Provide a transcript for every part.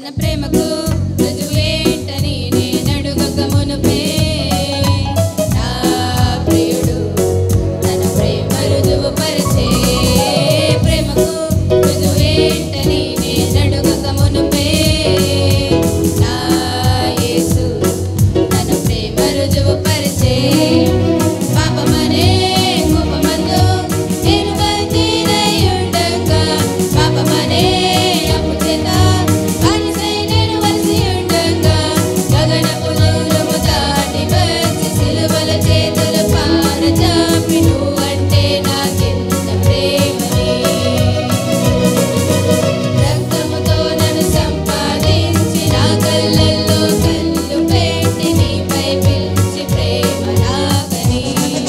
తన ప్రేమకు రుజువేంటని నేనడుగక మునుపే నా ప్రియుడు తన ప్రేమ రుజువు పరిచే ప్రేమకు రుజువేంటని నేనడుగక మునుపే నా యేసు తన ప్రేమ రుజువు పరిచే పాపమనే కోపమందు నేను బందీనై ఉండగా పాపమనే అప్పు చేత బానిసై నేను వలసి ఉండగా గగనపు దూరము దాటి వచ్చి సిలువల చేతులు పారజాపి నువ్వంటే నాకెంత ప్రేమని రక్తముతో నన్ను సంపాదించి నా కళ్ళల్లో కళ్ళు పెట్టి నీపై పిలిచి ప్రేమ నాగని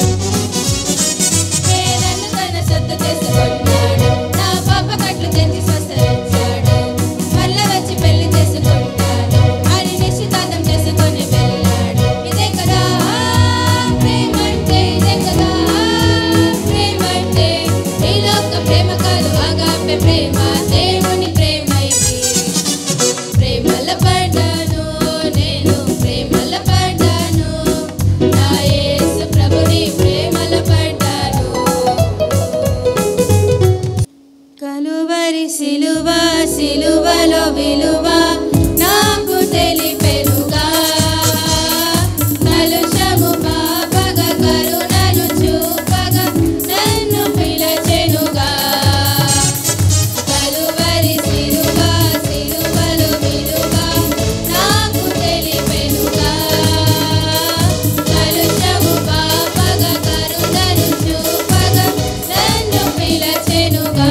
ఏ నన్ను తన సొత్తు చేసుకుంటాడు నా పాప కట్లు తెచ్చి స్వస్థరించాడు మళ్ళా వచ్చి పెళ్లి చేసుకుంటాను అని నిశ్చితార్థం చేసుకొని వెళ్ళాడు ఇదే కదా ప్రేమంటే ఇదే కదా ప్రేమంటే ఈ లోక ప్రేమ కాదు ఆగాపే ప్రేమ దేవుని ప్రేమ ఇది ప్రేమల పడ్డాను నేను ప్రేమల పడ్డాను నా యేసు ప్రభుని ప్రేమల పడ్డాను కలువరి సిలువ సిలువలో విలువ నాకు తెలిపెనుగా కలుషము పాపగ కరుణను చూపగా నన్ను పిలచెనుగా కలువరి సిలువ సిలువలో విలువ నాకు తెలిపెనుగా కలుషము పాపగ కరుణను చూపగా నన్ను పిలచెనుగా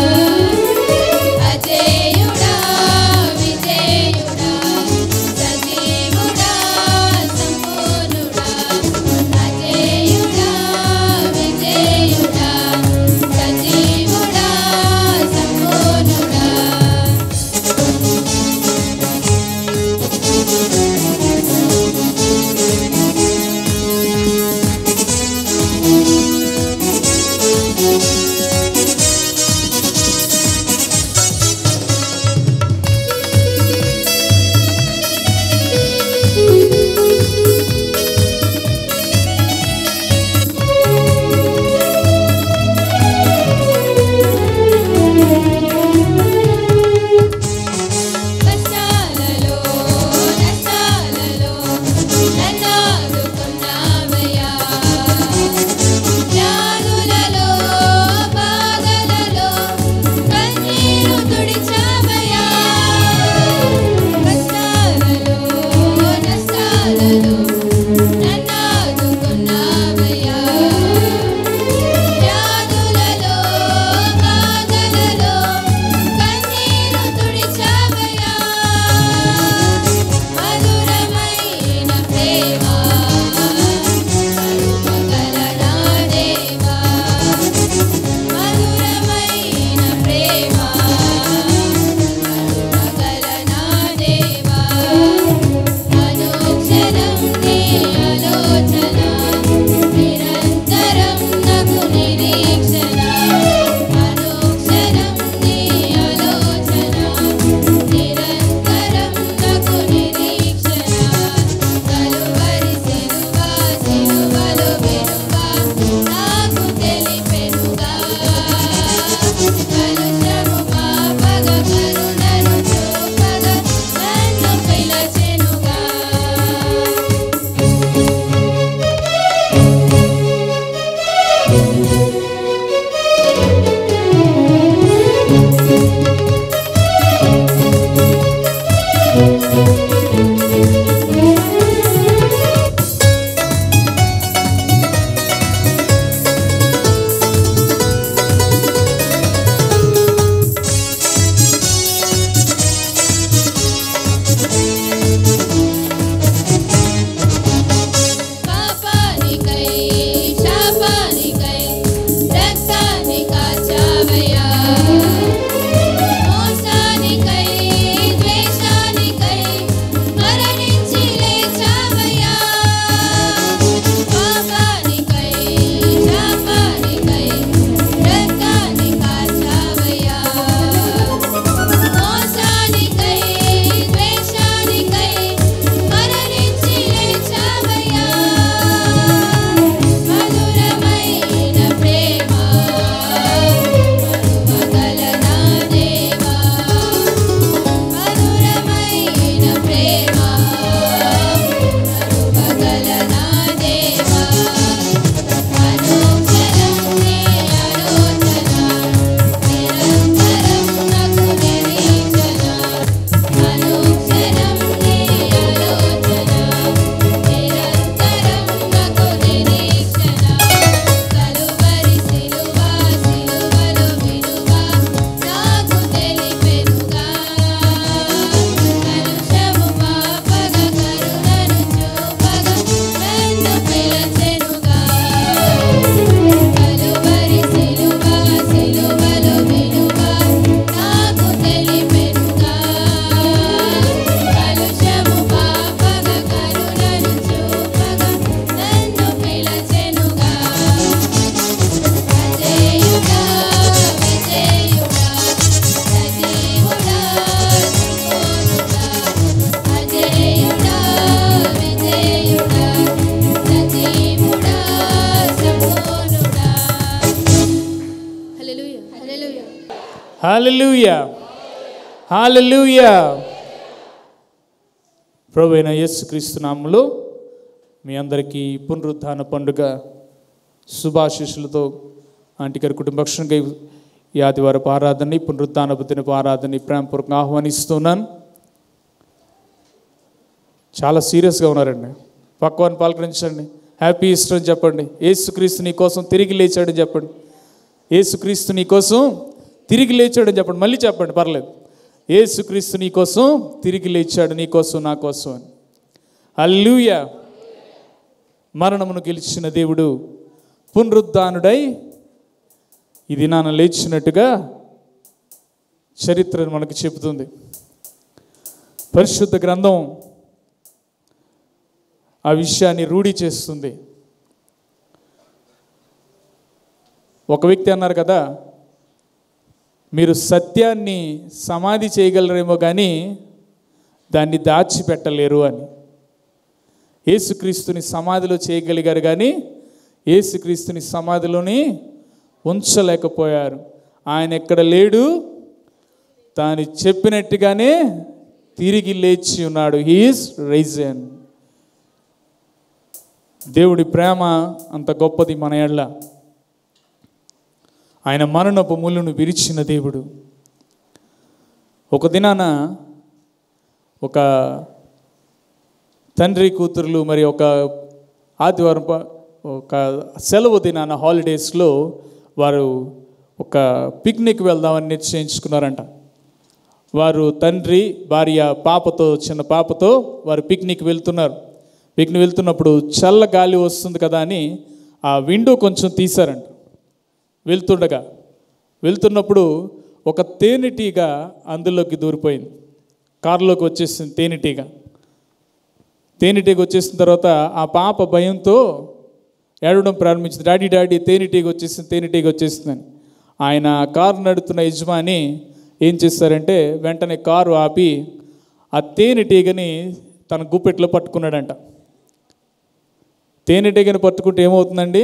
అజేయుడా విజేయుడా సజీవుడా సంపూర్ణుడా అజేయుడా విజేయుడా సజీవుడా సంపూర్ణుడా కష్టాలలో నష్టాలలో నన్నాదుకున్నావయ్యా వ్యాధులలో బాధలలో కన్నీరు తుడిచావయ్యా కష్టాలలో నష్టాలలో నన్నాదుకున్నావయ్యా వ్యాధులలో బాధలలో కన్నీరు తుడిచావయ్యా మధురమైన ప్రేమ కరుణగల నా దేవా మధురమైన ప్రేమ కరుణగల నా దేవా అనుక్షణం నీ ఆలోచన నిరంతరం నాకు నిరీక్షణ అనుక్షణం నీ ఆలోచన నిరంతరం నాకు నిరీక్షణ కలువరి సిలువ సిలువలో విలువ నాకు తెలిపెనుగా కలుషము పాపగ కరుణను చూపగా నన్ను పిలచెనుగా పాపానికై శాపానికై రక్తాన్ని కాచావయ్యా మోసానికై ద్వేషానికై హాలెలూయా హాలెలూయా ప్రభు అయిన యేసుక్రీస్తు నామములో మీ అందరికీ పునరుద్ధాన పండుగ శుభాశీస్సులతో ఆంటీగారి కుటుంబక్షంగా ఈ ఆదివారపు ఆరాధనని పునరుద్ధాన దినపు ఆరాధనని ప్రేమపూర్వకంగా ఆహ్వానిస్తున్నాను చాలా సీరియస్గా ఉన్నారండి పక్వాన్ని పలకరించండి హ్యాపీ ఈస్టర్ అని చెప్పండి ఏసుక్రీస్తు నీ కోసం తిరిగి లేచాడని చెప్పండి ఏసుక్రీస్తు నీ కోసం తిరిగి లేచాడని చెప్పండి మళ్ళీ చెప్పండి పర్లేదు ఏసుక్రీస్తు నీ కోసం తిరిగి లేచాడు నీ కోసం నా కోసం అని అల్లూయ మరణమును గెలిచిన దేవుడు పునరుద్ధానుడై ఇది నాన్న లేచినట్టుగా చరిత్ర మనకు చెబుతుంది పరిశుద్ధ గ్రంథం ఆ విషయాన్ని రూఢి చేస్తుంది ఒక వ్యక్తి అన్నారు కదా మీరు సత్యాన్ని సమాధి చేయగలరేమో కానీ దాన్ని దాచిపెట్టలేరు అని యేసుక్రీస్తుని సమాధిలో చేయగలిగారు కానీ యేసుక్రీస్తుని సమాధిలోని ఉంచలేకపోయారు ఆయన ఎక్కడ లేడు తాను చెప్పినట్టుగానే తిరిగి లేచి ఉన్నాడు హీఈస్ రైజన్ దేవుడి ప్రేమ అంత గొప్పది మన ఎళ్ళ ఆయన మరణపు ముళ్ళును విరిచిన దేవుడు ఒక దినాన ఒక తండ్రి కూతురులు మరి ఒక ఆదివారం ప- ఒక సెలవు దినాన హాలిడేస్లో వారు ఒక పిక్నిక్ వెళ్దామని నిశ్చయించుకున్నారంట వారు తండ్రి భార్య పాపతో చిన్న పాపతో వారు పిక్నిక్ వెళ్తున్నారు పిక్నిక్ వెళ్తున్నప్పుడు చల్ల గాలి వస్తుంది కదా అని ఆ విండో కొంచెం తీశారంట వెళ్తుండగా వెళ్తున్నప్పుడు ఒక తేనెటీగ అందులోకి దూరిపోయింది కారులోకి వచ్చేసింది తేనెటీగ తేనెటీగ వచ్చేసిన తర్వాత ఆ పాప భయంతో ఏడవడం ప్రారంభించింది డాడీ డాడీ తేనెటీగ వచ్చేసింది తేనెటీగ వచ్చేసిందని ఆయన కారు నడుపుతున్న యజమాని ఏం చేస్తారంటే వెంటనే కారు ఆపి ఆ తేనెటీగని తన గుప్పెట్లో పట్టుకున్నాడంట తేనెటీగని పట్టుకుంటే ఏమవుతుందండి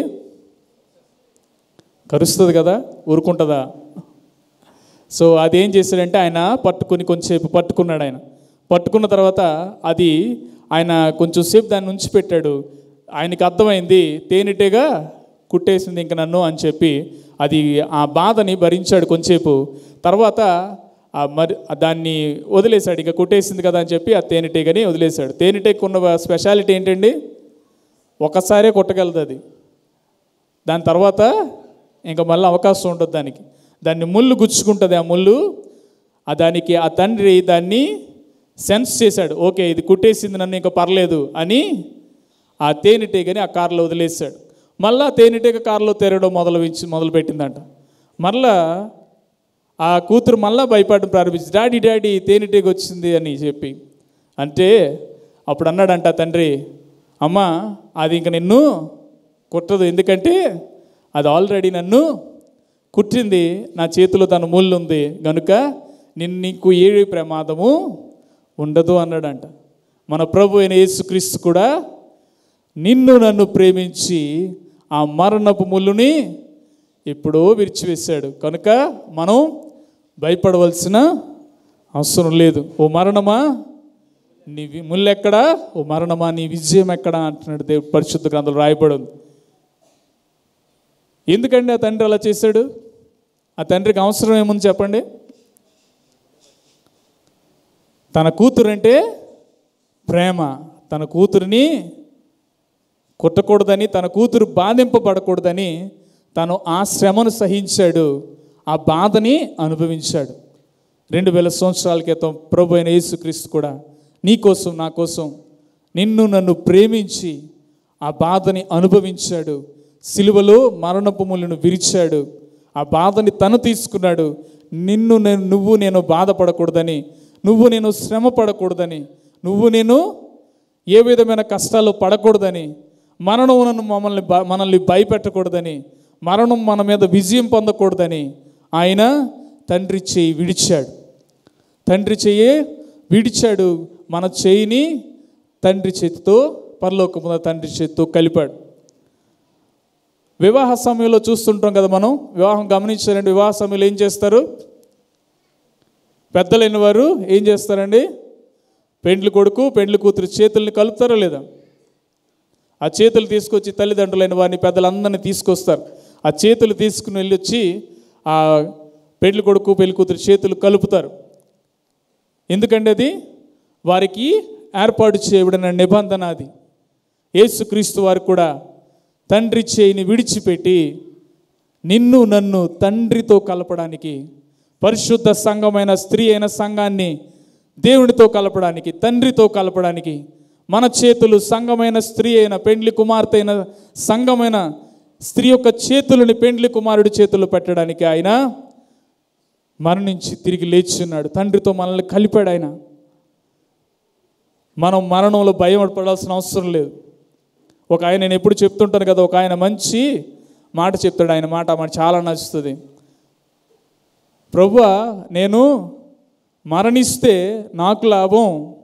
కరుస్తుంది కదా ఊరుకుంటుందా సో అది ఏం చేశాడంటే ఆయన పట్టుకుని కొంచెంసేపు పట్టుకున్నాడు ఆయన పట్టుకున్న తర్వాత అది ఆయన కొంచెం సేపు దాన్ని ఉంచి పెట్టాడు ఆయనకి అర్థమైంది తేనెటేగా కుట్టేసింది ఇంక నన్ను అని చెప్పి అది ఆ బాధని భరించాడు కొంచెంసేపు తర్వాత ఆ మరి దాన్ని వదిలేశాడు ఇక కుట్టేసింది కదా అని చెప్పి ఆ తేనెటీగని వదిలేశాడు తేనెటీగకు ఉన్న స్పెషాలిటీ ఏంటండి ఒకసారే కొట్టగలదు అది దాని తర్వాత ఇంకా మళ్ళీ అవకాశం ఉండదు దానికి దాన్ని ముళ్ళు గుచ్చుకుంటుంది ఆ ముళ్ళు ఆ దానికి ఆ తండ్రి దాన్ని సెన్స్ చేశాడు ఓకే ఇది కుట్టేసింది నన్ను ఇంకా పర్లేదు అని ఆ తేనెటీగని ఆ కారులో వదిలేశాడు మళ్ళా తేనెటీగ కారులో తెరవడం మొదలు మొదలుపెట్టిందంట మళ్ళా ఆ కూతురు మళ్ళా భయపడడం ప్రారంభించింది డాడీ డాడీ తేనెటీగ వచ్చింది అని చెప్పి అంటే అప్పుడు అన్నాడంట తండ్రి అమ్మ అది ఇంక నిన్ను కుట్టదు ఎందుకంటే అది ఆల్రెడీ నన్ను కుట్టింది నా చేతిలో తన ముళ్ళు ఉంది గనుక నిన్ను నీకు ఏ ప్రమాదము ఉండదు అన్నాడంట మన ప్రభు అయిన యేసుక్రీస్తు కూడా నిన్ను నన్ను ప్రేమించి ఆ మరణపు ముళ్ళుని ఎప్పుడో విరిచివేశాడు కనుక మనం భయపడవలసిన అవసరం లేదు ఓ మరణమా నీ వి- ముళ్ళు ఎక్కడా ఓ మరణమా నీ విజయం ఎక్కడా అంటున్నాడు దేవుడు పరిశుద్ధ గ్రంథంలో రాయబడి ఉంది ఎందుకండి ఆ తండ్రి అలా చేశాడు ఆ తండ్రికి అవసరం ఏముంది చెప్పండి తన కూతురు అంటే ప్రేమ తన కూతురిని కొట్టకూడదని తన కూతురు బాధింపబడకూడదని తను ఆ శ్రమను సహించాడు ఆ బాధని అనుభవించాడు రెండు వేల సంవత్సరాల క్రితం ప్రభు అయిన యేసుక్రీస్తు కూడా నీ కోసం నా కోసం నిన్ను నన్ను ప్రేమించి ఆ బాధని అనుభవించాడు సిలువలో మరణపు ముళ్ళను విరిచాడు ఆ బాధని తను తీసుకున్నాడు నిన్ను నేను నువ్వు నేను బాధపడకూడదని నువ్వు నేను శ్రమ పడకూడదని నువ్వు నేను ఏ విధమైన కష్టాలు పడకూడదని మరణం నన్ను మమ్మల్ని భ- మనల్ని భయపెట్టకూడదని మరణం మన మీద విజయం పొందకూడదని ఆయన తండ్రి చేయి విడిచాడు తండ్రి చెయ్యి విడిచాడు మన చేయిని తండ్రి చేతితో పరలోకమున తండ్రి చేతితో కలిపాడు వివాహ సమయంలో చూస్తుంటాం కదా మనం వివాహం గమనించారండి వివాహ సమయంలో ఏం చేస్తారు పెద్దలైన వారు ఏం చేస్తారండి పెండ్లి కొడుకు పెండ్లి కూతురు చేతుల్ని కలుపుతారా లేదా ఆ చేతులు తీసుకొచ్చి తల్లిదండ్రులైన వారిని పెద్దలందరినీ తీసుకొస్తారు ఆ చేతులు తీసుకుని వెళ్ళి వచ్చి ఆ పెళ్లి కొడుకు పెళ్లి కూతురు చేతులు కలుపుతారు ఎందుకంటే అది వారికి ఏర్పాటు చేయబడిన నిబంధన అది యేసుక్రీస్తు వారు కూడా తండ్రి చేయిని విడిచిపెట్టి నిన్ను నన్ను తండ్రితో కలపడానికి పరిశుద్ధ సంఘమైన స్త్రీ అయిన సంఘాన్ని దేవునితో కలపడానికి తండ్రితో కలపడానికి మన చేతులు సంఘమైన స్త్రీ అయిన పెండ్లి కుమార్తె అయిన సంఘమైన స్త్రీ యొక్క చేతులని పెండ్లి కుమారుడి చేతులు పెట్టడానికి ఆయన మరణించి తిరిగి లేచున్నాడు తండ్రితో మనల్ని కలిపాడు ఆయన మనం మరణంలో భయం పడాల్సిన అవసరం లేదు ఒక ఆయన నేను ఎప్పుడు చెప్తుంటాను కదా ఒక ఆయన మంచి మాట చెప్తాడు ఆయన మాట మనకు చాలా నచ్చుతుంది ప్రభువా నేను మరణిస్తే నాకు లాభం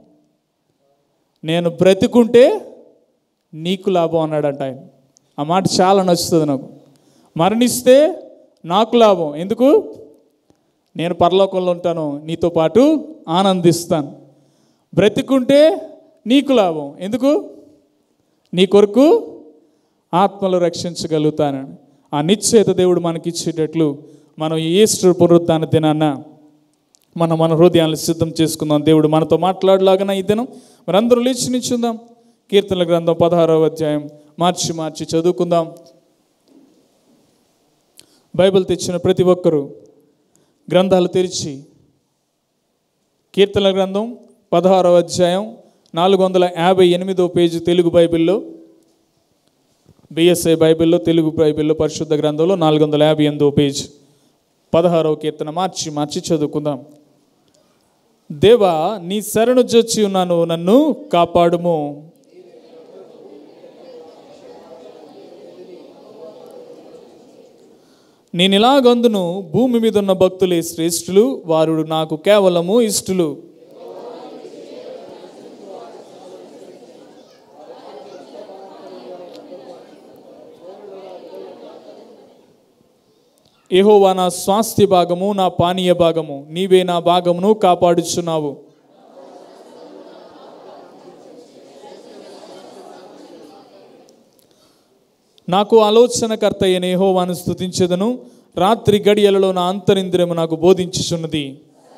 నేను బ్రతికుంటే నీకు లాభం అన్నాడంట ఆయన ఆ మాట చాలా నచ్చుతుంది నాకు మరణిస్తే నాకు లాభం ఎందుకు నేను పరలోకంలో ఉంటాను నీతో పాటు ఆనందిస్తాను బ్రతికుంటే నీకు లాభం ఎందుకు నీ కొరకు ఆత్మలు రక్షించగలుగుతానని ఆ నిశ్చయిత దేవుడు మనకి ఇచ్చేటట్లు మనం ఈ ఈస్టర్ పునరుద్ధాన దినాన్న మనం మన హృదయాలను సిద్ధం చేసుకుందాం దేవుడు మనతో మాట్లాడలాగన ఈ దినం మరి అందరూ లేచి నిల్చుందాం కీర్తనల గ్రంథం పదహారవ అధ్యాయం మార్చి మార్చి చదువుకుందాం బైబిల్ తెచ్చిన ప్రతి ఒక్కరూ గ్రంథాలు తెరిచి కీర్తనల గ్రంథం పదహారవ అధ్యాయం నాలుగు వందల యాభై ఎనిమిదో పేజీ తెలుగు బైబిల్లో బిఎస్ఐ బైబిల్లో తెలుగు బైబిల్లో పరిశుద్ధ గ్రంథంలో నాలుగు వందల యాభై ఎనిమిదో పేజ్ పదహారవ కీర్తన మార్చి మార్చి చదువుకుందాం దేవా నీ శరణు జొచ్చి ఉన్నాను నన్ను కాపాడుము నేను ఇలాగందును భూమి మీద ఉన్న భక్తులే శ్రేష్ఠులు వారు నాకు కేవలము ఇష్టలు ఏహోవా నా స్వాస్థ్య భాగము నా పానీయ భాగము నీవే నా భాగమును కాపాడుచున్నావు నాకు ఆలోచనకర్త అయిన యెహోవాను స్తుతించదను రాత్రి గడియలలో నా అంతరింద్రియము నాకు బోధించుచున్నది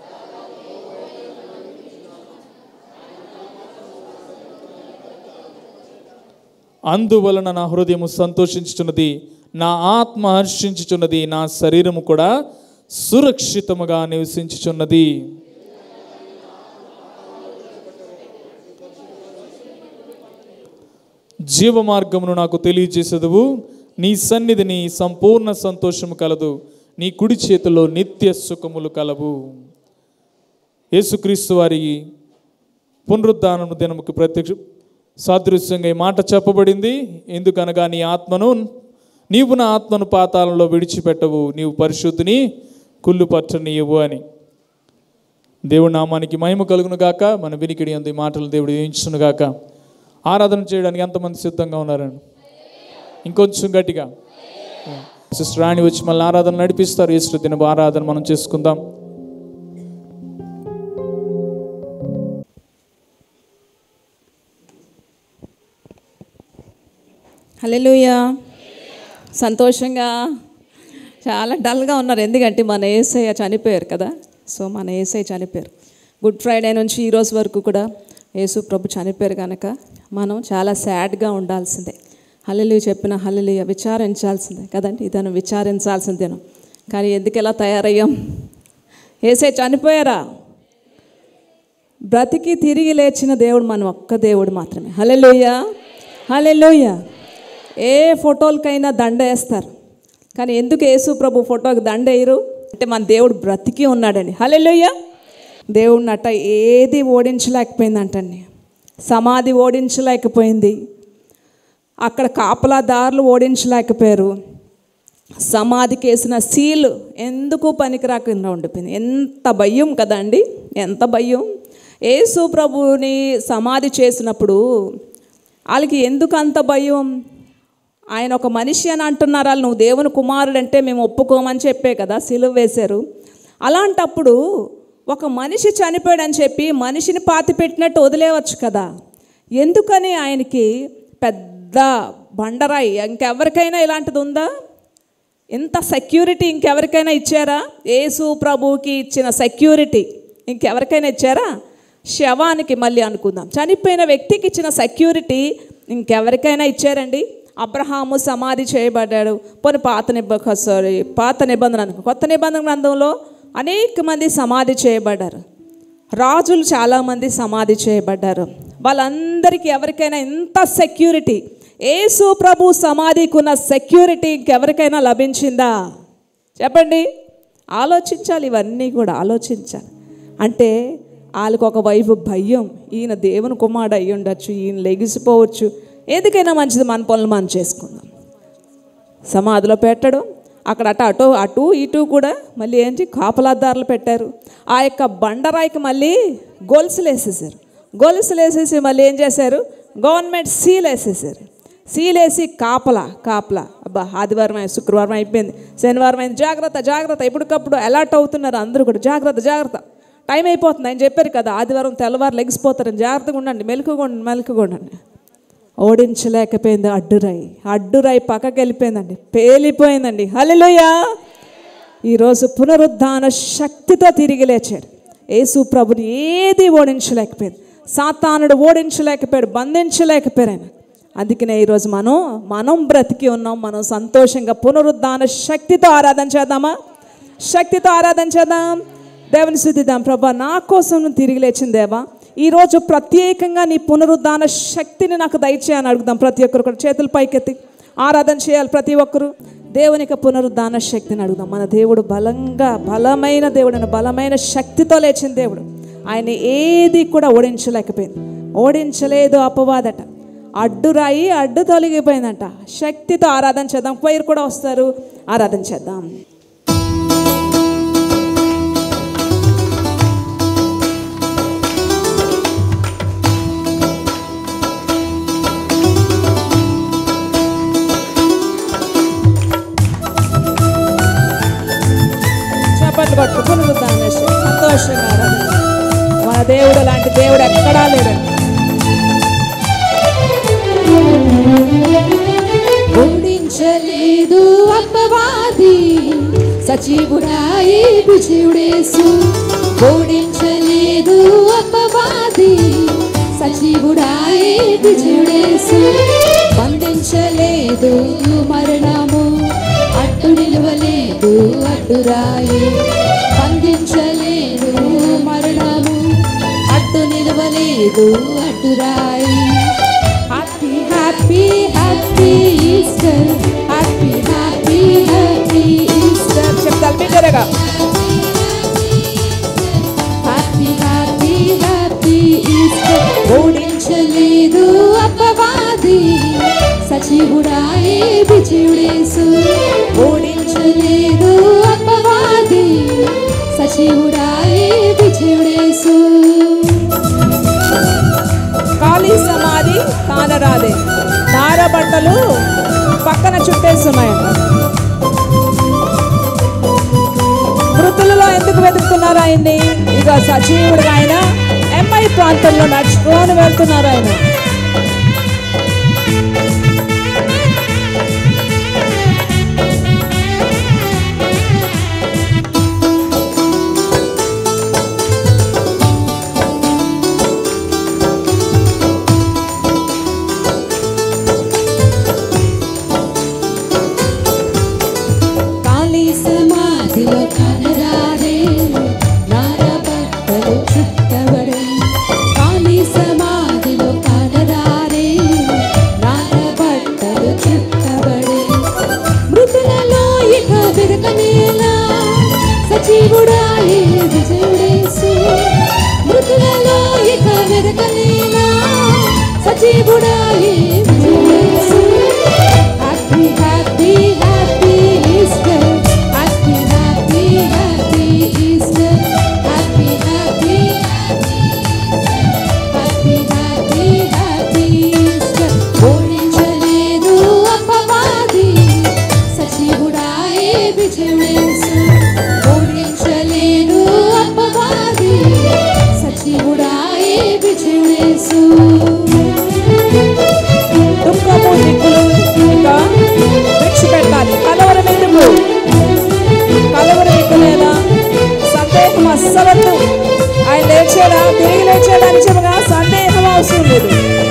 అందువలన నా హృదయము సంతోషించుచున్నది నా ఆత్మ హర్షించుచున్నది నా శరీరము కూడా సురక్షితముగా నివసించుచున్నది జీవ మార్గమును నాకు తెలియజేసదువు నీ సన్నిధిని సంపూర్ణ సంతోషము కలదు నీ కుడి చేతిలో నిత్య సుఖములు కలవు యేసుక్రీస్తు వారి పునరుద్ధానము దినముకు ప్రత్యక్ష సాదృశ్యంగా ఈ మాట చెప్పబడింది ఎందుకనగా నీ ఆత్మను నీవు నా ఆత్మను పాతాళంలో విడిచిపెట్టవు నీవు పరిశుద్ధిని కుళ్ళు పట్టనీయవు అని దేవుడి నామానికి మహిమ కలుగును గాక మన వినికిడి అందు ఈ మాటలు దేవుడు వేయించును గాక ఆరాధన చేయడానికి ఎంతమంది సిద్ధంగా ఉన్నారండి ఇంకొంచెం గట్టిగా సిస్టర్ రాణి వచ్చి మళ్ళీ ఆరాధన నడిపిస్తారు ఈశ్వర దిన ఆరాధన మనం చేసుకుందాం హల్లెలూయా సంతోషంగా చాలా డల్గా ఉన్నారు ఎందుకంటే మన ఏసయ్య చనిపోయారు కదా సో మన ఏసయ్య చనిపోయారు గుడ్ ఫ్రైడే నుంచి ఈ రోజు వరకు కూడా యేసు ప్రభు చనిపోయారు కనుక మనం చాలా సాడ్గా ఉండాల్సిందే హల్లెలూయ చెప్పిన హల్లెలూయ విచారించాల్సిందే కదండి ఇతను విచారించాల్సిన దినం కానీ ఎందుకు ఎలా తయారయ్యాం ఏసై చనిపోయారా బ్రతికి తిరిగి లేచిన దేవుడు మనం ఒక్క దేవుడు మాత్రమే హల్లెలూయ హల్లెలూయ ఏ ఫోటోలకైనా దండ వేస్తారు కానీ ఎందుకు యేసు ప్రభు ఫోటోకి దండ వేయరు అంటే మన దేవుడు బ్రతికి ఉన్నాడండి హల్లెలూయ దేవుడిని అట్ట ఏది ఓడించలేకపోయిందంటండి సమాధి ఓడించలేకపోయింది అక్కడ కాపలాదారులు ఓడించలేకపోయారు సమాధికి వేసిన సీల్ ఎందుకు పనికి రాకుండా ఉండిపోయింది ఎంత భయం కదండి ఎంత భయం యేసు ప్రభుని సమాధి చేసినప్పుడు వాళ్ళకి ఎందుకు అంత భయం ఆయన ఒక మనిషి అని అంటున్నారు వాళ్ళు నువ్వు దేవుని కుమారుడు అంటే మేము ఒప్పుకోమని చెప్పే కదా సిలువ వేశారు అలాంటప్పుడు ఒక మనిషి చనిపోయాడని చెప్పి మనిషిని పాతి పెట్టినట్టు వదిలేవచ్చు కదా ఎందుకని ఆయనకి పెద్ద బండరాయి ఇంకెవరికైనా ఇలాంటిది ఉందా ఇంత సెక్యూరిటీ ఇంకెవరికైనా ఇచ్చారా యేసు ప్రభువుకి ఇచ్చిన సెక్యూరిటీ ఇంకెవరికైనా ఇచ్చారా శవానికి మళ్ళీ అనుకుందాం చనిపోయిన వ్యక్తికి ఇచ్చిన సెక్యూరిటీ ఇంకెవరికైనా ఇచ్చారండి అబ్రహాము సమాధి చేయబడ్డాడు పోనీ పాత నిబ సారీ పాత నిబంధన అనుకో కొత్త నిబంధన గ్రంథంలో అనేక మంది సమాధి చేయబడ్డారు రాజులు చాలామంది సమాధి చేయబడ్డారు వాళ్ళందరికీ ఎవరికైనా ఎంత సెక్యూరిటీ యేసు ప్రభు సమాధికి ఉన్న సెక్యూరిటీ ఇంకెవరికైనా లభించిందా చెప్పండి ఆలోచించాలి ఇవన్నీ కూడా ఆలోచించాలి అంటే వాళ్ళకి ఒక వైపు భయం ఈయన దేవుని కుమారుడు అయి ఉండొచ్చు ఈయన లెగిసిపోవచ్చు ఎందుకైనా మంచిది మన పనులు మనం చేసుకుందాం సమాధిలో పెట్టడం అక్కడ అటు అటు అటు ఇటు కూడా మళ్ళీ ఏంటి కాపలాదారులు పెట్టారు ఆ యొక్క బండరాయికి మళ్ళీ గొలుసులు వేసేసారు గొలుసులు వేసేసి మళ్ళీ ఏం చేశారు గవర్నమెంట్ సీల్ వేసేసారు సీల్ వేసి కాపలా కాపలా అబ్బా ఆదివారం అయి- శుక్రవారం అయిపోయింది శనివారం అయింది జాగ్రత్త జాగ్రత్త ఎప్పటికప్పుడు అలర్ట్ అవుతున్నారు అందరూ కూడా జాగ్రత్త జాగ్రత్త టైం అయిపోతుంది ఆయన చెప్పారు కదా ఆదివారం తెల్లవారు లెగిసిపోతారని జాగ్రత్తగా ఉండండి మెలకుగా ఉండండి మెలకుగా ఉండండి ఓడించలేకపోయింది అడ్డురాయి అడ్డురాయి పక్కకి వెళ్ళిపోయిందండి పేలిపోయిందండి హల్లెలూయా ఈరోజు పునరుద్ధాన శక్తితో తిరిగి లేచాడు యేసు ప్రభుని ఏది ఓడించలేకపోయింది సాతానుడు ఓడించలేకపోయాడు బంధించలేకపోయాడు ఆయన అందుకనే ఈరోజు మనం మనం బ్రతికి ఉన్నాం మనం సంతోషంగా పునరుద్ధాన శక్తితో ఆరాధన చేద్దామా శక్తితో ఆరాధన చేద్దాం దేవుని శుద్ధిద్దాం ప్రభా నా కోసం నువ్వు తిరిగి లేచిన దేవా ఈరోజు ప్రత్యేకంగా నీ పునరుద్ధాన శక్తిని నాకు దయచేయని అడుగుదాం ప్రతి ఒక్కరు కూడా చేతులు పైకెత్తి ఆరాధన చేయాలి ప్రతి ఒక్కరు దేవుని యొక్క పునరుద్ధాన శక్తిని అడుగుదాం మన దేవుడు బలంగా బలమైన దేవుడు బలమైన శక్తితో లేచిన దేవుడు ఆయన ఏది కూడా ఓడించలేకపోయింది ఓడించలేదు అపవాదట అడ్డురాయి అడ్డు తొలగిపోయిందంట శక్తితో ఆరాధన చేద్దాం పైరు కూడా వస్తారు ఆరాధన చేద్దాం చప్పట్లు కొట్టు పునరుద్ధాన శక్తి. సంతోషంగా ఆరాధన మన దేవుడు లాంటి దేవుడు ఎక్కడా లేడండి ఓడించలేదు అప్పవాది సచివుడాయి విజయుడేసు ఓడించలేదు అప్పవాది సచివుడాయి విజయుడేసు బంధించలేదు మరణము అడ్డు నిలవలేదు అడ్డురాయి బంధించలేదు మరణము అడ్డు నిలవలేదు అడ్డురాయి happy happy happy Easter happy happy happy Easter చెప్తారు బిగ్గరగా హ్యాపీ హ్యాపీ హ్యాపీ ఈస్టర్ ఓడించలేదు అపవాది సచివుడాయే విజయుడేసు ఓడించలేదు అపవాది సచివుడాయే విజయుడేసు ఖాళీ సమాధి కానరాదే నార బట్టలు పక్కన చుట్టేస్తున్నాయంట మృతులలో ఎందుకు వెతుకుతున్నారు ఆయన్ని ఇక సజీవుడిగా ఆయన ఎంఐ ప్రాంతంలో నడుచుకొని వెళ్తున్నారు ఆయన కాళీ సమాధిలో కనరారే నార బట్టలు చుట్టబడే కాళీ సమాధిలో కనరారే నార బట్టలు చుట్టబడే మృతులలో ఇక వెదకనేలా సజీవుడాయే విజయుడేసు మృతులలో ఇక వెదకనేలా సజీవుడాయే విజయుడేసు happy happy happy Easter happy happy happy Easter happy happy happy happy happy Easter ఓడించలేదు అపవాది సచివుడాయే విజయుడేసు ఓడించలేదు అపవాది దుఃఖము దిక్కులు ఇంకా విడిచిపెట్టాలి కలవరం ఎందుకు కలవరం ఎందుకు లేదా సందేహం అస్సలద్దు ఆయన లేచాడా తిరిగి లేచాడా అని చెప్పగా సందేహం అవసరం లేదు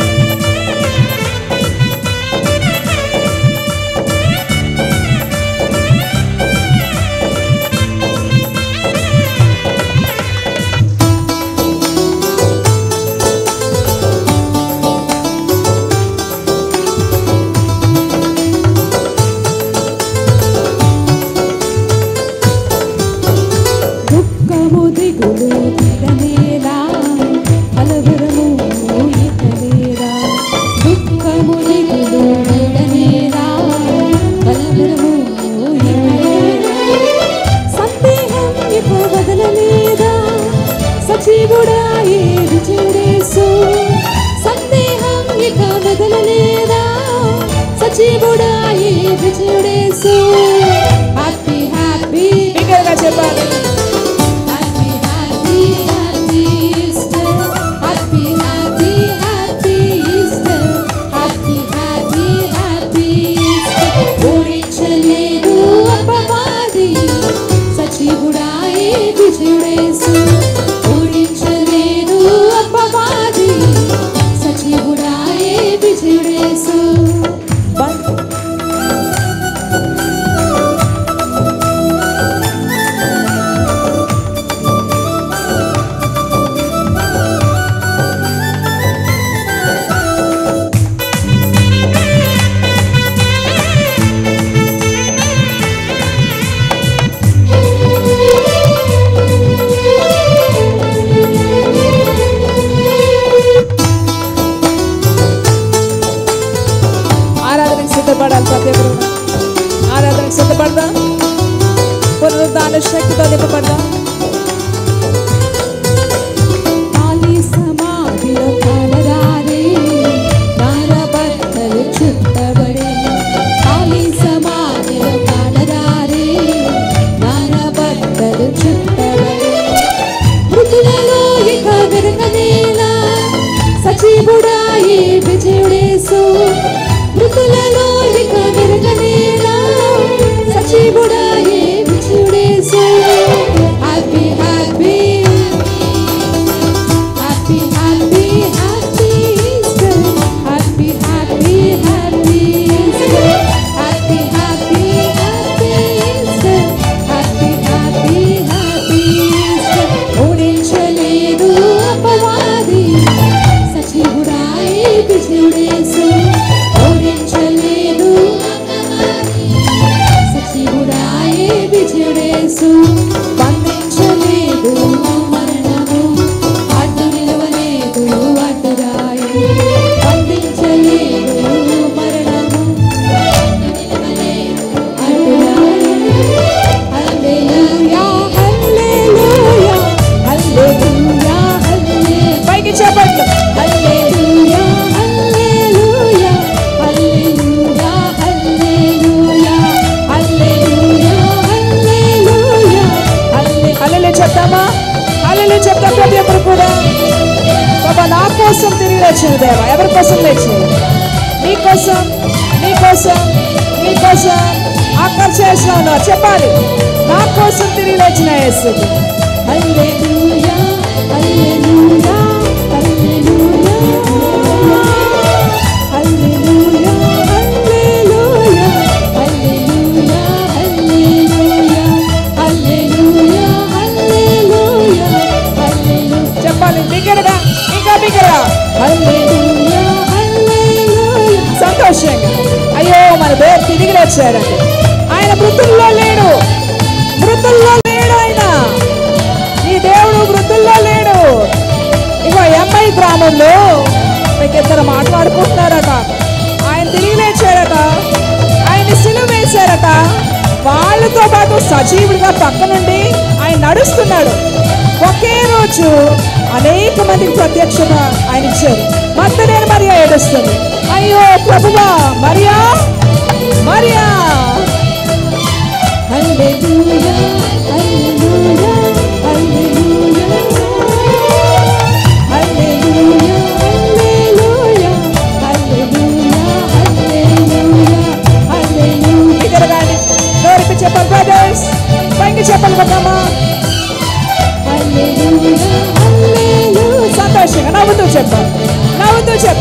దుఃఖము దిగులు తిరనేలా కలవరము ఇతనేలా దుఃఖము దిగులు తిరనేలా కలవరము ఇతనేలా సందేహం ఇక వదలలేదా సజీవుడా ఏ విజయుడేసు సందేహం ఇక వదలలేదా సజీవుడా ఏ విజయుడేసు హ్యాపీ హ్యాపీ బిగ్గరగా చెప్పాలి Happy, happy, happy Easter. Happy, happy, happy Easter. Happy, happy, happy Easter. ఓడించలేదు అపవాది సచివుడాయే విజయుడేసు ఓడించలేదు అపవాది సచివుడాయే విజయుడేసు బం- ఆరాధనకు సిద్ధపడాలి ప్రతి ఒక్కరు ఆరాధనకు సిద్ధపడదాం పునరుద్ధాన శక్తితో నింపబడదాం ఖాళీ సమాధిలో కాలరారే నారబట్టలు చుట్టబడే ఖాళీ సమాధిలో కాలరారే నారబట్టలు చుట్టబడే మృతులలో ఇక వెరకనేలా సజీవుడా ఏ విజయుడేసు మృతులలో ఇక వెరకనేలా సజీవుడా ఏ విజయుడేసు happy happy Happy, happy, happy Easter. Happy, happy, happy Easter. Happy, happy, happy Easter. Happy, happy, happy Easter. ఓడించలేదు అపవాది సచివుడాయే విజయుడేసు ఓడించలేదు అపవాది సచివుడాయే విజయుడేసు బంధించలేదు మరణము అడ్డు నిలవలేదు అడ్డురాయి బంధించలేదు మరణము అడ్డు నిలవలేదు అడ్డురాయి హల్లెలూయా హల్లెలూయా హల్లెలూయా హల్లెలూయా పైకి చెప్పండి హల్లెలూయా హల్లెలూయా హల్లెలూయా హల్లెలూయా హల్లెలూయా హల్లెలూయా హల్లె అల్లెలు చెప్తామా అల్లెలు చెప్తాం ప్రతి ఒక్కరు కూడా బాబా నా కోసం తిరిగి లేచింది దేవా ఎవరి కోసం లేచింది నీ కోసం నీ కోసం నీ కోసం ఆకర్షణ ఉన్నారు చెప్పాలి నా కోసం తిరిగి లేచిన యేసు హల్లెలూయా హల్లెలూయా హల్లెలూయా హల్లెలూయా హల్లెలూయా హల్లెలూయా హల్లెలూయా హల్లెలూయా హల్లెలూయా హల్లెలూయా చెప్పాలి బిగ్గరగా ఇంకా బిగ్గరగా హల్లెలూయా హల్లెలూయా సంతోషంగా అయ్యో మన దేవుడు తిరిగి లేచాడండి ఆయన మృతుల్లో లేడు మృతుల్లో లేడు ఆయన ఈ దేవుడు మృతుల్లో లేడు ఇగో ఎంఐ గ్రామంలో మీకు ఇద్దరు మాట్లాడుకుంటున్నారట ఆయన తిరిగి లేచాడట ఆయన సిలువ వేశారట వాళ్ళతో పాటు సజీవుడిగా పక్క నుండి ఆయన నడుస్తున్నాడు ఒకే రోజు అనేక మందికి ప్రత్యక్షత ఆయన ఇచ్చారు మత్తనేని మరియా ఏడుస్తుంది అయ్యో ప్రభువా మరియా మరియా హల్లెలూయా హల్లెలూయా హల్లెలూయా హల్లెలూయా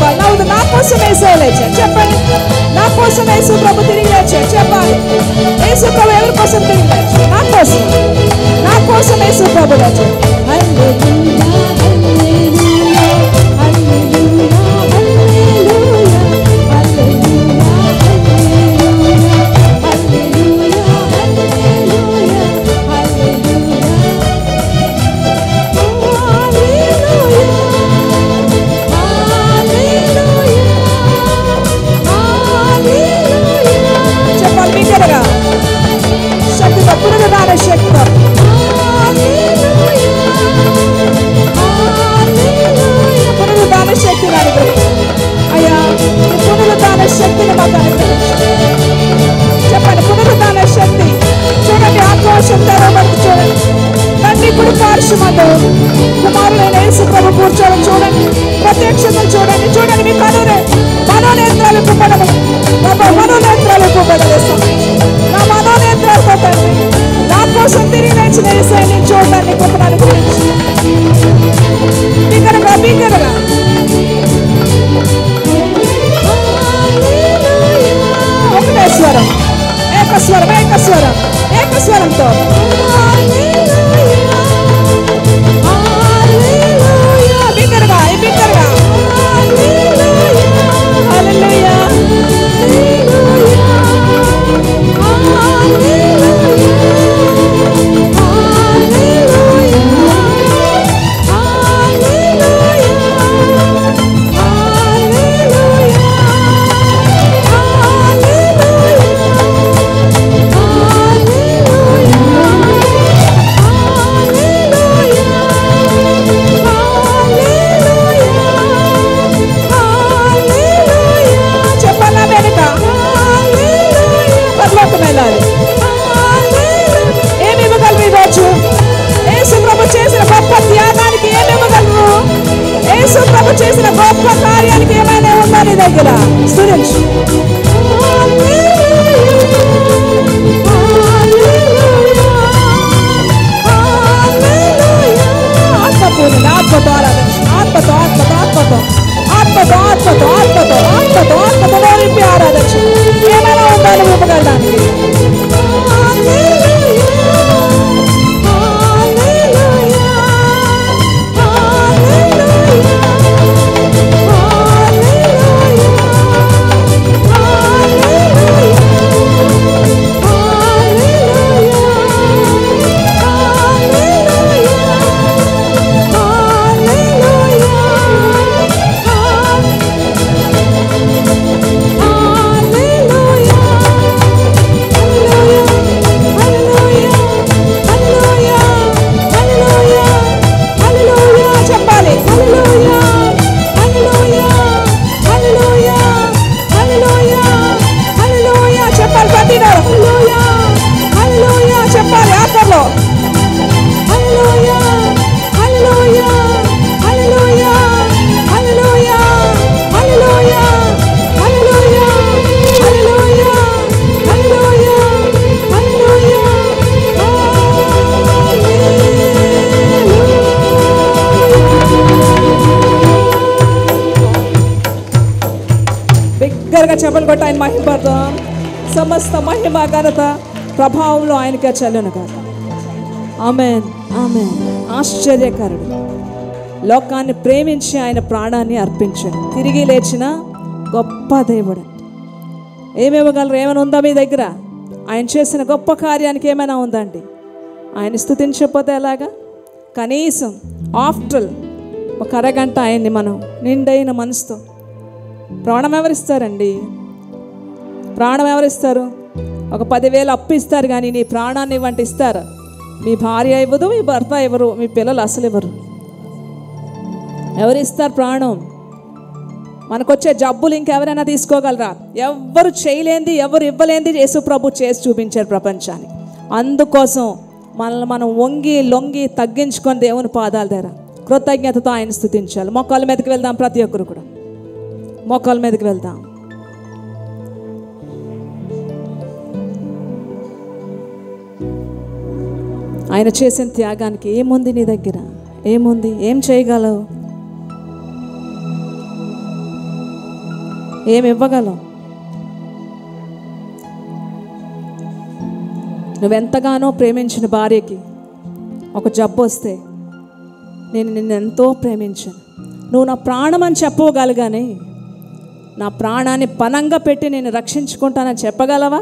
చెప్పాలి నవ్వుతూ నా కోసం వేసే లేచాడు చెప్పండి నా కోసం యేసు ప్రభు తిరిగి లేచాడు చెప్పాలి యేసు ప్రభు ఎవరి కోసం తిరిగి లేచాడు నా కోసం నా కోసం యేసు ప్రభు లేచాడు హల్లెలూయా హల్లెలూయా హల్లెలూయా హల్లెలూయా హల్లెలూయా హల్లెలూయా హల్లెలూయా చెప్పాలి బిగ్గరగా శక్తితో పునరుదాన శక్తితో పునరుదాన శక్తిని అనుగ్రహించు అయ్యా ఈ పునరుదాన శక్తిని మాకు అనుగ్రహించు చెప్పండి పునరుదాన శక్తి చూడండి ఆక్రోశం తెరవబడి చూడండి తండ్రి కుడి పార్శ్వమందు కుమారుడైన యేసు ప్రభు కూర్చోవడం చూడండి ప్రత్యక్షతలు చూడండి చూడండి మీ కనురే మనోనేత్రాలు కుప్పడము బాబా మనోనేత్రాలు కుప్పడలేస్తాం నా మనోనేత్రాలతో తండ్రి నా కోసం తిరిగి లేచిన ఏసైని చూడడానికి కుప్పడానికి గురించి బిగ్గరగా బిగ్గరగా ఒకటే స్వరం ఏకస్వరం ఏకస్వరం ఏకస్వరంతో బిగ్గరగా బిగ్గరగా హల్లెలూయా చెప్పాలా వెనుక పరలోకం వెళ్ళాలి ఏమి ఇవ్వగలరు ఈరోజు యేసు ప్రభు చేసిన గొప్ప త్యాగానికి ఏమి ఇవ్వగలరు యేసు ప్రభు చేసిన గొప్ప కార్యానికి ఏమైనా ఉందా నీ దగ్గర స్తుతించు ఆత్మపూర్ణ ఆత్మతో ఆరాధించు ఆత్మతో ఆత్మతో ఆత్మతో ఆత్మతో ఆత్మతో ఆత్మతో ఆత్మతో ఆత్మతో నింపి ఆరాధించు ఏమైనా ఉందా నువ్వు ఇవ్వగలడానికి చెప్పాలి చెప్పాలి ప్రతినాడు చెప్పాలి ఆఖర్లో బిగ్గరగా చెప్పలు కొట్టి ఆయన మహిమపడదాం సమస్త మహిమ ఘనత ప్రభావంలో ఆయనకే చెల్లును కాక ఆమెన్ ఆమెన్ ఆశ్చర్యకరుడు లోకాన్ని ప్రేమించి ఆయన ప్రాణాన్ని అర్పించాడు తిరిగి లేచిన గొప్ప దేవుడు ఏమి ఇవ్వగలరు ఏమైనా ఉందా మీ దగ్గర ఆయన చేసిన గొప్ప కార్యానికి ఏమైనా ఉందండి ఆయన స్థుతించకపోతే ఎలాగా కనీసం ఆఫ్టర్ ఒక అరగంట ఆయన్ని మనం నిండైన మనసుతో ప్రాణం ఎవరిస్తారండి ప్రాణం ఎవరిస్తారు ఒక పదివేలు అప్పు ఇస్తారు కానీ నీ ప్రాణాన్ని ఇవ్వండి ఇస్తారు మీ భార్య ఇవ్వదు మీ భర్త ఇవ్వరు మీ పిల్లలు అసలు ఇవ్వరు ఎవరు ఇస్తారు ప్రాణం మనకొచ్చే జబ్బులు ఇంకెవరైనా తీసుకోగలరా ఎవ్వరు చేయలేంది ఎవరు ఇవ్వలేంది యేసు ప్రభు చేసి చూపించారు ప్రపంచానికి అందుకోసం మనల్ని మనం వంగి లొంగి తగ్గించుకొని దేవుని పాదాల దగ్గర కృతజ్ఞతతో ఆయన స్థుతించాలి మొక్కల మీదకి వెళ్దాం ప్రతి ఒక్కరు కూడా మోకాల మీదకి వెళ్దాం ఆయన చేసిన త్యాగానికి ఏముంది నీ దగ్గర ఏముంది ఏం చేయగలవు ఏమి ఇవ్వగలవు నువ్వెంతగానో ప్రేమించిన భార్యకి ఒక జబ్బు వస్తే నేను నిన్ను ఎంతో ప్రేమించాను నువ్వు నా ప్రాణం అని చెప్పగలగానే నా ప్రాణాన్ని పనంగా పెట్టి నేను రక్షించుకుంటానని చెప్పగలవా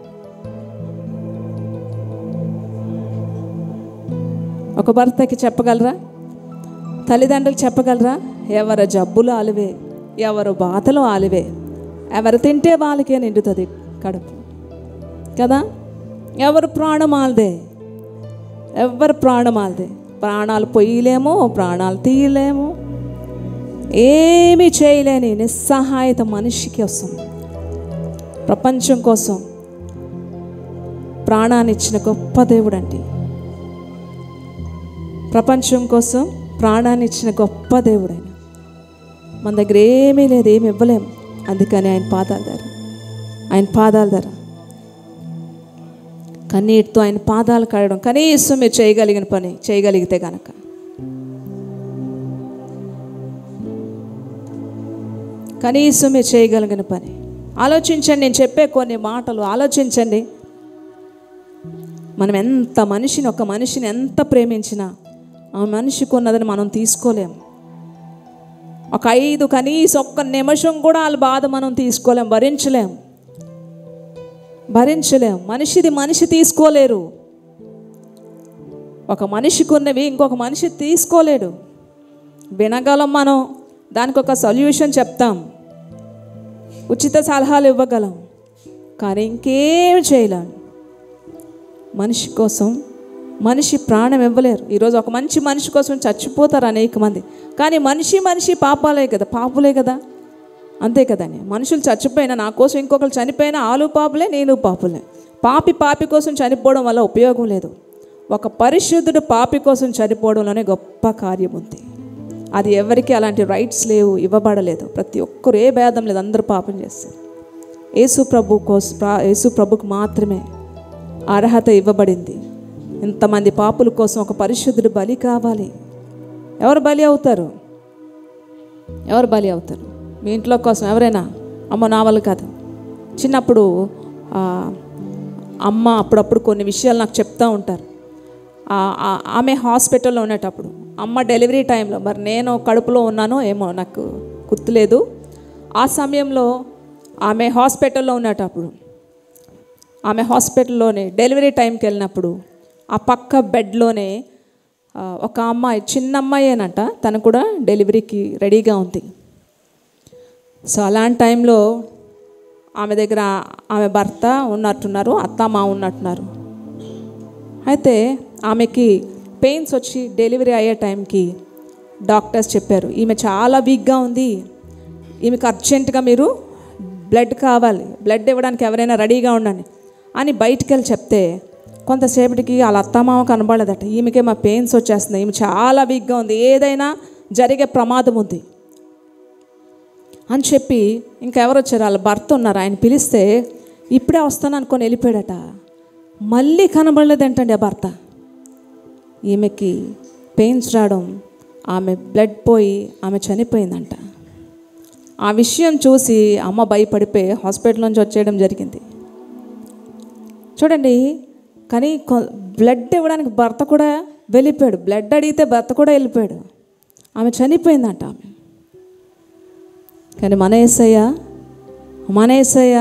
ఒక భర్తకి చెప్పగలరా తల్లిదండ్రులు చెప్పగలరా ఎవరి జబ్బులు ఆలివే ఎవరు బాధలు ఆలివే ఎవరు తింటే వాళ్ళకే నిండుతుంది కడుపు కదా ఎవరు ప్రాణం ఆలదే ఎవరు ప్రాణం ఆలదే ప్రాణాలు పొయ్యలేము ప్రాణాలు తీయలేము ఏమీ చేయలేని నిస్సహాయత మనిషికి వస్తుంది ప్రపంచం కోసం ప్రాణాన్ని ఇచ్చిన గొప్ప దేవుడు అండి ప్రపంచం కోసం ప్రాణాన్ని ఇచ్చిన గొప్ప దేవుడు ఆయన మన దగ్గర ఏమీ లేదు ఏమి ఇవ్వలేము అందుకని ఆయన పాదాల ధర ఆయన పాదాల ధర కన్నీటితో ఆయన పాదాలు కడగడం కనీసం మీరు చేయగలిగిన పని చేయగలిగితే గనక కనీసం మీరు చేయగలిగిన పని ఆలోచించండి నేను చెప్పే కొన్ని మాటలు ఆలోచించండి మనం ఎంత మనిషిని ఒక మనిషిని ఎంత ప్రేమించినా ఆ మనిషికి ఉన్నదని మనం తీసుకోలేం ఒక ఐదు కనీసం ఒక్క నిమిషం కూడా వాళ్ళ బాధ మనం తీసుకోలేం భరించలేం భరించలేం మనిషిది మనిషి తీసుకోలేరు ఒక మనిషికి ఉన్నవి ఇంకొక మనిషి తీసుకోలేడు వినగలం మనం దానికి ఒక సొల్యూషన్ చెప్తాం ఉచిత సలహాలు ఇవ్వగలం కానీ ఇంకేం చేయలేం మనిషి కోసం మనిషి ప్రాణం ఇవ్వలేరు ఈరోజు ఒక మంచి మనిషి కోసం చచ్చిపోతారు అనేక మంది కానీ మనిషి మనిషి పాపాలే కదా పాపులే కదా అంతే కదండి మనుషులు చచ్చిపోయినా నా కోసం ఇంకొకరు చనిపోయినా ఆలు పాపులే నేను పాపులే పాపి పాపి కోసం చనిపోవడం వల్ల ఉపయోగం లేదు ఒక పరిశుద్ధుడు పాపి కోసం చనిపోవడంలోనే గొప్ప కార్యం ఉంది అది ఎవరికి అలాంటి రైట్స్ లేవు ఇవ్వబడలేదు ప్రతి ఒక్కరు ఏ భేదం లేదు అందరూ పాపం చేస్తారు యేసు ప్రభు కోసం ప్రా- యేసు ప్రభుకు మాత్రమే అర్హత ఇవ్వబడింది ఇంతమంది పాపుల కోసం ఒక పరిశుద్ధుడు బలి కావాలి ఎవరు బలి అవుతారు ఎవరు బలి అవుతారు మీ ఇంట్లో కోసం ఎవరైనా అమ్మ నా వల్ల కాదు చిన్నప్పుడు ఆ, అమ్మ అప్పుడప్పుడు కొన్ని విషయాలు నాకు చెప్తూ ఉంటారు ఆ, ఆ, ఆమె హాస్పిటల్లో ఉండేటప్పుడు అమ్మ డెలివరీ టైంలో మరి నేను కడుపులో ఉన్నానో ఏమో నాకు గుర్తులేదు ఆ సమయంలో ఆమె హాస్పిటల్లో ఉండేటప్పుడు ఆమె హాస్పిటల్లోనే డెలివరీ టైంకి వెళ్ళినప్పుడు ఆ పక్క బెడ్లోనే ఆ, ఒక అమ్మాయి చిన్న అమ్మాయేనంట తను కూడా డెలివరీకి రెడీగా ఉంది సో అలాంటి టైంలో ఆమె దగ్గర ఆమె భర్త ఉన్నట్టున్నారు అత్త మా ఉన్నట్టున్నారు అయితే ఆమెకి పెయిన్స్ వచ్చి డెలివరీ అయ్యే టైంకి డాక్టర్స్ చెప్పారు ఈమె చాలా వీక్గా ఉంది ఈమెకు అర్జెంటుగా మీరు బ్లడ్ కావాలి బ్లడ్ ఇవ్వడానికి ఎవరైనా రెడీగా ఉండండి అని బయటికి వెళ్ళి చెప్తే కొంతసేపటికి వాళ్ళ అత్తమామ కనబడదట ఈమెకే మా పెయిన్స్ వచ్చేస్తుంది ఈమె చాలా వీక్గా ఉంది ఏదైనా జరిగే ప్రమాదం ఉంది అని చెప్పి ఇంకెవరు వచ్చారు వాళ్ళ భర్త ఉన్నారు ఆయన పిలిస్తే ఇప్పుడే వస్తాను అనుకొని వెళ్ళిపోయాడట మళ్ళీ కనబడలేదంటండి ఆ భర్త ఈమెకి పెయిన్స్ రావడం ఆమె బ్లడ్ పోయి ఆమె చనిపోయిందంట ఆ విషయం చూసి అమ్మ భయపడిపోయి హాస్పిటల్ నుంచి వచ్చేయడం జరిగింది చూడండి కానీ బ్లడ్ ఇవ్వడానికి భర్త కూడా వెళ్ళిపోయాడు బ్లడ్ అడిగితే భర్త కూడా వెళ్ళిపోయాడు ఆమె చనిపోయిందంట ఆమె కానీ మన ఏసయ్య మన ఏసయ్య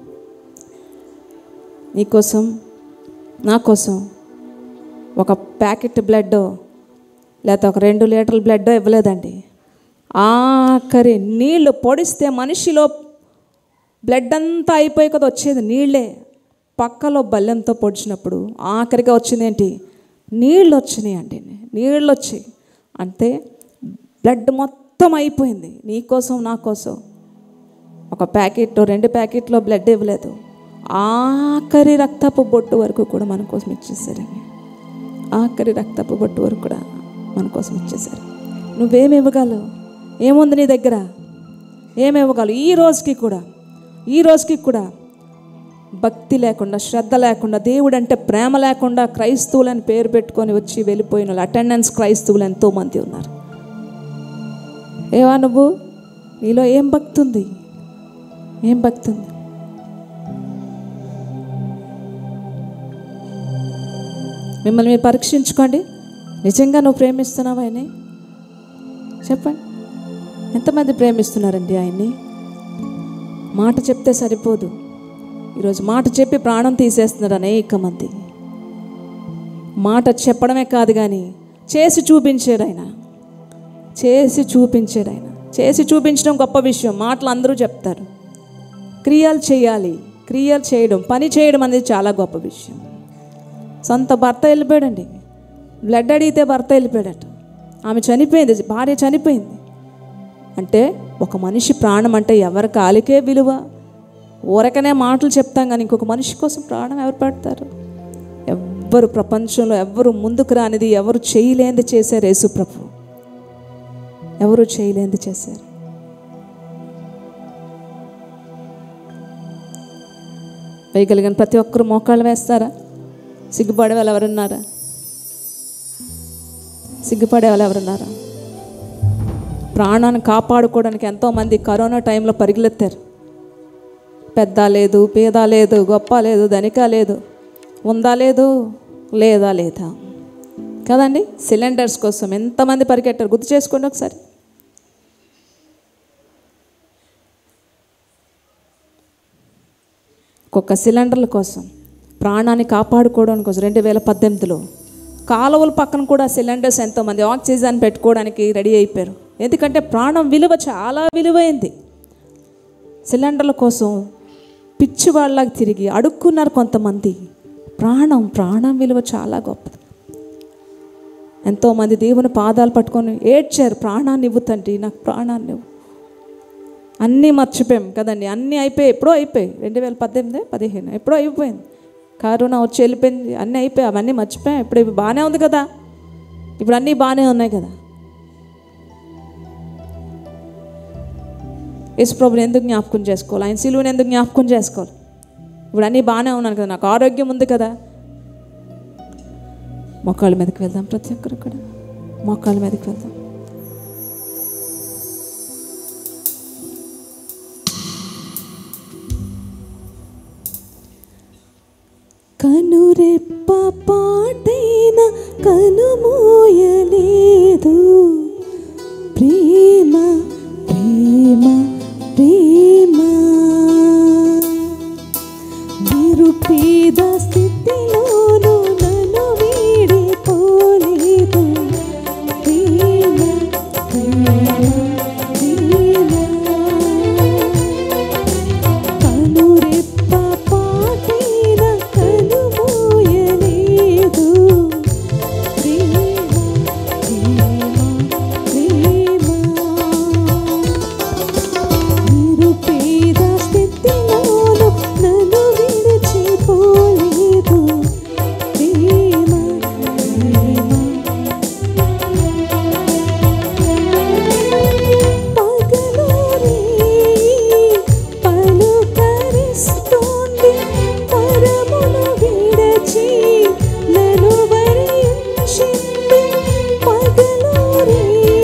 నీకోసం నా కోసం ఒక ప్యాకెట్ బ్లడ్ లేకపోతే ఒక రెండు లీటర్ల బ్లడ్ ఇవ్వలేదండి ఆఖరి నీళ్లు పొడిస్తే మనిషిలో బ్లడ్ అంతా అయిపోయి కదా వచ్చేది నీళ్ళే పక్కలో బల్లెంతో పొడిచినప్పుడు ఆఖరిగా వచ్చింది ఏంటి నీళ్ళు వచ్చినాయి అండి నీళ్ళు వచ్చాయి అంటే బ్లడ్ మొత్తం అయిపోయింది నీ కోసం నా కోసం ఒక ప్యాకెట్ రెండు ప్యాకెట్లో బ్లడ్ ఇవ్వలేదు ఆఖరి రక్తపు బొట్టు వరకు కూడా మన కోసం ఇచ్చేసారండి ఆఖరి రక్తపు బొట్టు వరకు కూడా మన కోసం ఇచ్చేసారు నువ్వేమి ఇవ్వగలవు ఏముంది నీ దగ్గర ఏమి ఇవ్వగలవు ఈ రోజుకి కూడా ఈ రోజుకి కూడా భక్తి లేకుండా శ్రద్ధ లేకుండా దేవుడు అంటే ప్రేమ లేకుండా క్రైస్తవులని పేరు పెట్టుకొని వచ్చి వెళ్ళిపోయిన వాళ్ళు అటెండెన్స్ క్రైస్తవులు ఎంతోమంది ఉన్నారు ఏవా నువ్వు నీలో ఏం భక్తి ఉంది ఏం భక్తి ఉంది మిమ్మల్ని మీరు పరీక్షించుకోండి నిజంగా నువ్వు ప్రేమిస్తున్నావు ఆయన్ని చెప్పండి ఎంతమంది ప్రేమిస్తున్నారండి ఆయన్ని మాట చెప్తే సరిపోదు ఈరోజు మాట చెప్పి ప్రాణం తీసేస్తున్నారు అనేక మంది మాట చెప్పడమే కాదు కానీ చేసి చూపించాడు ఆయన చేసి చూపించాడు ఆయన చేసి చూపించడం గొప్ప విషయం మాటలు అందరూ చెప్తారు క్రియలు చేయాలి క్రియలు చేయడం పని చేయడం అనేది చాలా గొప్ప విషయం సొంత భర్త వెళ్ళిపోయాడండి బ్లడ్ అడిగితే భర్త వెళ్ళిపోయాడట ఆమె చనిపోయింది భార్య చనిపోయింది అంటే ఒక మనిషి ప్రాణం అంటే ఎవరి కాలికే విలువ ఊరకనే మాటలు చెప్తాం కానీ ఇంకొక మనిషి కోసం ప్రాణం ఎవరు పెడతారు ఎవ్వరు ప్రపంచంలో ఎవ్వరు ముందుకు రానిది ఎవరు చేయలేనిది చేశారు యేసుప్రభు ఎవరు చేయలేనిది చేశారు వేయగలిగిన ప్రతి ఒక్కరు మోకాళ్ళు వేస్తారా సిగ్గుపడే వాళ్ళు ఎవరున్నారా సిగ్గుపడే వాళ్ళు ఎవరున్నారా ప్రాణాన్ని కాపాడుకోవడానికి ఎంతోమంది కరోనా టైంలో పరిగెత్తారు పెద్ద లేదు పేద లేదు గొప్ప లేదు ధనిక లేదు ఉందా లేదు లేదా లేదా కదండి సిలిండర్స్ కోసం ఎంతమంది పరిగెట్టారు గుర్తు చేసుకోండి ఒకసారి ఒక్కొక్క సిలిండర్ల కోసం ప్రాణాన్ని కాపాడుకోవడం కోసం రెండు వేల పద్దెనిమిదిలో కాలువల పక్కన కూడా సిలిండర్స్ ఎంతోమంది ఆక్సిజన్ పెట్టుకోవడానికి రెడీ అయిపోయారు ఎందుకంటే ప్రాణం విలువ చాలా విలువైంది సిలిండర్ల కోసం పిచ్చి వాళ్ళకి తిరిగి అడుక్కున్నారు కొంతమంది ప్రాణం ప్రాణం విలువ చాలా గొప్పది ఎంతోమంది దేవుని పాదాలు పట్టుకొని ఏడ్చారు ప్రాణాన్ని ఇవ్వు తండ్రి నాకు ప్రాణాన్ని ఇవ్వు అన్నీ మర్చిపోయాం కదండి అన్నీ అయిపోయాయి ఎప్పుడో అయిపోయాయి రెండు వేల పద్దెనిమిది పదిహేను ఎప్పుడో అయిపోయింది కరోనా వచ్చి వెళ్ళిపోయింది అన్నీ అయిపోయాయి అవన్నీ మర్చిపోయాం ఇప్పుడు ఇవి బాగానే ఉంది కదా ఇప్పుడు అన్నీ బాగానే ఉన్నాయి కదా యేసుప్రభుని ఎందుకు జ్ఞాపకం చేసుకోవాలి ఆయన సిలువని ఎందుకు జ్ఞాపకం చేసుకోవాలి ఇప్పుడు అన్నీ బాగానే ఉన్నాను కదా నాకు ఆరోగ్యం ఉంది కదా మొక్కల మీదకి వెళ్దాం ప్రతి ఒక్కరు కూడా మొక్కల మీదకి వెళ్దాం కనురెప్ప పాటైన కనుమోయలేదు ప్రేమ ప్రేమ ప్రేమ నిరుపేద స్థితిలోనూ నన్ను వీడిపోలేదు ప్రేమ ప్రేమ ప్రేమ కనురెప్ప పాటైన కనుమోయలేదు ప్రేమ ప్రేమ ప్రేమ నిరుపేద స్థితిలోను నన్ను విడిచిపోలేదు ప్రేమ ప్రేమ పగలోని పలుకరిస్తోంది పరమును విడచి నన్ను వరించింది పగలోని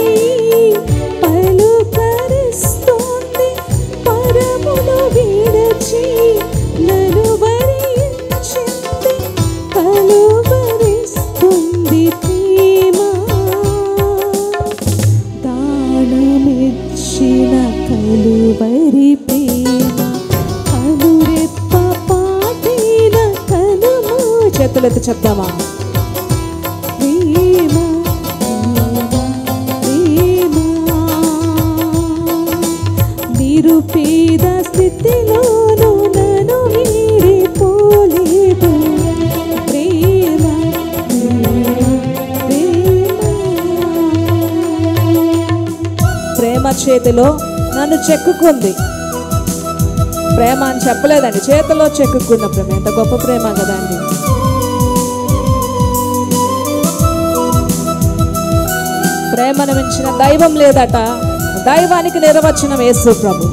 పలుకరిస్తోంది పరమును విడచి నన్ను వరించింది కలువరిస్తుంది ప్రేమ దానమిచ్చిన కలువరి ప్రేమ కనురెప్ప పాటిన కనుము చేతులెత్తి చెప్తామా ప్రేమ ప్రేమ నిరుపేద స్థితిలోనూ నన్ను వీడిపోలేదు ప్రేమ ప్రేమ ప్రేమ చేతిలో నన్ను చెక్కుకుంది ప్రేమ అని చెప్పలేదండి చేతిలో చెక్కుకున్న ప్రేమ ఎంత గొప్ప ప్రేమ కదండి ప్రేమను మించిన దైవం లేదట దైవానికి నిర్వచనం యేసు ప్రభు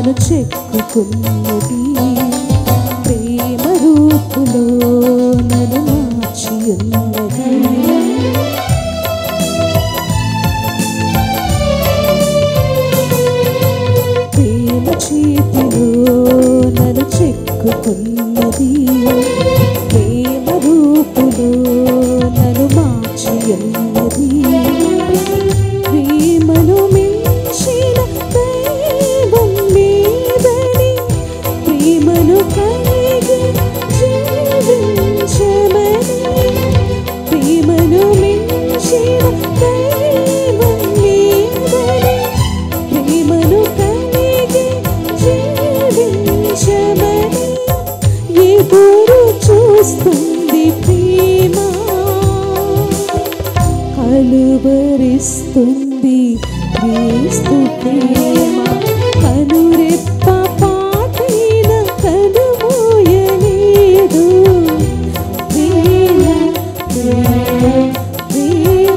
నన్ను చెక్కుకున్నది ప్రేమ రూపులో నన్ను మార్చి ఉన్నది ప్రేమ చేతిలో నన్ను చెక్కుకున్నది ప్రేమ రూపులో నన్ను మార్చి ఉన్నది ప్రేమను మించిన దైవం లేదని ప్రేమను కలిగి జీవించమని ప్రేమను మించిన దైవం లేదని ప్రేమను కలిగి జీవించమని ఎదురు చూస్తుంది ప్రేమ కలువరిస్తుంది క్రీస్తు ప్రేమ కనురెప్ప పాటైన కనుమోయలేదు ప్రేమ ప్రేమ ప్రేమ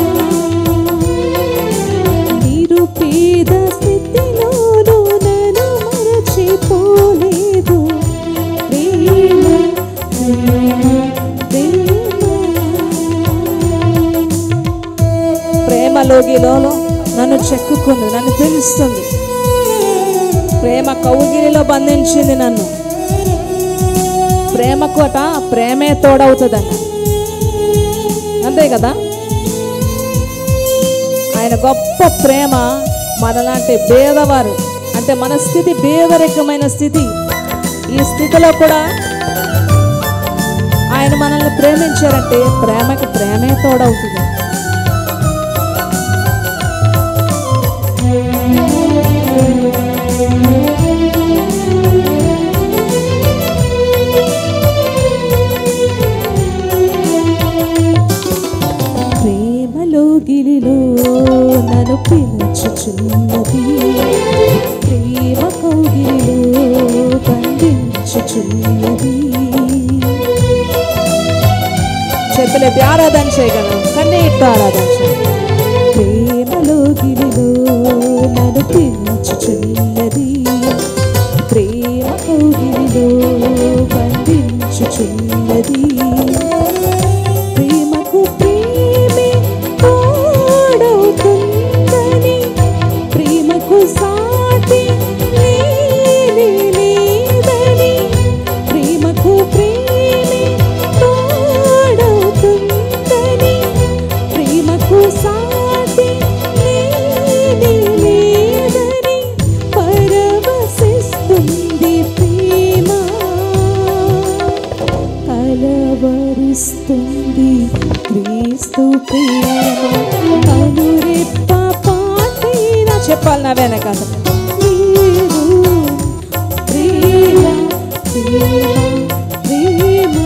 నిరుపేద స్థితిలోనూ నన్ను మరచిపోలేదు ప్రేమ ప్రేమ ప్రేమ లోగిలో నన్ను చెక్కుకుంది నన్ను పిలుస్తుంది ప్రేమ కౌగిలిలో బంధించింది నన్ను ప్రేమకు అట ప్రేమే తోడవుతుందట అంతే కదా ఆయన గొప్ప ప్రేమ మనలాంటి పేదవారు అంటే మన స్థితి పేదరికమైన స్థితి ఈ స్థితిలో కూడా ఆయన మనల్ని ప్రేమించారంటే ప్రేమకి ప్రేమే తోడవుతుంది ప్రేమలో గిలిలో నన్ను పిలుచుచున్నది ప్రేమ కౌగిలిలో బంధించుచున్నది చెప్పలేపి ఆరాధన చేయగలం కన్నీటితో ఆరాధన చేయగలం ప్రేమలో గిలిలో నన్ను పిలుచుచున్నది ప్రేమ కౌగిలిలో బంధించుచున్నది ప్రేమకు ప్రేమే తోడవుతుందని ప్రేమకు సాటి లేనే లేదని ప్రేమకు ప్రేమే తోడవుతుందని ప్రేమకు సాటి లేనే లేదని పరవశిస్తుంది ప్రేమ కలవరిస్తుంది క్రీస్తు ప్రేమ కనురెప్ప పాటైన చెప్పాలి నా వెనక నీవు ప్రేమ ప్రేమ ప్రేమ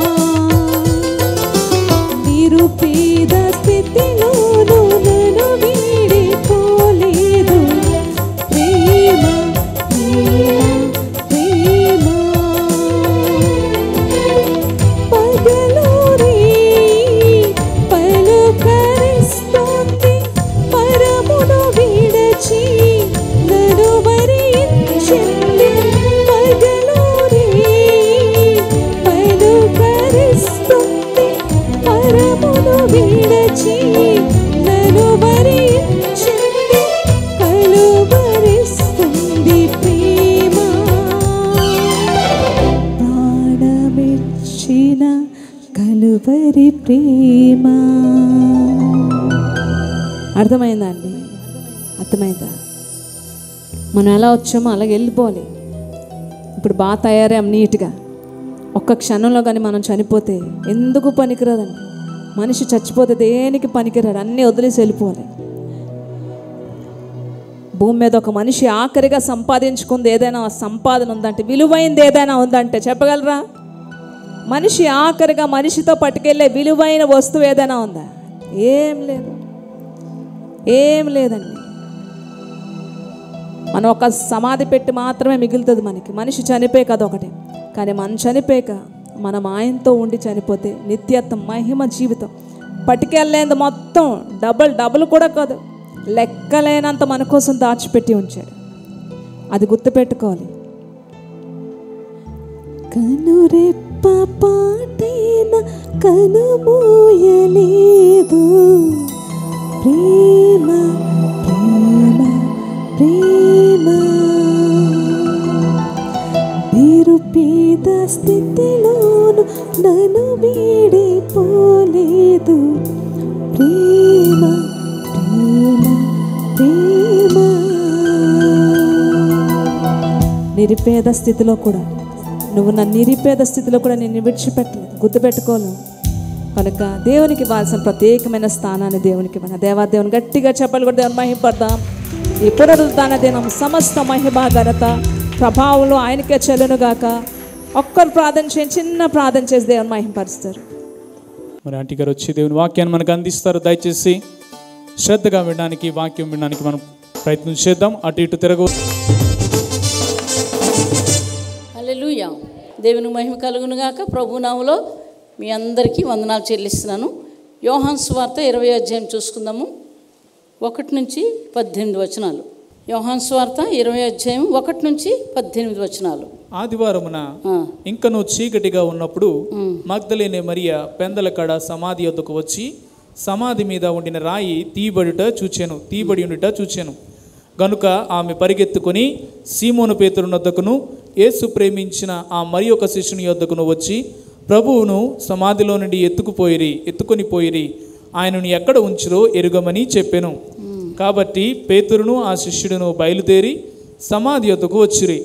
నిరుపేద స్థితిలోనూ నన్ను వీడిపోలేదు ప్రేమ ప్రేమ ప్రేమ పగలూరి పలుకరిస్తోంది పరమును విడచి నన్ను వరించింది పగలూరి పలుకరిస్తోంది పరమును విడచి నన్ను వరించింది కలువరిస్తుంది ప్రేమ ప్రాణమిచ్చిన కలువరి ప్రేమ అర్థమైందా అండి అర్థమైందా మనం ఎలా వచ్చామో అలాగే వెళ్ళిపోవాలి ఇప్పుడు బాగా తయారాం నీట్గా ఒక్క క్షణంలో కానీ మనం చనిపోతే ఎందుకు పనికిరాదండి మనిషి చచ్చిపోతే దేనికి పనికిరాడు అన్నీ వదిలేసి వెళ్ళిపోవాలి భూమి మీద ఒక మనిషి ఆఖరిగా సంపాదించుకుంది ఏదైనా సంపాదన ఉందంటే విలువైంది ఏదైనా ఉందంటే చెప్పగలరా మనిషి ఆఖరిగా మనిషితో పట్టుకెళ్ళే విలువైన వస్తువు ఏదైనా ఉందా ఏం లేదు ఏం లేదండి మనం ఒక సమాధి పెట్టి మాత్రమే మిగులుతుంది మనకి మనిషి చనిపోయాక అదొకటి కానీ మనం చనిపోయాక మనం ఆయనతో ఉండి చనిపోతే నిత్యత్వం మహిమ జీవితం పట్టుకెళ్ళేందు మొత్తం డబుల్ డబుల్ కూడా కాదు లెక్కలేనంత మన కోసం దాచిపెట్టి ఉంచాడు అది గుర్తుపెట్టుకోవాలి కనురెప్ప పాటైన కనుమూయలేదు ప్రేమ ప్రేమ ప్రేమ నిరుపేద స్థితిలోను నన్ను వీడిపోలేదు ప్రేమ ప్రేమ ప్రేమ నిరుపేద స్థితిలో కూడా నువ్వు నా నిరుపేద స్థితిలో కూడా నేను విడిచిపెట్టలేదు గుర్తుపెట్టుకోను కనుక దేవునికి ఇవ్వాల్సిన ప్రత్యేకమైన స్థానాన్ని దేవునికి ఇవ్వాలి దేవా దేవుని గట్టిగా చెప్పాలి కూడా దేవుని మహిపడదాం ఈ పునరుద్ధాన దినం సమస్త మహిమ ఘనత ప్రభావంలో ఆయనకే చెల్లునుగాక ఒక్కరు ప్రార్థన చేయండి చిన్న ప్రార్థన చేసి దేవుని మహింపరుస్తారు మరి ఆంటీ గారు వచ్చి దేవుని వాక్యాన్ని మనకు అందిస్తారు దయచేసి శ్రద్ధగా వినడానికి వాక్యం వినడానికి మనం ప్రయత్నం చేద్దాం అటు ఇటు తిరగ హల్లెలూయా దేవుని మహిమ కలుగునుగాక ప్రభునామలో మీ అందరికీ వందనాలు చెల్లిస్తున్నాను యోహాన్ స్వార్త ఇరవై అధ్యాయం చూసుకుందాము ఒకటి నుంచి పద్దెనిమిది వచనాలు యోహాన్ స్వార్త ఇరవై అధ్యాయం ఒకటి నుంచి పద్దెనిమిది వచనాలు ఆదివారమున ఆ, ఇంకను చీకటిగా ఉన్నప్పుడు మగ్ధలేనే మరియ పెందల కడ సమాధి వద్దకు వచ్చి సమాధి మీద ఉండిన రాయి తీయబడుట చూచాను తీయబడి ఉండుట చూచాను గనుక ఆమె పరిగెత్తుకొని సీమోను పేతురు వద్దకును యేసు ప్రేమించిన ఆ మరి ఒక శిష్యుని యొద్దకును వచ్చి ప్రభువును సమాధిలో నుండి ఎత్తుకుపోయిరి ఎత్తుకొని పోయిరి ఆయనను ఎక్కడ ఉంచురో ఎరుగమని చెప్పెను కాబట్టి పేతురును ఆ శిష్యుడును బయలుదేరి సమాధి యొద్దకు వచ్చిరి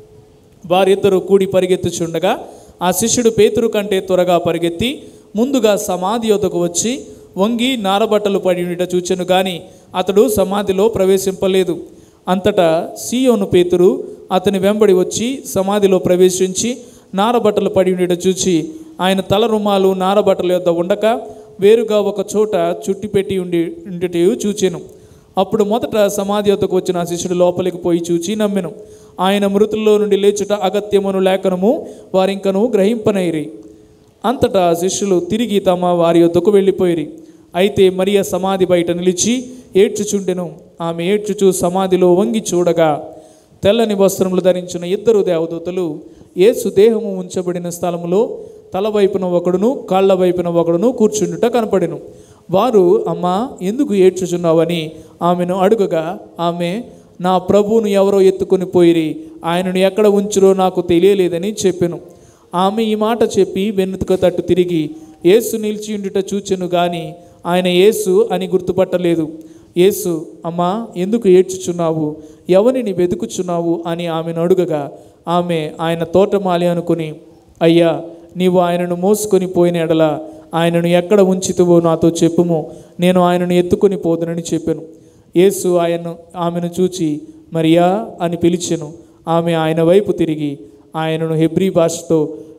వారిద్దరూ కూడి పరిగెత్తుచుండగా ఆ శిష్యుడు పేతురు కంటే త్వరగా పరిగెత్తి ముందుగా సమాధి యొద్దకు వచ్చి వంగి నారబట్టలు పడి ఉండుట చూచెను గాని అతడు సమాధిలో ప్రవేశింపలేదు అంతటా సీయోను పేతురు అతని వెంబడి వచ్చి సమాధిలో ప్రవేశించి నారబట్టలు పడి ఉండుట చూచి ఆయన తల రుమాలు నారబట్టల యొద్ద ఉండక వేరుగా ఒక చోట చుట్టిపెట్టి ఉండి ఉండుటయు చూచెను అప్పుడు మొదట సమాధి వద్దకు వచ్చిన ఆ శిష్యుడు లోపలికి పోయి చూచి నమ్మెను ఆయన మృతుల్లో నుండి లేచుట అగత్యమును లేఖనము వారింకను గ్రహింపనైరి అంతటా ఆ శిష్యులు తిరిగి తమ వారి వద్దకు వెళ్ళిపోయిరి అయితే మరియ సమాధి బయట నిలిచి ఏడ్చుచుండెను ఆమె ఏడ్చుచు సమాధిలో వంగి చూడగా తెల్లని వస్త్రములు ధరించిన ఇద్దరు దేవదూతలు యేసు దేహము ఉంచబడిన స్థలములో తల వైపున ఒకడును కాళ్ళ వైపున ఒకడును కూర్చుండుట కనపడెను వారు అమ్మా ఎందుకు ఏడ్చుచున్నావని ఆమెను అడుగగా ఆమె నా ప్రభువును ఎవరో ఎత్తుకొని పోయిరి ఆయనను ఎక్కడ ఉంచురో నాకు తెలియలేదని చెప్పెను ఆమె ఈ మాట చెప్పి వెన్నుక తట్టు తిరిగి యేసు నిలిచి ఉండుట చూచెను గాని ఆయన యేసు అని గుర్తుపట్టలేదు యేసు అమ్మా ఎందుకు ఏడ్చుచున్నావు ఎవరిని వెతుకుచున్నావు అని ఆమెను అడుగగా ఆమె ఆయన తోటమాలి అనుకుని అయ్యా నీవు ఆయనను మోసుకొని పోయిన ఎడల ఆయనను ఎక్కడ ఉంచితువో నాతో చెప్పుము నేను ఆయనను ఎత్తుకొని పోదునని చెప్పాను యేసు ఆయన ఆమెను చూచి మరియా అని పిలిచెను ఆమె ఆయన వైపు తిరిగి ఆయనను హెబ్రీ భాషతో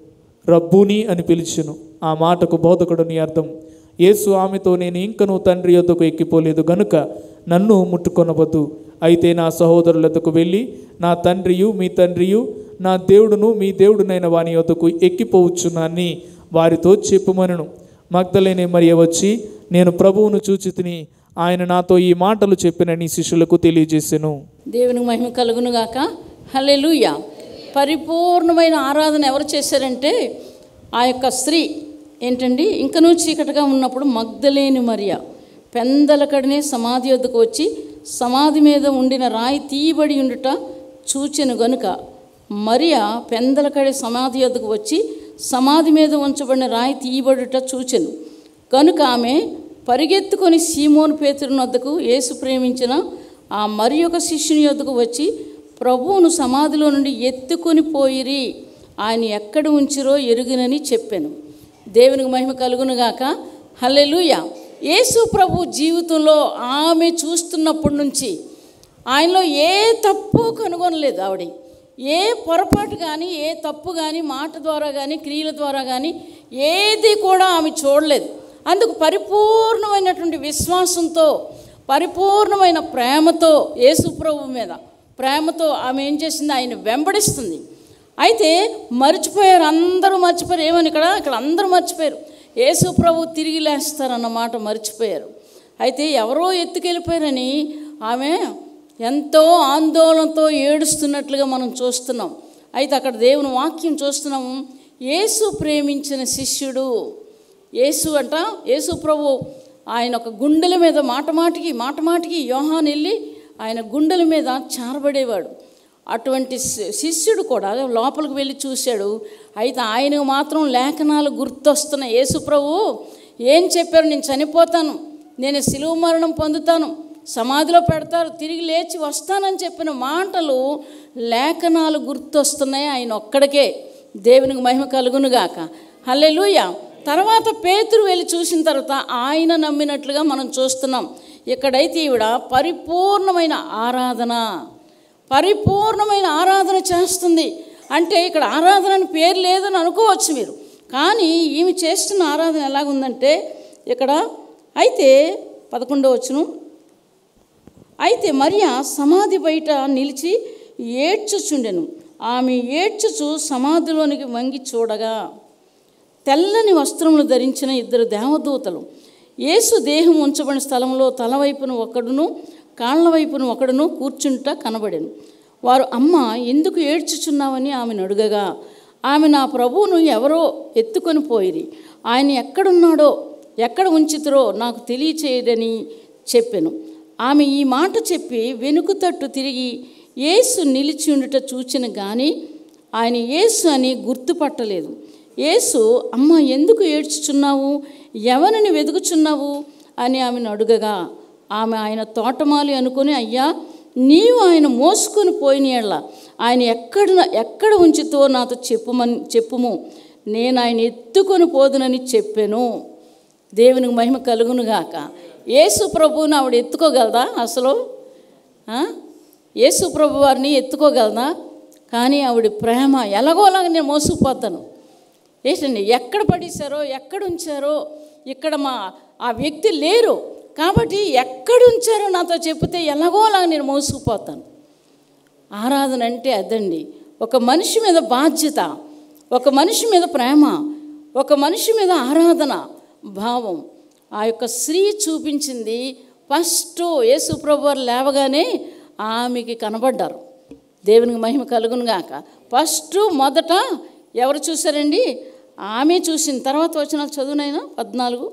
రబ్బూని అని పిలిచెను ఆ మాటకు బోధకుడుని అర్థం యేసు ఆమెతో నేను ఇంకను తండ్రి యొద్దకు ఎక్కిపోలేదు గనుక నన్ను ముట్టుకొనవద్దు అయితే నా సహోదరులతకు వెళ్ళి నా తండ్రియు మీ తండ్రియు నా దేవుడును మీ దేవుడునైన వాని యొద్దకు ఎక్కిపోవచ్చునని వారితో చెప్పుమనను మగ్ధలేనే మరియ వచ్చి నేను ప్రభువును చూచి తిని ఆయన నాతో ఈ మాటలు చెప్పినని శిష్యులకు తెలియజేసెను దేవునికి మహిమ కలుగునుగాక హల్లెలూయా పరిపూర్ణమైన ఆరాధన ఎవరు చేశారంటే ఆ యొక్క స్త్రీ ఏంటండి ఇంకనూ చీకటిగా ఉన్నప్పుడు మగ్ధలేని మరియ పెందలకడనే సమాధి వద్దకు వచ్చి సమాధి మీద ఉండిన రాయి తీయబడి ఉండుట చూచెను గనుక మరియ పెందలకడి సమాధి వద్దకు వచ్చి సమాధి మీద ఉంచబడిన రాయి తీయబడుట చూచెను కనుక ఆమె పరిగెత్తుకొని సీమోను పేతురుని వద్దకు యేసు ప్రేమించిన ఆ మరి ఒక శిష్యుని వద్దకు వచ్చి ప్రభువును సమాధిలో నుండి ఎత్తుకొని పోయిరి ఆయన ఎక్కడ ఉంచిరో ఎరుగునని చెప్పాను దేవునికి మహిమ కలుగునుగాక హల్లెలూయా యేసు ప్రభు జీవితంలో ఆమె చూస్తున్నప్పటి నుంచి ఆయనలో ఏ తప్పు కనుగొనలేదు ఆవిడ ఏ పొరపాటు కానీ ఏ తప్పు కానీ మాట ద్వారా కానీ క్రియల ద్వారా కానీ ఏది కూడా ఆమె చూడలేదు అందుకు పరిపూర్ణమైనటువంటి విశ్వాసంతో పరిపూర్ణమైన ప్రేమతో యేసు ప్రభు మీద ప్రేమతో ఆమె ఏం చేసింది ఆయన వెంబడిస్తుంది అయితే మర్చిపోయారు అందరూ మర్చిపోయారు ఏమని ఇక్కడ ఇక్కడ అందరూ మర్చిపోయారు యేసు ప్రభు తిరిగి లేస్తారన్నమాట మర్చిపోయారు అయితే ఎవరో ఎత్తుకెళ్ళిపోయారని ఆమె ఎంతో ఆందోళనతో ఏడుస్తున్నట్లుగా మనం చూస్తున్నాం అయితే అక్కడ దేవుని వాక్యం చూస్తున్నాము యేసు ప్రేమించిన శిష్యుడు యేసు అంట యేసు ప్రభు ఆయన ఒక గుండెల మీద మాట మాటికి మాట మాటికి యోహాన్ వెళ్ళి ఆయన గుండెల మీద చారబడేవాడు అటువంటి శి- శిష్యుడు కూడా లోపలికి వెళ్ళి చూశాడు అయితే ఆయనకు మాత్రం లేఖనాలు గుర్తొస్తున్నాయి యేసు ప్రభు ఏం చెప్పారు నేను చనిపోతాను నేను సిలువ మరణం పొందుతాను సమాధిలో పెడతారు తిరిగి లేచి వస్తానని చెప్పిన మాటలు లేఖనాలు గుర్తొస్తున్నాయి ఆయన ఒక్కడికే దేవునికి మహిమ కలుగునుగాక హల్లెలూయ తర్వాత పేతురు వెళ్ళి చూసిన తర్వాత ఆయన నమ్మినట్లుగా మనం చూస్తున్నాం ఇక్కడైతే ఈవిడ పరిపూర్ణమైన ఆరాధన పరిపూర్ణమైన ఆరాధన చేస్తుంది అంటే ఇక్కడ ఆరాధన అని పేరు లేదని అనుకోవచ్చు మీరు కానీ ఈమె చేస్తున్న ఆరాధన ఎలాగుందంటే ఇక్కడ అయితే పదకొండో వచ్చును అయితే మరియా సమాధి బయట నిలిచి ఏడ్చుచుండెను ఆమె ఏడ్చుచు సమాధిలోనికి వంగి చూడగా తెల్లని వస్త్రములు ధరించిన ఇద్దరు దేవదూతలు యేసు దేహం ఉంచబడిన స్థలంలో తల వైపున ఒకడును కాళ్ళ వైపున ఒకడును కూర్చుంట కనబడెను వారు అమ్మ ఎందుకు ఏడ్చుచున్నావని ఆమెను అడుగగా ఆమె నా ప్రభువును ఎవరో ఎత్తుకొని పోయిరి ఆయన ఎక్కడున్నాడో ఎక్కడ ఉంచితురో నాకు తెలియచేయడని చెప్పెను ఆమె ఈ మాట చెప్పి వెనుక తట్టు తిరిగి యేసు నిలిచి ఉండుట చూచిన కానీ ఆయన యేసు అని గుర్తుపట్టలేదు యేసు అమ్మ ఎందుకు ఏడ్చుచున్నావు ఎవరిని వెతుకుచున్నావు అని ఆమెను అడుగగా ఆమె ఆయన తోటమాలి అనుకుని అయ్యా నీవు ఆయన మోసుకొని పోయిన యెడల ఆయన ఎక్కడ ఎక్కడ ఉంచుతో నాతో చెప్పుమని చెప్పుము నేను ఆయన ఎత్తుకొని పోదునని చెప్పాను దేవునికి మహిమ కలుగునుగాక యేసు ప్రభువుని ఆవిడ ఎత్తుకోగలదా అసలు ఆ? యేసు ప్రభు వారిని ఎత్తుకోగలదా కానీ ఆవిడ ప్రేమ ఎలాగోలాగా నేను మోసుకుపోతాను ఏంటండి ఎక్కడ పడేశారో ఎక్కడ ఉంచారో ఇక్కడ మా ఆ వ్యక్తి లేరు కాబట్టి ఎక్కడ ఉంచారో నాతో చెప్తే ఎలాగోలాగా నేను మోసుకుపోతాను ఆరాధన అంటే అదండి ఒక మనిషి మీద బాధ్యత ఒక మనిషి మీద ప్రేమ ఒక మనిషి మీద ఆరాధన భావం ఆ యొక్క స్త్రీ చూపించింది ఫస్ట్ యేసు ప్రభు వారు లేవగానే ఆమెకి కనబడ్డారు దేవునికి మహిమ కలుగునుగాక ఫస్ట్ మొదట ఎవరు చూశారండి ఆమె చూసిన తర్వాత వచ్చిన చదువునైనా పద్నాలుగు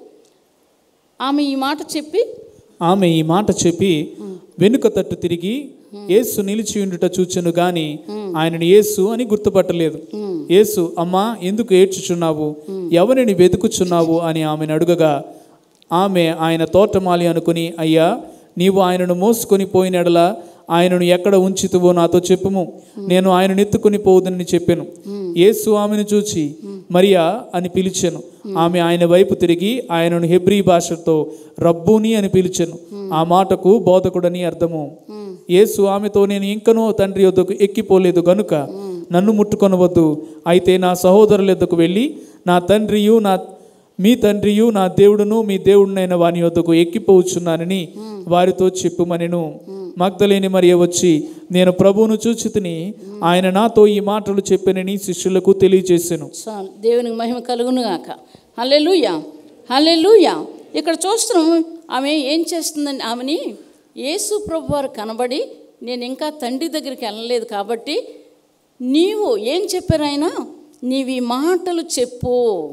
ఆమె ఈ మాట చెప్పి ఆమె ఈ మాట చెప్పి వెనుక తట్టు తిరిగి యేసు నిలిచి ఉండుట చూచెను గాని ఆయనని యేసు అని గుర్తుపట్టలేదు యేసు అమ్మా ఎందుకు ఏడ్చుచున్నావు ఎవరిని వెతుకుచున్నావు అని ఆమెను అడుగగా ఆమె ఆయన తోటమాలి అనుకుని అయ్యా నీవు ఆయనను మోసుకొని పోయినడలా ఆయనను ఎక్కడ ఉంచితువో నాతో చెప్పుము నేను ఆయనను ఎత్తుకొని పోవుదని చెప్పాను యేసు ఆమెను చూచి మరియా అని పిలిచాను ఆమె ఆయన వైపు తిరిగి ఆయనను హెబ్రీ భాషతో రబ్బూని అని పిలిచాను ఆ మాటకు బోధకుడని అర్థము యేసు ఆమెతో నేను ఇంకనూ తండ్రి వద్దకు ఎక్కిపోలేదు గనుక నన్ను ముట్టుకొనవద్దు అయితే నా సహోదరుల వద్దకు వెళ్ళి నా తండ్రియు నా మీ తండ్రియు నా దేవుడును మీ దేవుడినైన వాని వద్దకు ఎక్కిపోవచ్చున్నానని వారితో చెప్పుమనెను మగ్ధలేని మరియ వచ్చి నేను ప్రభువును చూచితిని ఆయన నాతో ఈ మాటలు చెప్పనని శిష్యులకు తెలియజేశాను చాలు దేవునికి మహిమ కలుగునుగాక హల్లెలూయా హల్లెలూయా ఇక్కడ చూస్తున్నాం ఆమె ఏం చేస్తుందండి ఆమెని యేసు ప్రభు వారు కనబడి నేను ఇంకా తండ్రి దగ్గరికి వెళ్ళలేదు కాబట్టి నీవు ఏం చెప్పారు ఆయన నీవు ఈ మాటలు చెప్పు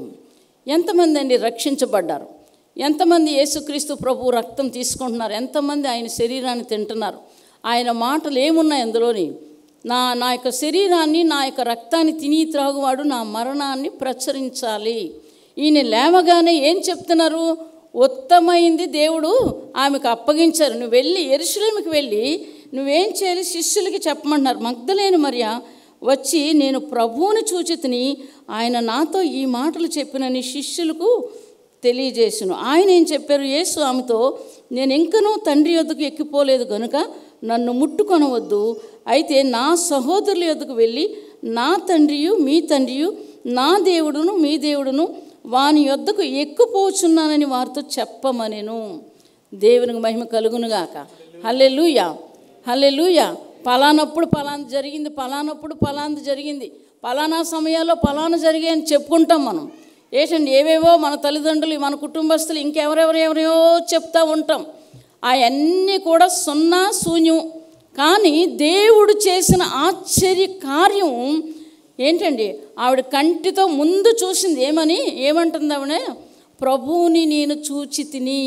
ఎంతమంది అండి రక్షించబడ్డారు ఎంతమంది యేసుక్రీస్తు ప్రభు రక్తం తీసుకుంటున్నారు ఎంతమంది ఆయన శరీరాన్ని తింటున్నారు ఆయన మాటలు ఏమున్నాయి అందులోని నా నా యొక్క శరీరాన్ని నా యొక్క రక్తాన్ని తిని త్రాగువాడు నా మరణాన్ని ప్రచురించాలి ఈయన లేవగానే ఏం చెప్తున్నారు ఉత్తమైంది దేవుడు ఆమెకు అప్పగించారు నువ్వు వెళ్ళి ఎరుసలేమికి వెళ్ళి నువ్వేం చేయాలి శిష్యులకి చెప్పమంటున్నారు మగ్ధలేని మరియా వచ్చి నేను ప్రభువుని చూచితిని ఆయన నాతో ఈ మాటలు చెప్పినని శిష్యులకు తెలియజేసును ఆయన ఏం చెప్పారు యేసు ఆమెతో నేను ఇంకనూ తండ్రి యొద్దకు ఎక్కిపోలేదు గనుక నన్ను ముట్టుకొనవద్దు అయితే నా సహోదరుల యొద్దకు వెళ్ళి నా తండ్రియు మీ తండ్రియు నా దేవుడును మీ దేవుడును వాని యొద్దకు ఎక్కుపోచున్నానని వారితో చెప్పమనెను దేవునికి మహిమ కలుగునుగాక హల్లెలూయా హల్లెలూయా పలానప్పుడు పలానా జరిగింది పలానప్పుడు పలాంది జరిగింది పలానా సమయాల్లో పలానా జరిగాయి అని చెప్పుకుంటాం మనం ఏంటండి ఏవేవో మన తల్లిదండ్రులు మన కుటుంబస్తులు ఇంకెవరెవరు ఎవరెవరో చెప్తా ఉంటాం అవన్నీ కూడా సున్నా శూన్యం కానీ దేవుడు చేసిన ఆశ్చర్య కార్యం ఏంటండి ఆవిడ కంటితో ముందు చూసింది ఏమని ఏమంటుంది ఆవిడ ప్రభువుని నేను చూచి తిని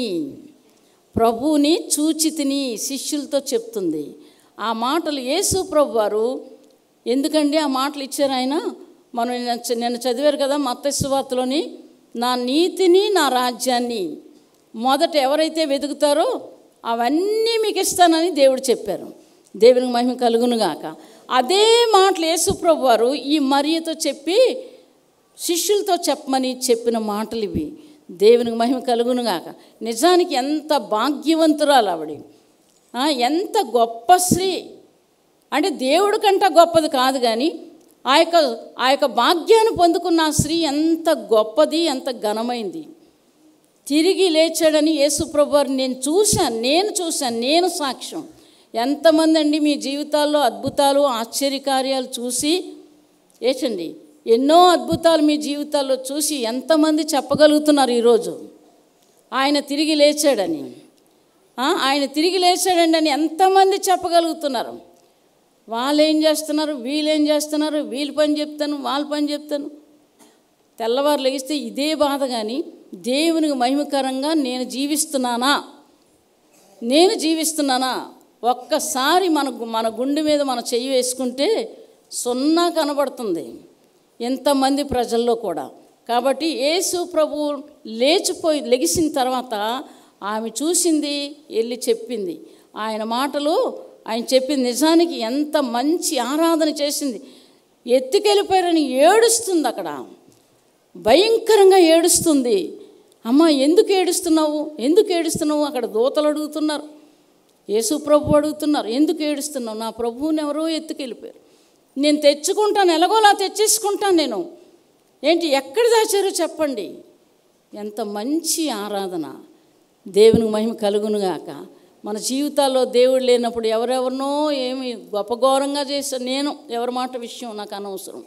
ప్రభువుని చూచి తిని శిష్యులతో చెప్తుంది ఆ మాటలు యేసు ప్రభు వారు ఎందుకండి ఆ మాటలు ఇచ్చారు ఆయన మనం నిన్న చ- నిన్న చదివారు కదా మత్స్యవార్తలోని నా నీతిని నా రాజ్యాన్ని మొదట ఎవరైతే వెతుకుతారో అవన్నీ మీకు ఇస్తానని దేవుడు చెప్పారు దేవునికి మహిమ కలుగునుగాక అదే మాటలు యేసుప్రభు వారు ఈ మరియతో చెప్పి శిష్యులతో చెప్పమని చెప్పిన మాటలు ఇవి దేవునికి మహిమ కలుగునుగాక నిజానికి ఎంత భాగ్యవంతురాలు ఆవిడ ఆ, ఎంత గొప్ప స్త్రీ అంటే దేవుడి కంటే గొప్పది కాదు కానీ ఆ యొక్క ఆ యొక్క భాగ్యాన్ని పొందుకున్న ఆ స్త్రీ ఎంత గొప్పది ఎంత ఘనమైంది తిరిగి లేచాడని యేసుప్రభు వారిని నేను చూశాను నేను చూశాను నేను సాక్ష్యం ఎంతమంది అండి మీ జీవితాల్లో అద్భుతాలు ఆశ్చర్యకార్యాలు చూసి ఏచండి ఎన్నో అద్భుతాలు మీ జీవితాల్లో చూసి ఎంతమంది చెప్పగలుగుతున్నారు ఈరోజు ఆయన తిరిగి లేచాడని ఆ, ఆయన తిరిగి లేచాడండి అని ఎంతమంది చెప్పగలుగుతున్నారు వాళ్ళు ఏం చేస్తున్నారు వీళ్ళు ఏం చేస్తున్నారు వీళ్ళు పని చెప్తాను వాళ్ళ పని చెప్తాను తెల్లవారు లెగిస్తే ఇదే బాధ కానీ దేవునికి మహిమకరంగా నేను జీవిస్తున్నానా నేను జీవిస్తున్నానా ఒక్కసారి మన గు- మన గుండె మీద మన చెయ్యి వేసుకుంటే సున్నా కనబడుతుంది ఎంతమంది ప్రజల్లో కూడా కాబట్టి యేసు ప్రభు లేచిపోయి లెగిసిన తర్వాత ఆమె చూసింది వెళ్ళి చెప్పింది ఆయన మాటలు ఆయన చెప్పింది నిజానికి ఎంత మంచి ఆరాధన చేసింది ఎత్తుకెళ్ళిపోయారని ఏడుస్తుంది అక్కడ భయంకరంగా ఏడుస్తుంది అమ్మ ఎందుకు ఏడుస్తున్నావు ఎందుకు ఏడుస్తున్నావు అక్కడ దూతలు అడుగుతున్నారు యేసు ప్రభు అడుగుతున్నారు ఎందుకు ఏడుస్తున్నావు నా ప్రభువుని ఎవరో ఎత్తుకెళ్ళిపోయారు నేను తెచ్చుకుంటాను ఎలాగోలా తెచ్చేసుకుంటాను నేను ఏంటి ఎక్కడ దాచారో చెప్పండి ఎంత మంచి ఆరాధన దేవునికి మహిమ కలుగునుగాక మన జీవితాల్లో దేవుడు లేనప్పుడు ఎవరెవరినో ఏమి గొప్ప ఘోరంగా చేశారు నేను ఎవరి మాట విషయం నాకు అనవసరం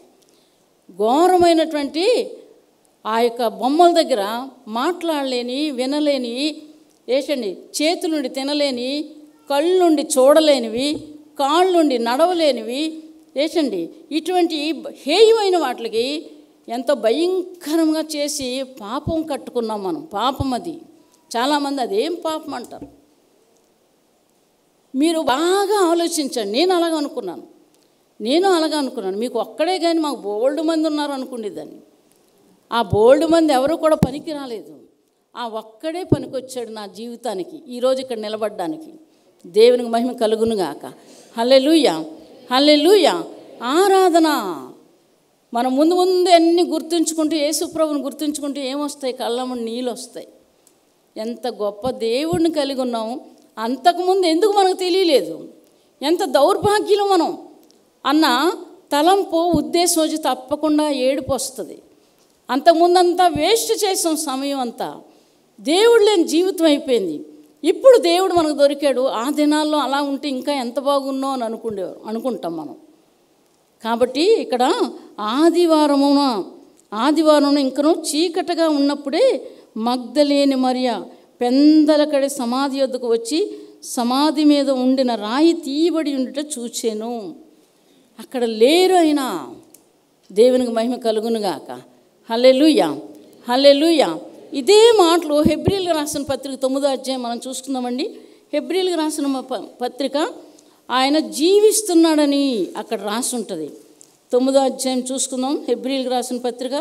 ఘోరమైనటువంటి ఆ యొక్క బొమ్మల దగ్గర మాట్లాడలేని వినలేని ఏసండి చేతుల నుండి తినలేని కళ్ళు నుండి చూడలేనివి కాళ్ళు నుండి నడవలేనివి ఏసండి ఇటువంటి హేయమైన వాటికి ఎంతో భయంకరంగా చేసి పాపం కట్టుకున్నాం మనం పాపం అది చాలామంది అదేం పాపం అంటారు మీరు బాగా ఆలోచించండి నేను అలాగ అనుకున్నాను నేను అలాగ అనుకున్నాను మీకు ఒక్కడే కానీ మాకు బోల్డ్ మంది ఉన్నారు అనుకునేదాన్ని ఆ బోల్డ్ మంది ఎవరు కూడా పనికి రాలేదు ఆ ఒక్కడే పనికొచ్చాడు నా జీవితానికి ఈరోజు ఇక్కడ నిలబడ్డానికి దేవునికి మహిమ కలుగునుగాక హల్లెలూయ హల్లెలూయ ఆరాధన మనం ముందు ముందు అన్నీ గుర్తుంచుకుంటూ యేసుప్రభుని గుర్తుంచుకుంటూ ఏమొస్తాయి కళ్ళమ్మని నీళ్ళు వస్తాయి ఎంత గొప్ప దేవుడిని కలిగి ఉన్నాము అంతకుముందు ఎందుకు మనకు తెలియలేదు ఎంత దౌర్భాగ్యులు మనం అన్న తలంపు ఉద్దేశం వచ్చి తప్పకుండా ఏడుపు వస్తుంది అంతకుముందంతా వేస్ట్ చేసాం సమయం అంతా దేవుడు లేని జీవితం అయిపోయింది ఇప్పుడు దేవుడు మనకు దొరికాడు ఆ దినాల్లో అలా ఉంటే ఇంకా ఎంత బాగున్నో అని అనుకునేవారు అనుకుంటాం మనం కాబట్టి ఇక్కడ ఆదివారమున ఆదివారం ఇంకను చీకటగా ఉన్నప్పుడే మగ్ధలేని మరియ పెందలకడి సమాధి వద్దకు వచ్చి సమాధి మీద ఉండిన రాయి తీయబడి ఉండుట చూచాను అక్కడ లేరు అయినా దేవునికి మహిమ కలుగునుగాక హల్లెలూయా హల్లెలూయా ఇదే మాటలు హెబ్రిల్కి రాసిన పత్రిక తొమ్మిదో అధ్యాయం మనం చూసుకుందామండి హెబ్రిల్కి రాసిన మ- ప- పత్రిక ఆయన జీవిస్తున్నాడని అక్కడ రాసి ఉంటుంది తొమ్మిదో అధ్యాయం చూసుకుందాం హెబ్రిల్కి రాసిన పత్రిక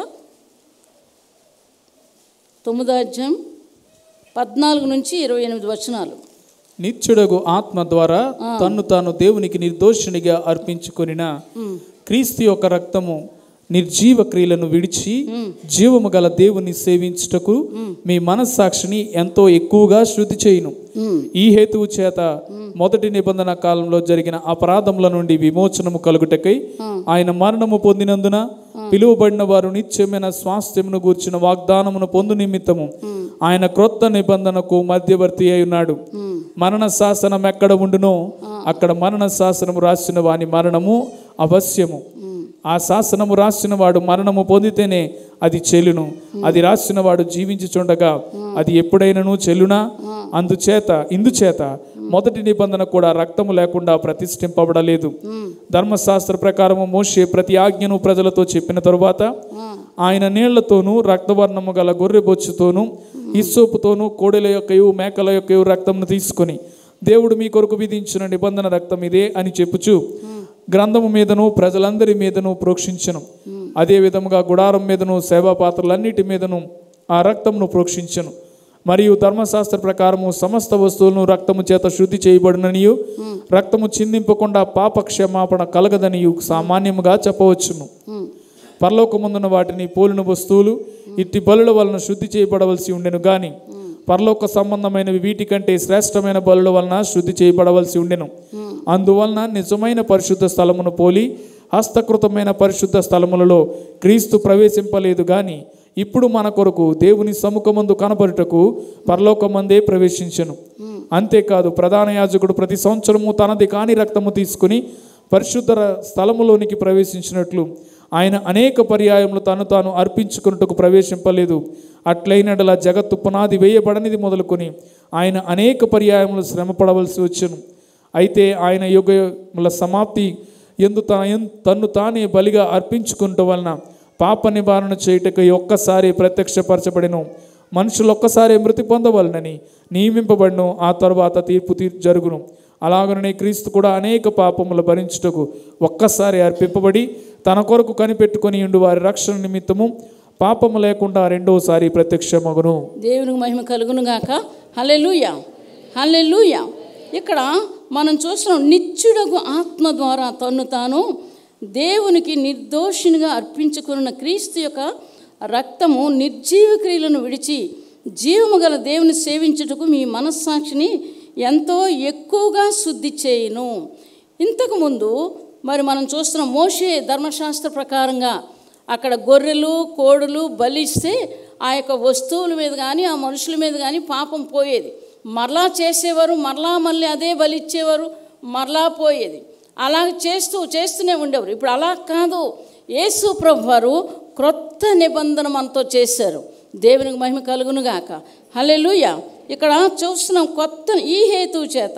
తొమ్మిదో అధ్యాయం పద్నాలుగు నుంచి ఇరవై ఎనిమిది వచనాలు నిత్యుడగు ఆత్మ ద్వారా తన్ను తాను దేవునికి నిర్దోషినిగా అర్పించుకొనిన క్రీస్తు యొక్క రక్తము నిర్జీవ క్రియలను విడిచి జీవము గల దేవుని సేవించుటకు మీ మనస్సాక్షిని ఎంతో ఎక్కువగా శృతి చేయును ఈ హేతువు చేత మొదటి నిబంధన కాలంలో జరిగిన అపరాధముల నుండి విమోచనము కలుగుటకై ఆయన మరణము పొందినందున పిలువబడిన వారు నిత్యమైన స్వాస్థ్యమును గూర్చిన వాగ్దానమును పొందు నిమిత్తము ఆయన క్రొత్త నిబంధనకు మధ్యవర్తి అయి ఉన్నాడు మరణ శాసనం ఎక్కడ ఉండునో అక్కడ మరణ శాసనము రాసిన వాని మరణము అవశ్యము ఆ శాసనము రాసిన వాడు మరణము పొందితేనే అది చెల్లును అది రాసిన వాడు జీవించుచుండగా అది ఎప్పుడైనను చెల్లునా అందుచేత ఇందుచేత మొదటి నిబంధన కూడా రక్తము లేకుండా ప్రతిష్ఠింపబడలేదు ధర్మశాస్త్ర ప్రకారము మోషే ప్రతి ఆజ్ఞను ప్రజలతో చెప్పిన తరువాత ఆయన నీళ్లతోనూ రక్తవర్ణము గల గొర్రె బొచ్చుతోనూ ఇస్సోపుతోనూ కోడెల యొక్కయు మేకల యొక్కయు రక్తమును తీసుకొని దేవుడు మీ కొరకు విధించిన నిబంధన రక్తం ఇదే అని చెప్పుచు గ్రంథము మీదను ప్రజలందరి మీదను ప్రోక్షించను అదే విధముగా గుడారం మీదను సేవా పాత్రలన్నిటి మీదను ఆ రక్తమును ప్రోక్షించను మరియు ధర్మశాస్త్ర ప్రకారము సమస్త వస్తువులను రక్తము చేత శుద్ధి చేయబడిననియు రక్తము చిందింపకుండా పాప క్షమాపణ కలగదనియు సామాన్యముగా చెప్పవచ్చును పరలోకముందున్న వాటిని పోలిన వస్తువులు ఇట్టి బలుల వలన శుద్ధి చేయబడవలసి ఉండెను గాని పరలోక సంబంధమైనవి వీటికంటే శ్రేష్టమైన బలుల వలన శుద్ధి చేయబడవలసి ఉండెను అందువలన నిజమైన పరిశుద్ధ స్థలమును పోలి హస్తకృతమైన పరిశుద్ధ స్థలములలో క్రీస్తు ప్రవేశింపలేదు గాని ఇప్పుడు మన కొరకు దేవుని సముఖమందు కనపరుటకు పరలోకమందే ప్రవేశించను అంతేకాదు ప్రధాన యాజకుడు ప్రతి సంవత్సరము తనది కాని రక్తము తీసుకుని పరిశుద్ధ ర- స్థలములోనికి ప్రవేశించినట్లు ఆయన అనేక పర్యాయములు తను తాను అర్పించుకున్నట్టుకు ప్రవేశింపలేదు అట్లయినడలా జగత్తు పునాది వేయబడనిది మొదలుకొని ఆయన అనేక పర్యాయములు శ్రమపడవలసి వచ్చును అయితే ఆయన యుగముల సమాప్తి ఎందు తా- తన్ను తానే బలిగా అర్పించుకుంటూ వలన పాప నివారణ చేయుటకు ఒక్కసారి ప్రత్యక్షపరచబడిను మనుషులు ఒక్కసారి మృతి పొందవలనని నియమింపబడిను ఆ తర్వాత తీర్పు తీర్ జరుగును అలాగనే క్రీస్తు కూడా అనేక పాపములు భరించుటకు ఒక్కసారి అర్పింపబడి తన కొరకు కనిపెట్టుకొని ఉండు వారి రక్షణ నిమిత్తము పాపము లేకుండా రెండోసారి ప్రత్యక్షమగును దేవునికి మహిమ కలుగును గాక హల్లెలూయ హల్లెలూయ ఇక్కడ మనం చూస్తున్నాం నిత్యుడగు ఆత్మ ద్వారా తన్ను తాను దేవునికి నిర్దోషినిగా అర్పించుకున్న క్రీస్తు యొక్క రక్తము నిర్జీవ క్రియలను విడిచి జీవము గల దేవుని సేవించుటకు మీ మనస్సాక్షిని ఎంతో ఎక్కువగా శుద్ధి చేయును ఇంతకుముందు మరి మనం చూస్తున్నాం మోషే ధర్మశాస్త్ర ప్రకారంగా అక్కడ గొర్రెలు కోడులు బలిస్తే ఆ యొక్క వస్తువుల మీద కానీ ఆ మనుషుల మీద కానీ పాపం పోయేది మరలా చేసేవారు మరలా మళ్ళీ అదే బలి ఇచ్చేవారు మరలా పోయేది అలా చేస్తూ చేస్తూనే ఉండేవారు ఇప్పుడు అలా కాదు యేసు ప్రభు వారు క్రొత్త నిబంధన మనతో చేశారు దేవునికి మహిమ కలుగును గాక హల్లెలూయ ఇక్కడ చూస్తున్నాం కొత్త ఈ హేతువు చేత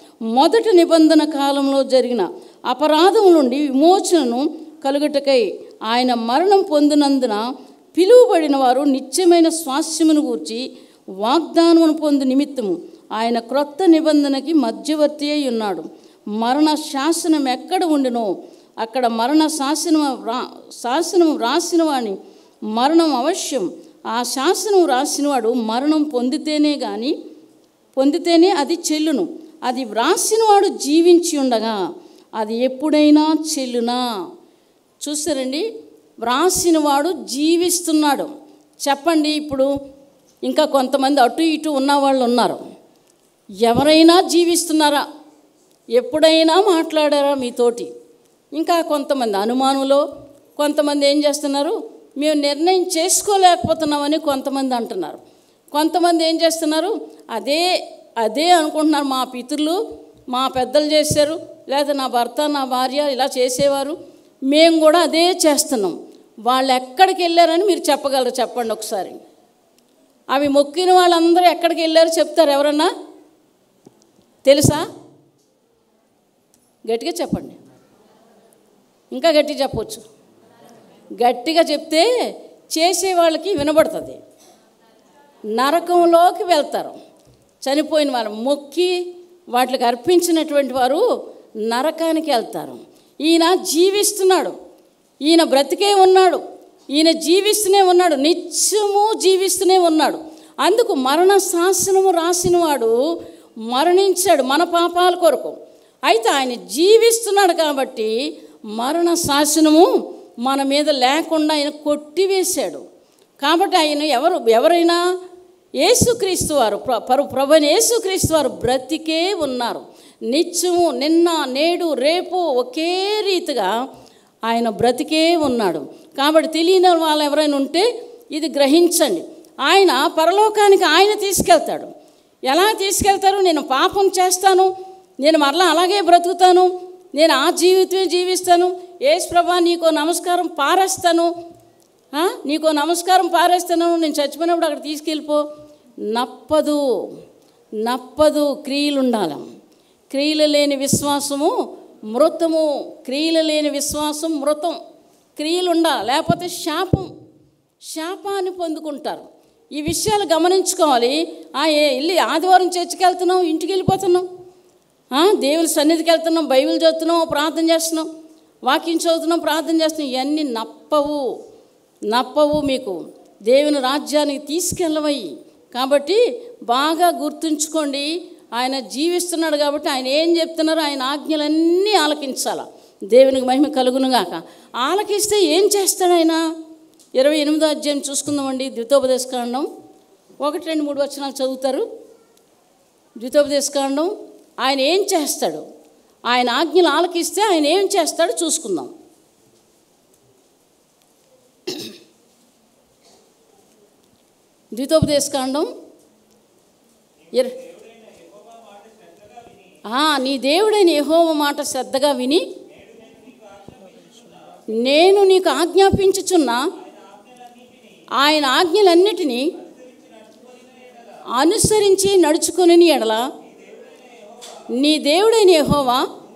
మొదటి నిబంధన కాలంలో జరిగిన అపరాధం నుండి విమోచనను కలుగుటకై ఆయన మరణం పొందినందున పిలువబడిన వారు నిత్యమైన స్వాస్థ్యమును గూర్చి వాగ్దానమును పొందు నిమిత్తము ఆయన క్రొత్త నిబంధనకి మధ్యవర్తి అయి ఉన్నాడు మరణ శాసనం ఎక్కడ ఉండినో అక్కడ మరణ శాసనం రా శాసనం రాసిన వాని మరణం అవశ్యం ఆ శాసనం రాసినవాడు మరణం పొందితేనే కానీ పొందితేనే అది చెల్లును అది వ్రాసినవాడు జీవించి ఉండగా అది ఎప్పుడైనా చెల్లునా చూస్తారండి వ్రాసినవాడు జీవిస్తున్నాడు చెప్పండి ఇప్పుడు ఇంకా కొంతమంది అటు ఇటు ఉన్నవాళ్ళు ఉన్నారు ఎవరైనా జీవిస్తున్నారా ఎప్పుడైనా మాట్లాడారా మీతోటి ఇంకా కొంతమంది అనుమానంలో కొంతమంది ఏం చేస్తున్నారు మేము నిర్ణయం చేసుకోలేకపోతున్నామని కొంతమంది అంటున్నారు కొంతమంది ఏం చేస్తున్నారు అదే అదే అనుకుంటున్నారు మా పితరులు మా పెద్దలు చేశారు లేదా నా భర్త నా భార్య ఇలా చేసేవారు మేము కూడా అదే చేస్తున్నాం వాళ్ళు ఎక్కడికి వెళ్ళారని మీరు చెప్పగలరు చెప్పండి ఒకసారి అవి మొక్కిన వాళ్ళందరూ ఎక్కడికి వెళ్ళారో చెప్తారు ఎవరన్నా తెలుసా గట్టిగా చెప్పండి ఇంకా గట్టిగా చెప్పవచ్చు గట్టిగా చెప్తే చేసే వాళ్ళకి వినబడుతుంది నరకంలోకి వెళ్తారు చనిపోయిన వారు మొక్కి వాటికి అర్పించినటువంటి వారు నరకానికి వెళ్తారు ఈయన జీవిస్తున్నాడు ఈయన బ్రతికే ఉన్నాడు ఈయన జీవిస్తూనే ఉన్నాడు నిత్యము జీవిస్తూనే ఉన్నాడు అందుకు మరణ శాసనము రాసినవాడు మరణించాడు మన పాపాల కొరకు అయితే ఆయన జీవిస్తున్నాడు కాబట్టి మరణ శాసనము మన మీద లేకుండా ఆయన కొట్టివేశాడు కాబట్టి ఆయన ఎవరు ఎవరైనా యేసుక్రీస్తు వారు ప్ర- పరు ప్రభుని యేసుక్రీస్తు వారు బ్రతికే ఉన్నారు నిత్యము నిన్న నేడు రేపు ఒకే రీతిగా ఆయన బ్రతికే ఉన్నాడు కాబట్టి తెలియని వాళ్ళు ఎవరైనా ఉంటే ఇది గ్రహించండి ఆయన పరలోకానికి ఆయన తీసుకెళ్తాడు ఎలా తీసుకెళ్తారు నేను పాపం చేస్తాను నేను మరలా అలాగే బ్రతుకుతాను నేను ఆ జీవితమే జీవిస్తాను ఏసు ప్రభా నీకో నమస్కారం పారేస్తాను ఆ? నీకో నమస్కారం పారేస్తాను నేను చచ్చిపోయినప్పుడు అక్కడ తీసుకెళ్ళిపో నప్పదు నప్పదు క్రియలు ఉండాలి క్రియలు లేని విశ్వాసము మృతము క్రియలు లేని విశ్వాసం మృతం క్రియలు ఉండాలి లేకపోతే శాపం శాపాన్ని పొందుకుంటారు ఈ విషయాలు గమనించుకోవాలి ఆ ఏ వెళ్ళి ఆదివారం చర్చికి వెళ్తున్నాం ఇంటికి వెళ్ళిపోతున్నాం ఆ, దేవుని సన్నిధికి వెళ్తున్నాం బైబిల్ చదువుతున్నాం ప్రార్థన చేస్తున్నాం వాక్యం చదువుతున్నాం ప్రార్థన చేస్తున్నాం ఇవన్నీ నప్పవు నప్పవు మీకు దేవుని రాజ్యానికి తీసుకెళ్ళవయి కాబట్టి బాగా గుర్తుంచుకోండి ఆయన జీవిస్తున్నాడు కాబట్టి ఆయన ఏం చెప్తున్నారో ఆయన ఆజ్ఞలన్నీ ఆలకించాల దేవునికి మహిమ కలుగునుగాక ఆలకిస్తే ఏం చేస్తాడు ఆయన ఇరవై ఎనిమిదో అధ్యాయం చూసుకుందామండి ద్వితోపదేశకాండం ఒకటి రెండు మూడు వచనాలు చదువుతారు ద్వితోపదేశకాండం ఆయన ఏం చేస్తాడు ఆయన ఆజ్ఞలు ఆలకిస్తే ఆయన ఏం చేస్తాడో చూసుకుందాం ద్వితోపదేశకాండం ఇర- ఆ, నీ దేవుడైన యెహోవ మాట శ్రద్ధగా విని నేను నీకు ఆజ్ఞాపించుచున్న ఆయన ఆజ్ఞలన్నిటినీ అనుసరించి నడుచుకుని ఎడల నీ దేవుడైన యెహోవా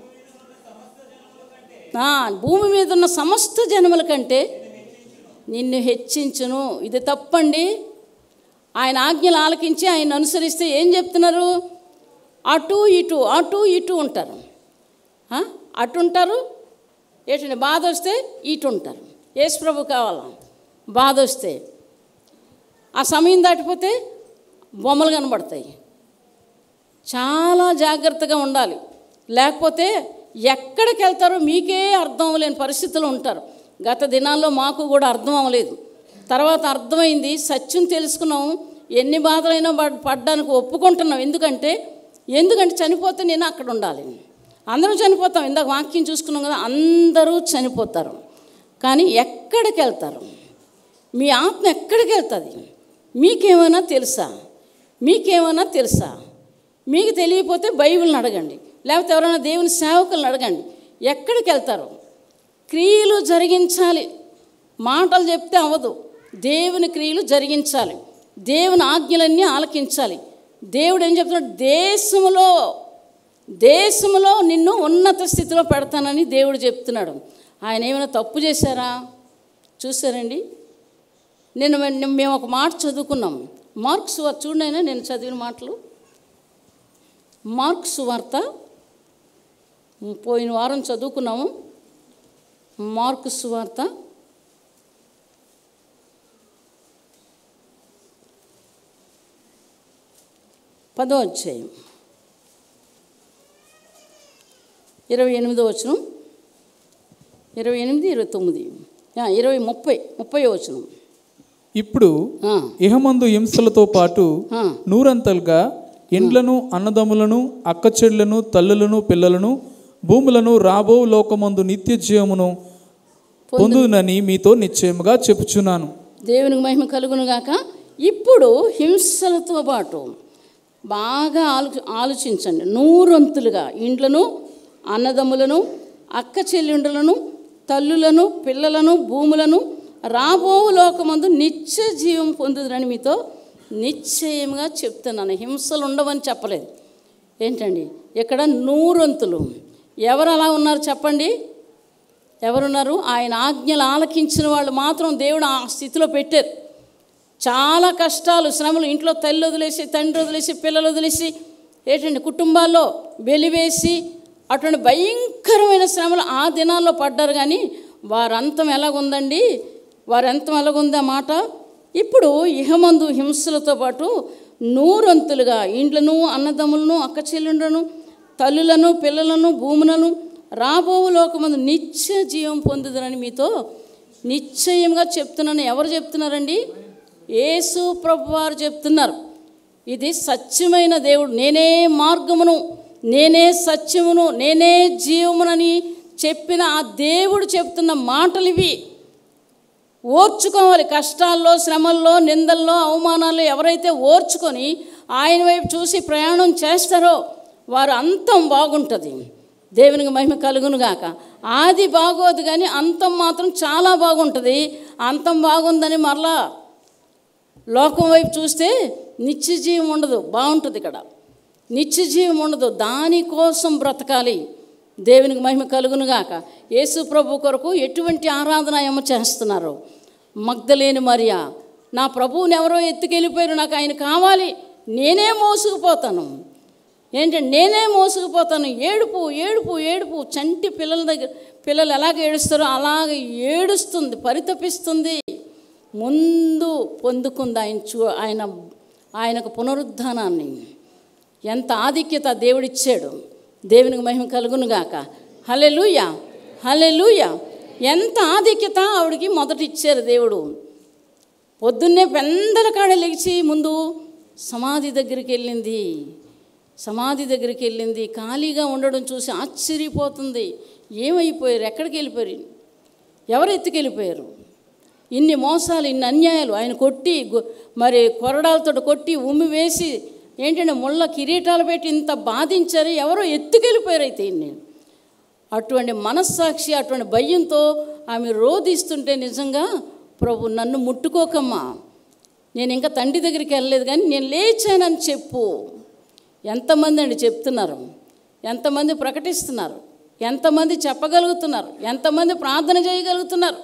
ఆ, భూమి మీద ఉన్న సమస్త జనముల కంటే నిన్ను హెచ్చించును ఇది తప్పండి ఆయన ఆజ్ఞలు ఆలకించి ఆయన అనుసరిస్తే ఏం చెప్తున్నారు అటు ఇటు అటు ఇటు ఉంటారు ఆ? అటు ఉంటారు ఏంటంటే బాధ వస్తే ఇటు ఉంటారు యేసు ప్రభు కావాలా బాధ వస్తే ఆ సమయం దాటిపోతే బొమ్మలు కనబడతాయి చాలా జాగ్రత్తగా ఉండాలి లేకపోతే ఎక్కడికి వెళ్తారో మీకే అర్థం అవ్వలేని పరిస్థితులు ఉంటారు గత దినాల్లో మాకు కూడా అర్థం అవ్వలేదు తర్వాత అర్థమైంది సత్యం తెలుసుకున్నాం ఎన్ని బాధలైనా పడ్- పడ్డానికి ఒప్పుకుంటున్నాం ఎందుకంటే ఎందుకంటే చనిపోతే నేను అక్కడ ఉండాలి అందరూ చనిపోతాం ఇందాక వాక్యం చూసుకున్నాం కదా అందరూ చనిపోతారు కానీ ఎక్కడికి వెళ్తారు మీ ఆత్మ ఎక్కడికి వెళ్తుంది మీకేమైనా తెలుసా మీకేమైనా తెలుసా మీకు తెలియకపోతే బైబిల్ని అడగండి లేకపోతే ఎవరైనా దేవుని సేవకులను అడగండి ఎక్కడికి వెళ్తారు క్రియలు జరిగించాలి మాటలు చెప్తే అవ్వదు దేవుని క్రియలు జరిగించాలి దేవుని ఆజ్ఞలన్నీ ఆలకించాలి దేవుడు ఏం చెప్తున్నాడు దేశములో దేశంలో నిన్ను ఉన్నత స్థితిలో పెడతానని దేవుడు చెప్తున్నాడు ఆయన ఏమైనా తప్పు చేశారా చూసారండి నేను నేను- మేము ఒక మాట చదువుకున్నాం మార్క్స్ వార్త చూడైనా నేను చదివిన మాటలు మార్క్స్ వార్త పోయిన వారం చదువుకున్నాము మార్క్స్ వార్త పదో అధ్యాయం ఇరవై ఎనిమిదో వచనం ఇరవై ఎనిమిది ఇరవై తొమ్మిది ఆ, ఇరవై ముప్పై ముప్పై వచనం ఇప్పుడు ఆ, ఇహమందు హింసలతో పాటు ఆ. నూరంతలుగా ఇండ్లను అన్నదమ్ములను అక్కచెడ్లను తల్లులను పిల్లలను భూములను రాబో లోకమందు నిత్య జీవమును పొందునని మీతో నిశ్చయముగా చెప్పుచున్నాను దేవునికి మహిమ కలుగునుగాక ఇప్పుడు హింసలతో పాటు బాగా ఆలో ఆలోచించండి నూరొంతులుగా ఇండ్లను అన్నదమ్ములను అక్క చెల్లెండులను తల్లులను పిల్లలను భూములను రాబో లోకమందు నిత్య జీవం పొందుదరని మీతో నిశ్చయంగా చెప్తున్నాను హింసలు ఉండవని చెప్పలేదు ఏంటండి ఇక్కడ నూరొంతులు ఎవరు అలా ఉన్నారు చెప్పండి ఎవరున్నారు ఆయన ఆజ్ఞలు ఆలకించిన వాళ్ళు మాత్రం దేవుడు ఆ స్థితిలో పెట్టారు చాలా కష్టాలు శ్రమలు ఇంట్లో తల్లి వదిలేసి తండ్రి వదిలేసి పిల్లలు వదిలేసి ఏంటండి కుటుంబాల్లో వెలివేసి అటువంటి భయంకరమైన శ్రమలు ఆ దినాల్లో పడ్డారు కానీ వారంతం ఎలాగుందండి వారంతం ఎలాగుంది ఆ మాట ఇప్పుడు ఇహమందు హింసలతో పాటు నూరంతులుగా ఇండ్లను అన్నదమ్ములను అక్క చెల్లెండ్లను తల్లులను పిల్లలను భూములను రాబో లోకమందు నిత్య జీవం పొందుదరని మీతో నిశ్చయంగా చెప్తున్నాను ఎవరు చెప్తున్నారండి యేసు ప్రభు వారు చెప్తున్నారు ఇది సత్యమైన దేవుడు నేనే మార్గమును నేనే సత్యమును నేనే జీవమునని చెప్పిన ఆ దేవుడు చెప్తున్న మాటలు ఇవి ఓర్చుకోవాలి కష్టాల్లో శ్రమల్లో నిందల్లో అవమానాల్లో ఎవరైతే ఓర్చుకొని ఆయన వైపు చూసి ప్రయాణం చేస్తారో వారు అంతం బాగుంటుంది దేవునికి మహిమ కలుగును గాక ఆది బాగోదు కానీ అంతం మాత్రం చాలా బాగుంటుంది అంతం బాగుందని మరలా లోకం వైపు చూస్తే నిత్య జీవం ఉండదు బాగుంటుంది ఇక్కడ నిత్య జీవం ఉండదు దానికోసం బ్రతకాలి దేవునికి మహిమ కలుగునుగాక యేసు ప్రభు కొరకు ఎటువంటి ఆరాధన ఏమో చేస్తున్నారు మగ్ధలేని మరియా నా ప్రభువుని ఎవరో ఎత్తుకెళ్ళిపోయారు నాకు ఆయన కావాలి నేనే మోసుకుపోతాను ఏంటంటే నేనే మోసుకుపోతాను ఏడుపు ఏడుపు ఏడుపు చంటి పిల్లల దగ్గర పిల్లలు ఎలాగ ఏడుస్తారో అలాగ ఏడుస్తుంది పరితపిస్తుంది ముందు పొందుకుంది ఆయన చూ ఆయన ఆయనకు పునరుద్ధానాన్ని ఎంత ఆధిక్యత దేవుడిచ్చాడు దేవునికి మహిమ కలుగునుగాక హలెలూయ హలెలూయ ఎంత ఆధిక్యత ఆవిడికి మొదట ఇచ్చారు దేవుడు పొద్దున్నే పెందల కాడ లేచి ముందు సమాధి దగ్గరికి వెళ్ళింది సమాధి దగ్గరికి వెళ్ళింది ఖాళీగా ఉండడం చూసి ఆశ్చర్యపోతుంది ఏమైపోయారు ఎక్కడికి వెళ్ళిపోయారు ఎవరు ఎత్తుకెళ్ళిపోయారు ఇన్ని మోసాలు ఇన్ని అన్యాయాలు ఆయన కొట్టి గు- మరి కొరడాలతో కొట్టి ఉమ్మి వేసి ఏంటంటే ముళ్ళ కిరీటాలు పెట్టి ఇంత బాధించారు ఎవరో ఎత్తుకెళ్ళిపోయారు అయితే ఇన్ని అటువంటి మనస్సాక్షి అటువంటి భయంతో ఆమె రోధిస్తుంటే నిజంగా ప్రభు నన్ను ముట్టుకోకమ్మా నేను ఇంకా తండ్రి దగ్గరికి వెళ్ళలేదు కానీ నేను లేచానని చెప్పు ఎంతమంది అండి చెప్తున్నారు ఎంతమంది ప్రకటిస్తున్నారు ఎంతమంది చెప్పగలుగుతున్నారు ఎంతమంది ప్రార్థన చేయగలుగుతున్నారు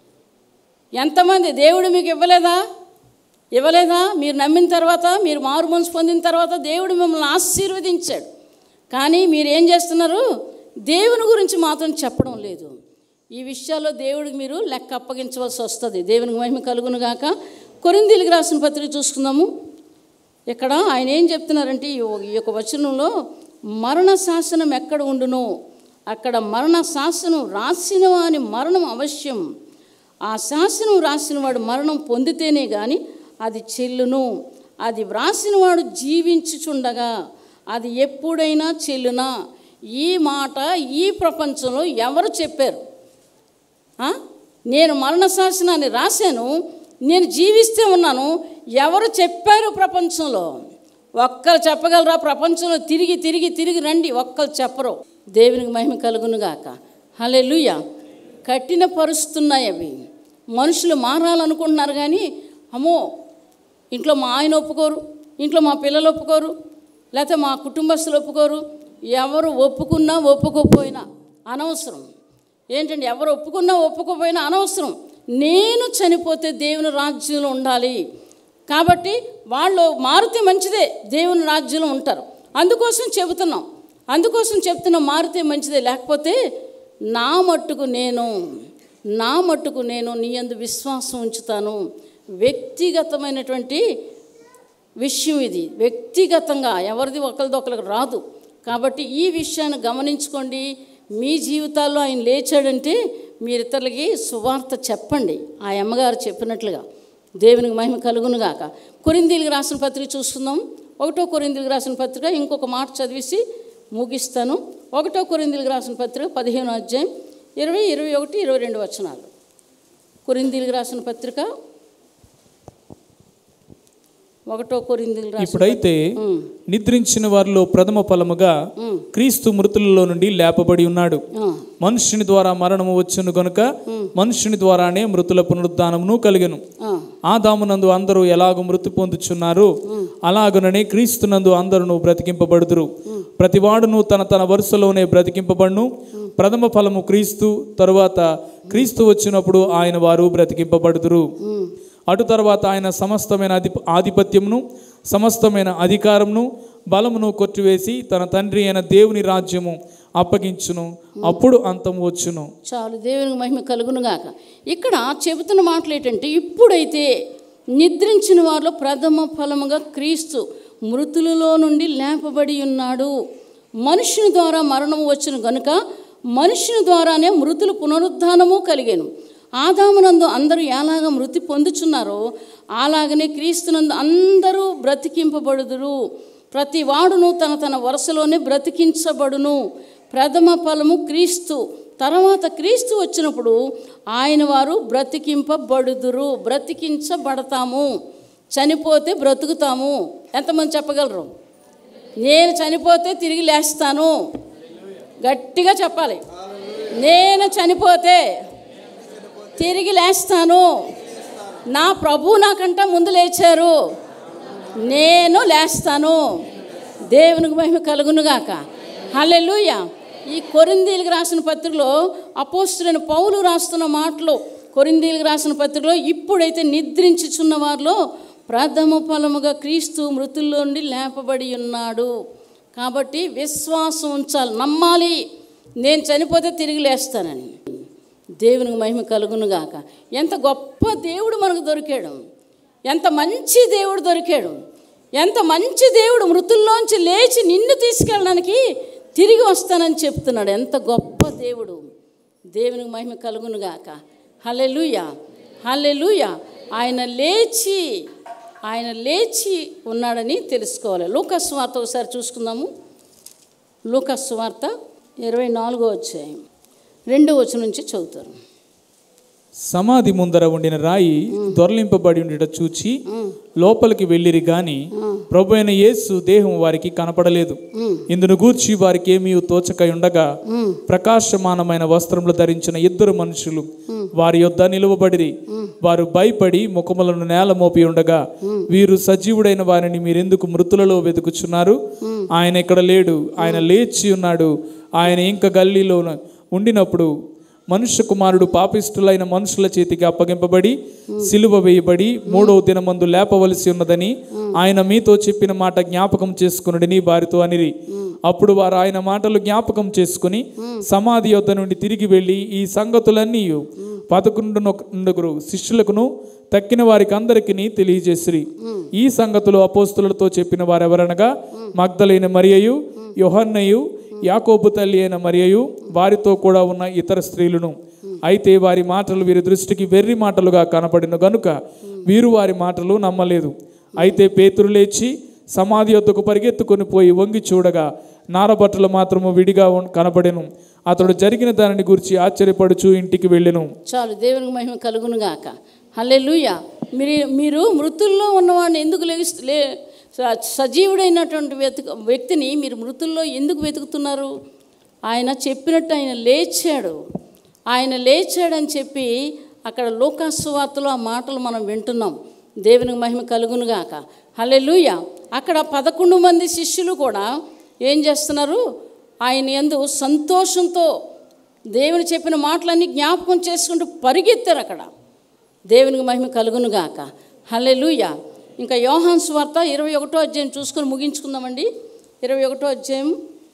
ఎంతమంది దేవుడు మీకు ఇవ్వలేదా ఇవ్వలేదా మీరు నమ్మిన తర్వాత మీరు మారు మనసు పొందిన తర్వాత దేవుడు మిమ్మల్ని ఆశీర్వదించాడు కానీ మీరు ఏం చేస్తున్నారు దేవుని గురించి మాత్రం చెప్పడం లేదు ఈ విషయాల్లో దేవుడికి మీరు లెక్క అప్పగించవలసి వస్తుంది దేవునికి మహిమ కలుగును గాక కొరిందీలకు రాసిన పత్రిక చూసుకుందాము ఇక్కడ ఆయన ఏం చెప్తున్నారంటే ఈ ఈ యొక్క వచనంలో మరణ శాసనం ఎక్కడ ఉండును అక్కడ మరణ శాసనం రాసిన వాని మరణం అవశ్యం ఆ శాసనం రాసిన వాడు మరణం పొందితేనే కానీ అది చెల్లును అది వ్రాసినవాడు జీవించుచుండగా అది ఎప్పుడైనా చెల్లునా ఈ మాట ఈ ప్రపంచంలో ఎవరు చెప్పారు ఆ? నేను మరణ శాసనాన్ని రాశాను నేను జీవిస్తే ఉన్నాను ఎవరు చెప్పారు ప్రపంచంలో ఒక్కరు చెప్పగలరా ప్రపంచంలో తిరిగి తిరిగి తిరిగి రండి ఒక్కరు చెప్పరు దేవునికి మహిమ కలుగునుగాక హలెలుయ కఠిన పరుస్తున్నాయి అవి మనుషులు మారాలనుకుంటున్నారు కానీ అమ్మో ఇంట్లో మా ఆయన ఒప్పుకోరు ఇంట్లో మా పిల్లలు ఒప్పుకోరు లేకపోతే మా కుటుంబస్తులు ఒప్పుకోరు ఎవరు ఒప్పుకున్నా ఒప్పుకోపోయినా అనవసరం ఏంటంటే ఎవరు ఒప్పుకున్నా ఒప్పుకోపోయినా అనవసరం నేను చనిపోతే దేవుని రాజ్యంలో ఉండాలి కాబట్టి వాళ్ళు మారితే మంచిదే దేవుని రాజ్యంలో ఉంటారు అందుకోసం చెబుతున్నాం అందుకోసం చెప్తున్నాం మారితే మంచిదే లేకపోతే నా మట్టుకు నేను నా మట్టుకు నేను నీ అందు విశ్వాసం ఉంచుతాను వ్యక్తిగతమైనటువంటి విషయం ఇది వ్యక్తిగతంగా ఎవరిది ఒకరిది ఒకరికి రాదు కాబట్టి ఈ విషయాన్ని గమనించుకోండి మీ జీవితాల్లో ఆయన లేచాడంటే మీరు ఇతరులకి సువార్త చెప్పండి ఆ అమ్మగారు చెప్పినట్లుగా దేవునికి మహిమ కలుగునుగాక కొరిందీలకు రాసిన పత్రిక చూస్తున్నాం ఒకటో కొరిందీలకు రాసిన పత్రిక ఇంకొక మాట చదివేసి ముగిస్తాను ఒకటో కొరిందీలకు రాసిన పత్రిక పదిహేను అధ్యాయం ఇరవై ఇరవై ఒకటి ఇరవై రెండు వచనాలు కొరిందీలకు రాసిన పత్రిక ఒకటో కొరిందీలు రాసిన ఇప్పుడైతే నిద్రించిన వారిలో ప్రథమ ఫలముగా క్రీస్తు మృతులలో నుండి లేపబడి ఉన్నాడు ఆ, మనుష్యుని ద్వారా మరణము వచ్చును గనుక మనుష్యుని ద్వారానే మృతుల పునరుద్ధానమును కలిగెను ఆ, ఆదామునందు అందరూ ఎలాగ మృతి పొందుచున్నారు అలాగుననే క్రీస్తునందు అందరూ బ్రతికింపబడుదురు ప్రతివాడును తన తన వరుసలోనే బ్రతికింపబడును ప్రథమ ఫలము క్రీస్తు తరువాత క్రీస్తు వచ్చినప్పుడు ఆయన వారు బ్రతికింపబడుదురు అటు తర్వాత ఆయన సమస్తమైన అధి ఆధిపత్యమును సమస్తమైన అధికారమును బలమును కొట్టివేసి తన తండ్రి అయిన దేవుని రాజ్యము అప్పగించును అప్పుడు అంతం వచ్చును చాలు దేవునికి మహిమ కలుగునుగాక ఇక్కడ చెబుతున్న మాటలు ఏంటంటే ఇప్పుడైతే నిద్రించిన వారిలో ప్రథమ ఫలముగా క్రీస్తు మృతులలో నుండి లేపబడి ఉన్నాడు మనుషుని ద్వారా మరణం వచ్చిన గనుక మనుషుని ద్వారానే మృతుల పునరుద్ధానము కలిగాను ఆదామునందు అందరూ ఎలాగ మృతి పొందుచున్నారో అలాగనే క్రీస్తునందు అందరూ బ్రతికింపబడుదురు ప్రతి వాడును తన తన వరుసలోనే బ్రతికించబడును ప్రథమ ఫలము క్రీస్తు తర్వాత క్రీస్తు వచ్చినప్పుడు ఆయన వారు బ్రతికింపబడుదురు బ్రతికించబడతాము చనిపోతే బ్రతుకుతాము ఎంతమంది చెప్పగలరు నేను చనిపోతే తిరిగి లేస్తాను గట్టిగా చెప్పాలి నేను చనిపోతే తిరిగి లేస్తాను నా ప్రభు నాకంట ముందు లేచారు నేను లేస్తాను దేవునికి మహిమ కలుగునుగాక హల్లెలూయ ఈ కొరిందీలకు రాసిన పత్రికలో అపోస్తులైన పౌలు రాస్తున్న మాటలు కొరిందీలకు రాసిన పత్రికలో ఇప్పుడైతే నిద్రించుచున్న వారిలో ప్రథమ ఫలముగా క్రీస్తు మృతుల్లో నుండి లేపబడి ఉన్నాడు కాబట్టి విశ్వాసం ఉంచాలి నమ్మాలి నేను చనిపోతే తిరిగి లేస్తానని దేవునికి మహిమ కలుగునుగాక ఎంత గొప్ప దేవుడు మనకు దొరికాడు ఎంత మంచి దేవుడు దొరికాడు ఎంత మంచి దేవుడు మృతుల్లోంచి లేచి నిన్ను తీసుకెళ్ళడానికి తిరిగి వస్తానని చెప్తున్నాడు ఎంత గొప్ప దేవుడు దేవునికి మహిమ కలుగునుగాక హల్లెలూయ హల్లెలూయ ఆయన లేచి ఆయన లేచి ఉన్నాడని తెలుసుకోవాలి లూకస్ వార్త ఒకసారి చూసుకుందాము లూకస్ వార్త ఇరవై నాలుగో అధ్యాయం రెండో వచ్చి నుంచి చదువుతారు సమాధి ముందర ఉండిన రాయి దొరలింపబడి ఉండట చూచి లోపలికి వెళ్ళిరి గాని ప్రభు అయిన యేసు దేహం వారికి కనపడలేదు ఇందును గూర్చి వారికి ఏమీ తోచకై ఉండగా ప్రకాశమానమైన వస్త్రములు ధరించిన ఇద్దరు మనుషులు వారి యొద్ద నిలువబడిరి వారు భయపడి ముఖములను నేల మోపి ఉండగా వీరు సజీవుడైన వారిని మీరెందుకు మృతులలో వెతుకుచున్నారు ఆయన ఇక్కడ లేడు ఆయన లేచి ఉన్నాడు ఆయన ఇంకా గల్లీలో ఉండినప్పుడు మనుష్య కుమారుడు పాపిష్టులైన మనుషుల చేతికి అప్పగింపబడి సిలువ వేయబడి మూడవ దినమందు లేపవలసి ఉన్నదని ఆయన మీతో చెప్పిన మాట జ్ఞాపకం చేసుకునుడని వారితో అనిరి అప్పుడు వారు ఆయన మాటలు జ్ఞాపకం చేసుకుని సమాధి యొద్ద నుండి తిరిగి వెళ్ళి ఈ సంగతులన్నీ పదకొండుగురు శిష్యులకును తక్కిన వారికి అందరికీ తెలియజేసిరి ఈ సంగతులు అపోస్తులతో చెప్పిన వారెవరనగా మగ్ధలైన మరియయు యోహన్నయు యాకోబు తల్లి అయిన మరియయు వారితో కూడా ఉన్న ఇతర స్త్రీలను అయితే వారి మాటలు వీరి దృష్టికి వెర్రి మాటలుగా కనపడిన గనుక వీరు వారి మాటలు నమ్మలేదు అయితే పేతురు లేచి సమాధి వద్దకు పరిగెత్తుకొని పోయి వంగి చూడగా నారబట్టలు మాత్రము విడిగా ఉన్- కనపడెను అతడు జరిగిన దానిని గురించి ఆశ్చర్యపడుచు ఇంటికి వెళ్ళెను చాలు దేవునికి మహిమ కలుగునుగాక హల్లెలూయ మీరు మీరు మృతుల్లో ఉన్నవాడిని ఎందుకు లెగిస్తు లే స- సజీవుడైనటువంటి వెతుక వ్యక్తిని మీరు మృతుల్లో ఎందుకు వెతుకుతున్నారు ఆయన చెప్పినట్టు ఆయన లేచాడు ఆయన లేచాడని చెప్పి అక్కడ లోకాసు వార్తలో ఆ మాటలు మనం వింటున్నాం దేవునికి మహిమ కలుగునుగాక హల్లెలూయ అక్కడ పదకొండు మంది శిష్యులు కూడా ఏం చేస్తున్నారు ఆయన ఎందు సంతోషంతో దేవుని చెప్పిన మాటలన్నీ జ్ఞాపకం చేసుకుంటూ పరిగెత్తారు అక్కడ దేవునికి మహిమ కలుగునుగాక హల్లెలూయ ఇంకా యోహాన్ స్వార్త ఇరవై ఒకటో అధ్యాయం చూసుకొని ముగించుకుందామండి ఇరవై ఒకటో అధ్యాయం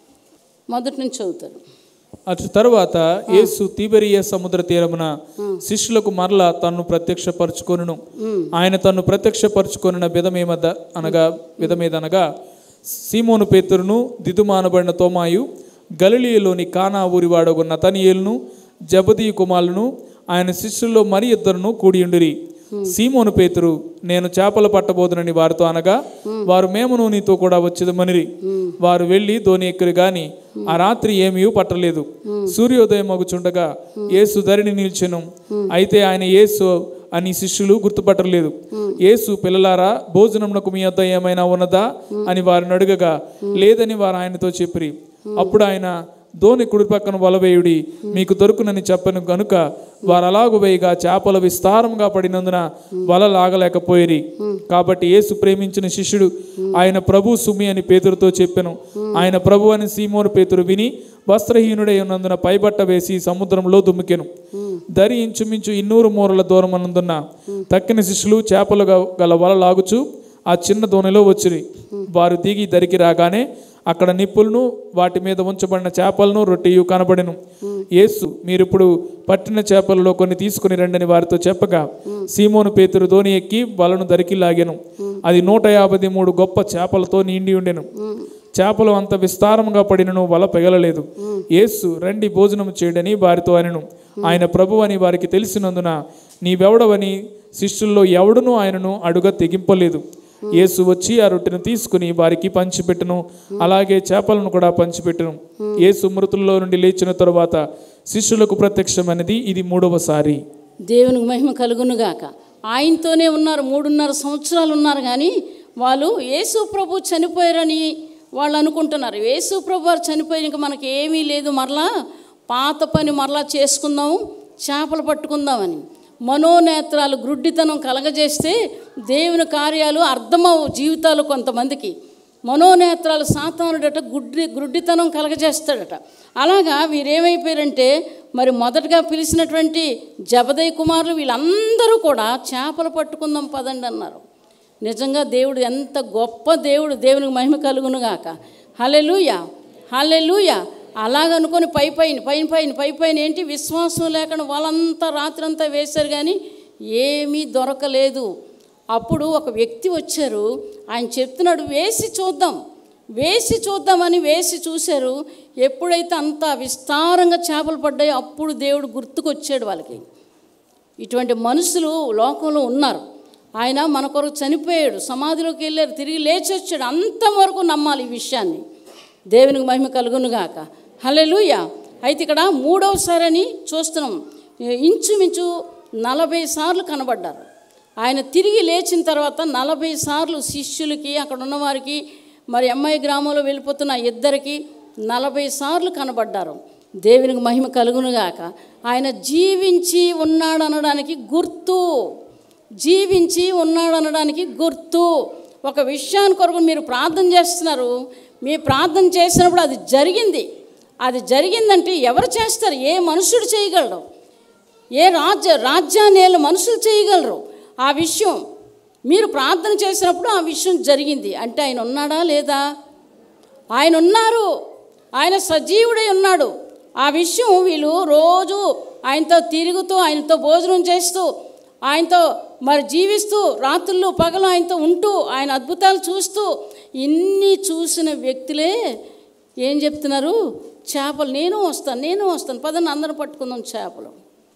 మొదటి నుంచి చదువుతారు అటు తరువాత యేసు తిబెరియ సముద్ర తీరమున శిష్యులకు మరలా తన్ను ప్రత్యక్షపరచుకొనును ఆయన తన్ను ప్రత్యక్షపరచుకొనిన విధమేమద అనగా విధమేదనగా సీమోను పేతురును దిదుమానబడిన తోమాయు గలిలియలోని కానా ఊరివాడగు నతనియేలును జబదీ కుమారులను ఆయన శిష్యుల్లో మరి ఇద్దరును కూడియుండిరి సీమోను పేతురు నేను చేపలు పట్టబోదునని వారితో అనగా వారు మేమును నీతో కూడా వచ్చేదమనిరి వారు వెళ్ళి ధోని ఎక్కరు గాని ఆ రాత్రి ఏమీ పట్టలేదు సూర్యోదయం మగుచుండగా యేసు ధరిని నిల్చెను అయితే ఆయన యేసు అని శిష్యులు గుర్తుపట్టలేదు యేసు పిల్లలారా భోజనమునకు మీ వద్ద ఏమైనా ఉన్నదా అని వారిని అడగగా లేదని వారు ఆయనతో చెప్పిరి అప్పుడు ఆయన ధోని కుడి పక్కన వలవేయుడి మీకు దొరుకునని చెప్పను గనుక వారు అలాగు వేయగా చేపలు విస్తారంగా పడినందున వల లాగలేకపోయిరి కాబట్టి యేసు ప్రేమించిన శిష్యుడు ఆయన ప్రభు సుమి అని పేతురుతో చెప్పెను ఆయన ప్రభు అని సీమోను పేతురు విని వస్త్రహీనుడై ఉన్నందున పైబట్ట వేసి సముద్రంలో దుమ్మికెను దరి ఇంచుమించు ఇన్నూరు మూరల దూరం అన్నందున తక్కిన శిష్యులు చేపలు గల వల లాగుచు ఆ చిన్న దోణిలో వచ్చిరి వారు దిగి దరికి రాగానే అక్కడ నిప్పులను వాటి మీద ఉంచబడిన చేపలను రొట్టెయు కనబడెను యేసు మీరిప్పుడు పట్టిన చేపలలో కొన్ని తీసుకుని రండని వారితో చెప్పగా సీమోను పేతురు ధోని ఎక్కి వలను దరికి లాగాను అది నూట యాభై మూడు గొప్ప చేపలతో నిండి ఉండెను చేపలు అంత విస్తారంగా పడినను వల పెగలలేదు యేసు రండి భోజనం చేయడని వారితో అనెను ఆయన ప్రభు అని వారికి తెలిసినందున నీవెవడవని శిష్యుల్లో ఎవడునూ ఆయనను అడుగ తెగింపలేదు యేసు వచ్చి ఆ రొట్టెను తీసుకుని వారికి పంచిపెట్టును అలాగే చేపలను కూడా పంచిపెట్టును యేసు మృతుల్లో నుండి లేచిన తరువాత శిష్యులకు ప్రత్యక్షమైనది ఇది మూడవసారి దేవునికి మహిమ కలుగునుగాక ఆయనతోనే ఉన్నారు మూడున్నర సంవత్సరాలు ఉన్నారు కానీ వాళ్ళు యేసు ప్రభు చనిపోయారని వాళ్ళు అనుకుంటున్నారు యేసు ప్రభు వారు చనిపోయి ఇంకా మనకి ఏమీ లేదు మరలా పాత పని మరలా చేసుకుందాం చేపలు పట్టుకుందామని మనోనేత్రాలు గ్రుడ్డితనం కలగజేస్తే దేవుని కార్యాలు అర్థమవు జీవితాలు కొంతమందికి మనోనేత్రాలు సాతానుడట గుడ్డి గుడ్డితనం కలగజేస్తాడట అలాగా వీరేమైపోయారంటే మరి మొదటగా పిలిచినటువంటి జబదయ్య కుమారులు వీళ్ళందరూ కూడా చేపలు పట్టుకుందాం పదండి అన్నారు నిజంగా దేవుడు ఎంత గొప్ప దేవుడు దేవునికి మహిమ కలుగునుగాక హలెలుయ హలెలుయ అలాగనుకొని పై పైన పైన పైన పై పైన ఏంటి విశ్వాసం లేకుండా వాళ్ళంతా రాత్రంతా వేశారు కానీ ఏమీ దొరకలేదు అప్పుడు ఒక వ్యక్తి వచ్చారు ఆయన చెప్తున్నాడు వేసి చూద్దాం వేసి చూద్దామని వేసి చూశారు ఎప్పుడైతే అంత విస్తారంగా చేపలు పడ్డాయో అప్పుడు దేవుడు గుర్తుకొచ్చాడు వాళ్ళకి ఇటువంటి మనుషులు లోకంలో ఉన్నారు ఆయన మన కొరకు చనిపోయాడు సమాధిలోకి వెళ్ళారు తిరిగి లేచి వచ్చాడు అంతవరకు నమ్మాలి ఈ విషయాన్ని దేవునికి మహిమ కలుగునుగాక హలెలుయ అయితే ఇక్కడ మూడవసారి అని చూస్తున్నాం ఇంచుమించు నలభై సార్లు కనబడ్డారు ఆయన తిరిగి లేచిన తర్వాత నలభై సార్లు శిష్యులకి అక్కడ ఉన్నవారికి మరి అమ్మాయి గ్రామంలో వెళ్ళిపోతున్న ఇద్దరికి నలభై సార్లు కనబడ్డారు దేవునికి మహిమ కలుగునుగాక ఆయన జీవించి ఉన్నాడు అనడానికి గుర్తు జీవించి ఉన్నాడు అనడానికి గుర్తు ఒక విషయాన్ని కొరకు మీరు ప్రార్థన చేస్తున్నారు మీ ప్రార్థన చేసినప్పుడు అది జరిగింది అది జరిగిందంటే ఎవరు చేస్తారు ఏ మనుషుడు చేయగలరు ఏ రాజ్య రాజ్యాన్ని మనుషులు చేయగలరు ఆ విషయం మీరు ప్రార్థన చేసినప్పుడు ఆ విషయం జరిగింది అంటే ఆయన ఉన్నాడా లేదా ఆయన ఉన్నారు ఆయన సజీవుడై ఉన్నాడు ఆ విషయం వీళ్ళు రోజు ఆయనతో తిరుగుతూ ఆయనతో భోజనం చేస్తూ ఆయనతో మరి జీవిస్తూ రాత్రులు పగలు ఆయనతో ఉంటూ ఆయన అద్భుతాలు చూస్తూ ఇన్ని చూసిన వ్యక్తులే ఏం చెప్తున్నారు చేపలు నేను వస్తాను నేను వస్తాను పదండి అందరం పట్టుకుందాం చేపలు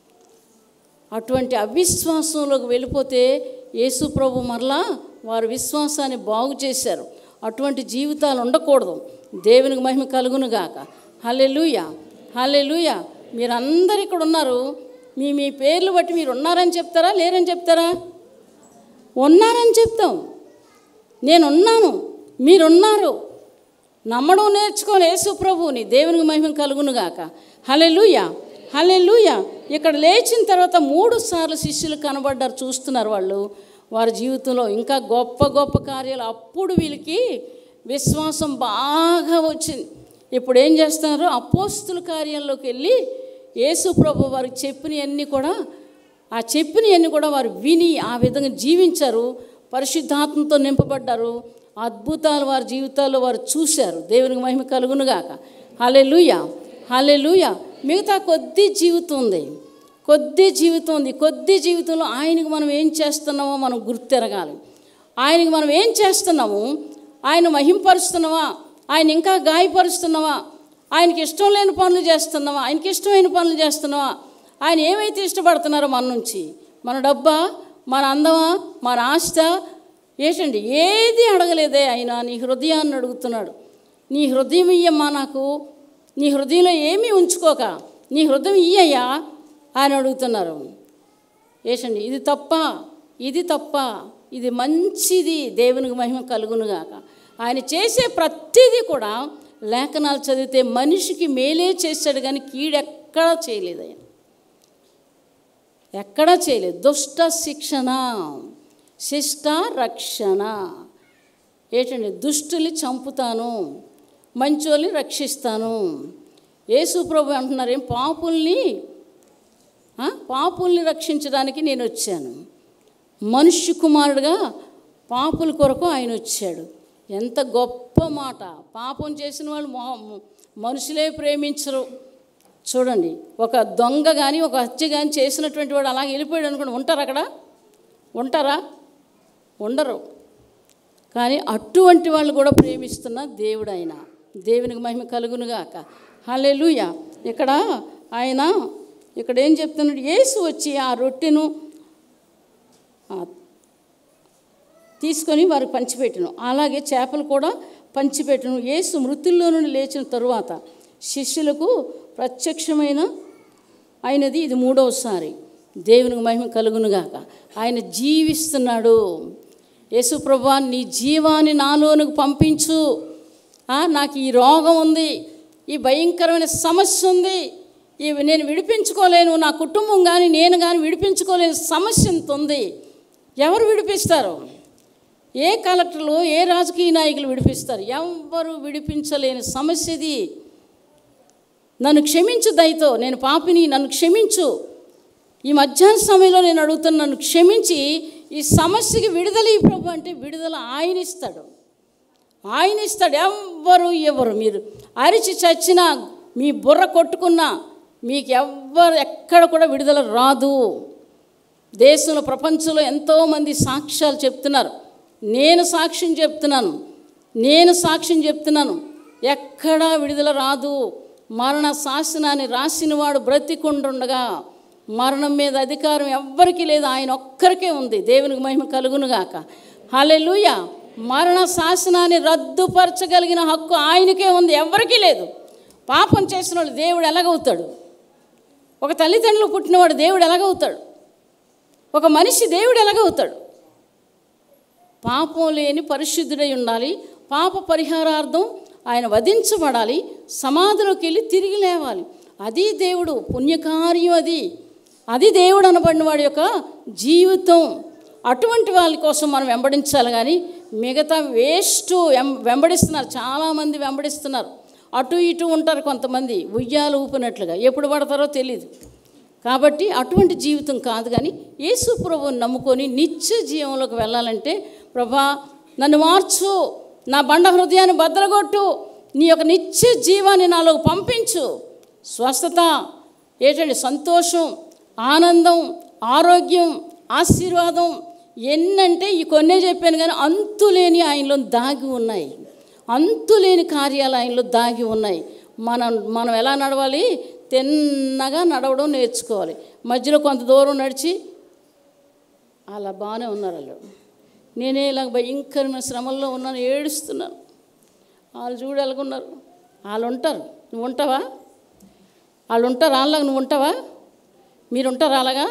అటువంటి అవిశ్వాసంలోకి వెళ్ళిపోతే యేసు ప్రభు మరలా వారి విశ్వాసాన్ని బాగు చేశారు అటువంటి జీవితాలు ఉండకూడదు దేవునికి మహిమ కలుగునుగాక హలెలుయ హలెలుయ మీరందరు ఇక్కడ ఉన్నారు మీ మీ పేర్లు బట్టి మీరు ఉన్నారని చెప్తారా లేరని చెప్తారా ఉన్నారని చెప్తాం నేనున్నాను మీరున్నారు నమ్మడం నేర్చుకోవాలి యేసు ప్రభువుని దేవునికి మహిమ కలుగునుగాక హలెలుయ హలెలుయ ఇక్కడ లేచిన తర్వాత మూడు సార్లు శిష్యులు కనబడ్డారు చూస్తున్నారు వాళ్ళు వారి జీవితంలో ఇంకా గొప్ప గొప్ప కార్యాలు అప్పుడు వీళ్ళకి విశ్వాసం బాగా వచ్చింది ఇప్పుడు ఏం చేస్తున్నారు అపోస్తుల కార్యాల్లోకి వెళ్ళి యేసు ప్రభు వారికి చెప్పినవన్నీ కూడా ఆ చెప్పినవన్నీ కూడా వారు విని ఆ విధంగా జీవించారు పరిశుద్ధాత్మతో నింపబడ్డారు అద్భుతాలు వారి జీవితాల్లో వారు చూశారు దేవునికి మహిమ కలుగునుగాక హలెలుయ హలెలుయ మిగతా కొద్ది జీవితం ఉంది కొద్ది జీవితం ఉంది కొద్ది జీవితంలో ఆయనకి మనం ఏం చేస్తున్నామో మనం గుర్తెరగాలి ఆయనకి మనం ఏం చేస్తున్నాము ఆయన మహింపరుస్తున్నావా ఆయన ఇంకా గాయపరుస్తున్నావా ఆయనకి ఇష్టం లేని పనులు చేస్తున్నావా ఆయనకి ఇష్టమైన పనులు చేస్తున్నావా ఆయన ఏమైతే ఇష్టపడుతున్నారో మన నుంచి మన డబ్బా మన అందమా మన ఆశ ఏంటండి ఏది అడగలేదే ఆయన నీ హృదయాన్ని అడుగుతున్నాడు నీ హృదయం ఇయ్యమ్మా నాకు నీ హృదయంలో ఏమీ ఉంచుకోక నీ హృదయం ఇయ్యయ్యా ఆయన అడుగుతున్నారు ఏసండి ఇది తప్ప ఇది తప్ప ఇది మంచిది దేవునికి మహిమ కలుగునుగాక ఆయన చేసే ప్రతిదీ కూడా లేఖనాలు చదివితే మనిషికి మేలే చేశాడు కానీ కీడెక్కడా చేయలేదు ఆయన ఎక్కడా చేయలేదు దుష్ట శిక్షణ శిష్ట రక్షణ ఏంటండి దుష్టుల్ని చంపుతాను మంచోళ్ళని రక్షిస్తాను యేసు ప్రభు అంటున్నారు ఏం పాపుల్ని ఆ, పాపుల్ని రక్షించడానికి నేను వచ్చాను మనుష్య కుమారుడుగా పాపుల కొరకు ఆయన వచ్చాడు ఎంత గొప్ప మాట పాపం చేసిన వాళ్ళు మొహ- మనుషులే ప్రేమించరు చూడండి ఒక దొంగ కానీ ఒక హత్య కానీ చేసినటువంటి వాడు అలాగే వెళ్ళిపోయాడు అనుకోండి ఉంటారు అక్కడ ఉంటారా ఉండరు కానీ అటువంటి వాళ్ళు కూడా ప్రేమిస్తున్న దేవుడు ఆయన దేవునికి మహిమ కలుగునుగాక హల్లెలూయ ఇక్కడ ఆయన ఇక్కడ ఏం చెప్తున్నాడు యేసు వచ్చి ఆ రొట్టెను ఆ, తీసుకొని వారికి పంచిపెట్టను అలాగే చేపలు కూడా పంచిపెట్టను యేసు మృతుల్లో నుండి లేచిన తరువాత శిష్యులకు ప్రత్యక్షమైన అయినది ఇది మూడవసారి దేవునికి మహిమ కలుగునుగాక ఆయన జీవిస్తున్నాడు యేసు ప్రభా నీ జీవాన్ని నాలోనికి పంపించు ఆ, నాకు ఈ రోగం ఉంది ఈ భయంకరమైన సమస్య ఉంది ఇవి నేను విడిపించుకోలేను నా కుటుంబం కానీ నేను కానీ విడిపించుకోలేని సమస్య ఇంత ఉంది ఎవరు విడిపిస్తారు ఏ కలెక్టర్లు ఏ రాజకీయ నాయకులు విడిపిస్తారు ఎవ్వరు విడిపించలేని సమస్య ఇది నన్ను క్షమించు దయతో నేను పాపిని నన్ను క్షమించు ఈ మధ్యాహ్న సమయంలో నేను అడుగుతాను నన్ను క్షమించి ఈ సమస్యకి విడుదల ఈ ప్రభు అంటే విడుదల ఆయన ఇస్తాడు ఆయన ఇస్తాడు ఎవ్వరు ఎవరు మీరు అరిచి చచ్చినా మీ బుర్ర కొట్టుకున్నా మీకు ఎవ్వరు ఎక్కడ కూడా విడుదల రాదు దేశంలో ప్రపంచంలో ఎంతోమంది సాక్ష్యాలు చెప్తున్నారు నేను సాక్ష్యం చెప్తున్నాను నేను సాక్ష్యం చెప్తున్నాను ఎక్కడా విడుదల రాదు మరణ శాసనాన్ని రాసినవాడు బ్రతికుండుండగా మరణం మీద అధికారం ఎవ్వరికీ లేదు ఆయన ఒక్కరికే ఉంది దేవునికి మహిమ కలుగునుగాక హల్లెలూయ మరణ శాసనాన్ని రద్దుపరచగలిగిన హక్కు ఆయనకే ఉంది ఎవ్వరికీ లేదు పాపం చేసిన వాళ్ళు దేవుడు ఎలాగవుతాడు ఒక తల్లిదండ్రులు పుట్టినవాడు దేవుడు ఎలాగవుతాడు ఒక మనిషి దేవుడు ఎలాగవుతాడు పాపం లేని పరిశుద్ధుడై ఉండాలి పాప పరిహారార్థం ఆయన వధించబడాలి సమాధిలోకి వెళ్ళి తిరిగి లేవాలి అది దేవుడు పుణ్యకార్యం అది అది దేవుడు అనబడిన వాడి యొక్క జీవితం అటువంటి వాళ్ళ కోసం మనం వెంబడించాలి కానీ మిగతా వేస్ట్ వెంబడిస్తున్నారు చాలామంది వెంబడిస్తున్నారు అటు ఇటు ఉంటారు కొంతమంది ఉయ్యాలు ఊపినట్లుగా ఎప్పుడు పడతారో తెలియదు కాబట్టి అటువంటి జీవితం కాదు కానీ యేసు ప్రభువుని నమ్ముకొని నిత్య జీవంలోకి వెళ్ళాలంటే ప్రభా నన్ను మార్చు నా బండ హృదయాన్ని బద్దలగొట్టు నీ యొక్క నిత్య జీవాన్ని నాలో పంపించు స్వస్థత ఏంటండి సంతోషం ఆనందం ఆరోగ్యం ఆశీర్వాదం ఎన్నంటే ఈ కొన్నే చెప్పాను కానీ అంతులేని ఆయనలో దాగి ఉన్నాయి అంతులేని కార్యాలు ఆయనలో దాగి ఉన్నాయి మనం మనం ఎలా నడవాలి తిన్నగా నడవడం నేర్చుకోవాలి మధ్యలో కొంత దూరం నడిచి అలా బాగానే ఉన్నారు వాళ్ళు నేనే ఇలా భయంకరమైన శ్రమల్లో ఉన్నాను ఏడుస్తున్నాను వాళ్ళు చూడు ఎలాగున్నారు వాళ్ళు ఉంటారు నువ్వు ఉంటావా వాళ్ళు ఉంటారు వాళ్ళగా నువ్వు ఉంటావా మీరు ఉంటారు అలాగా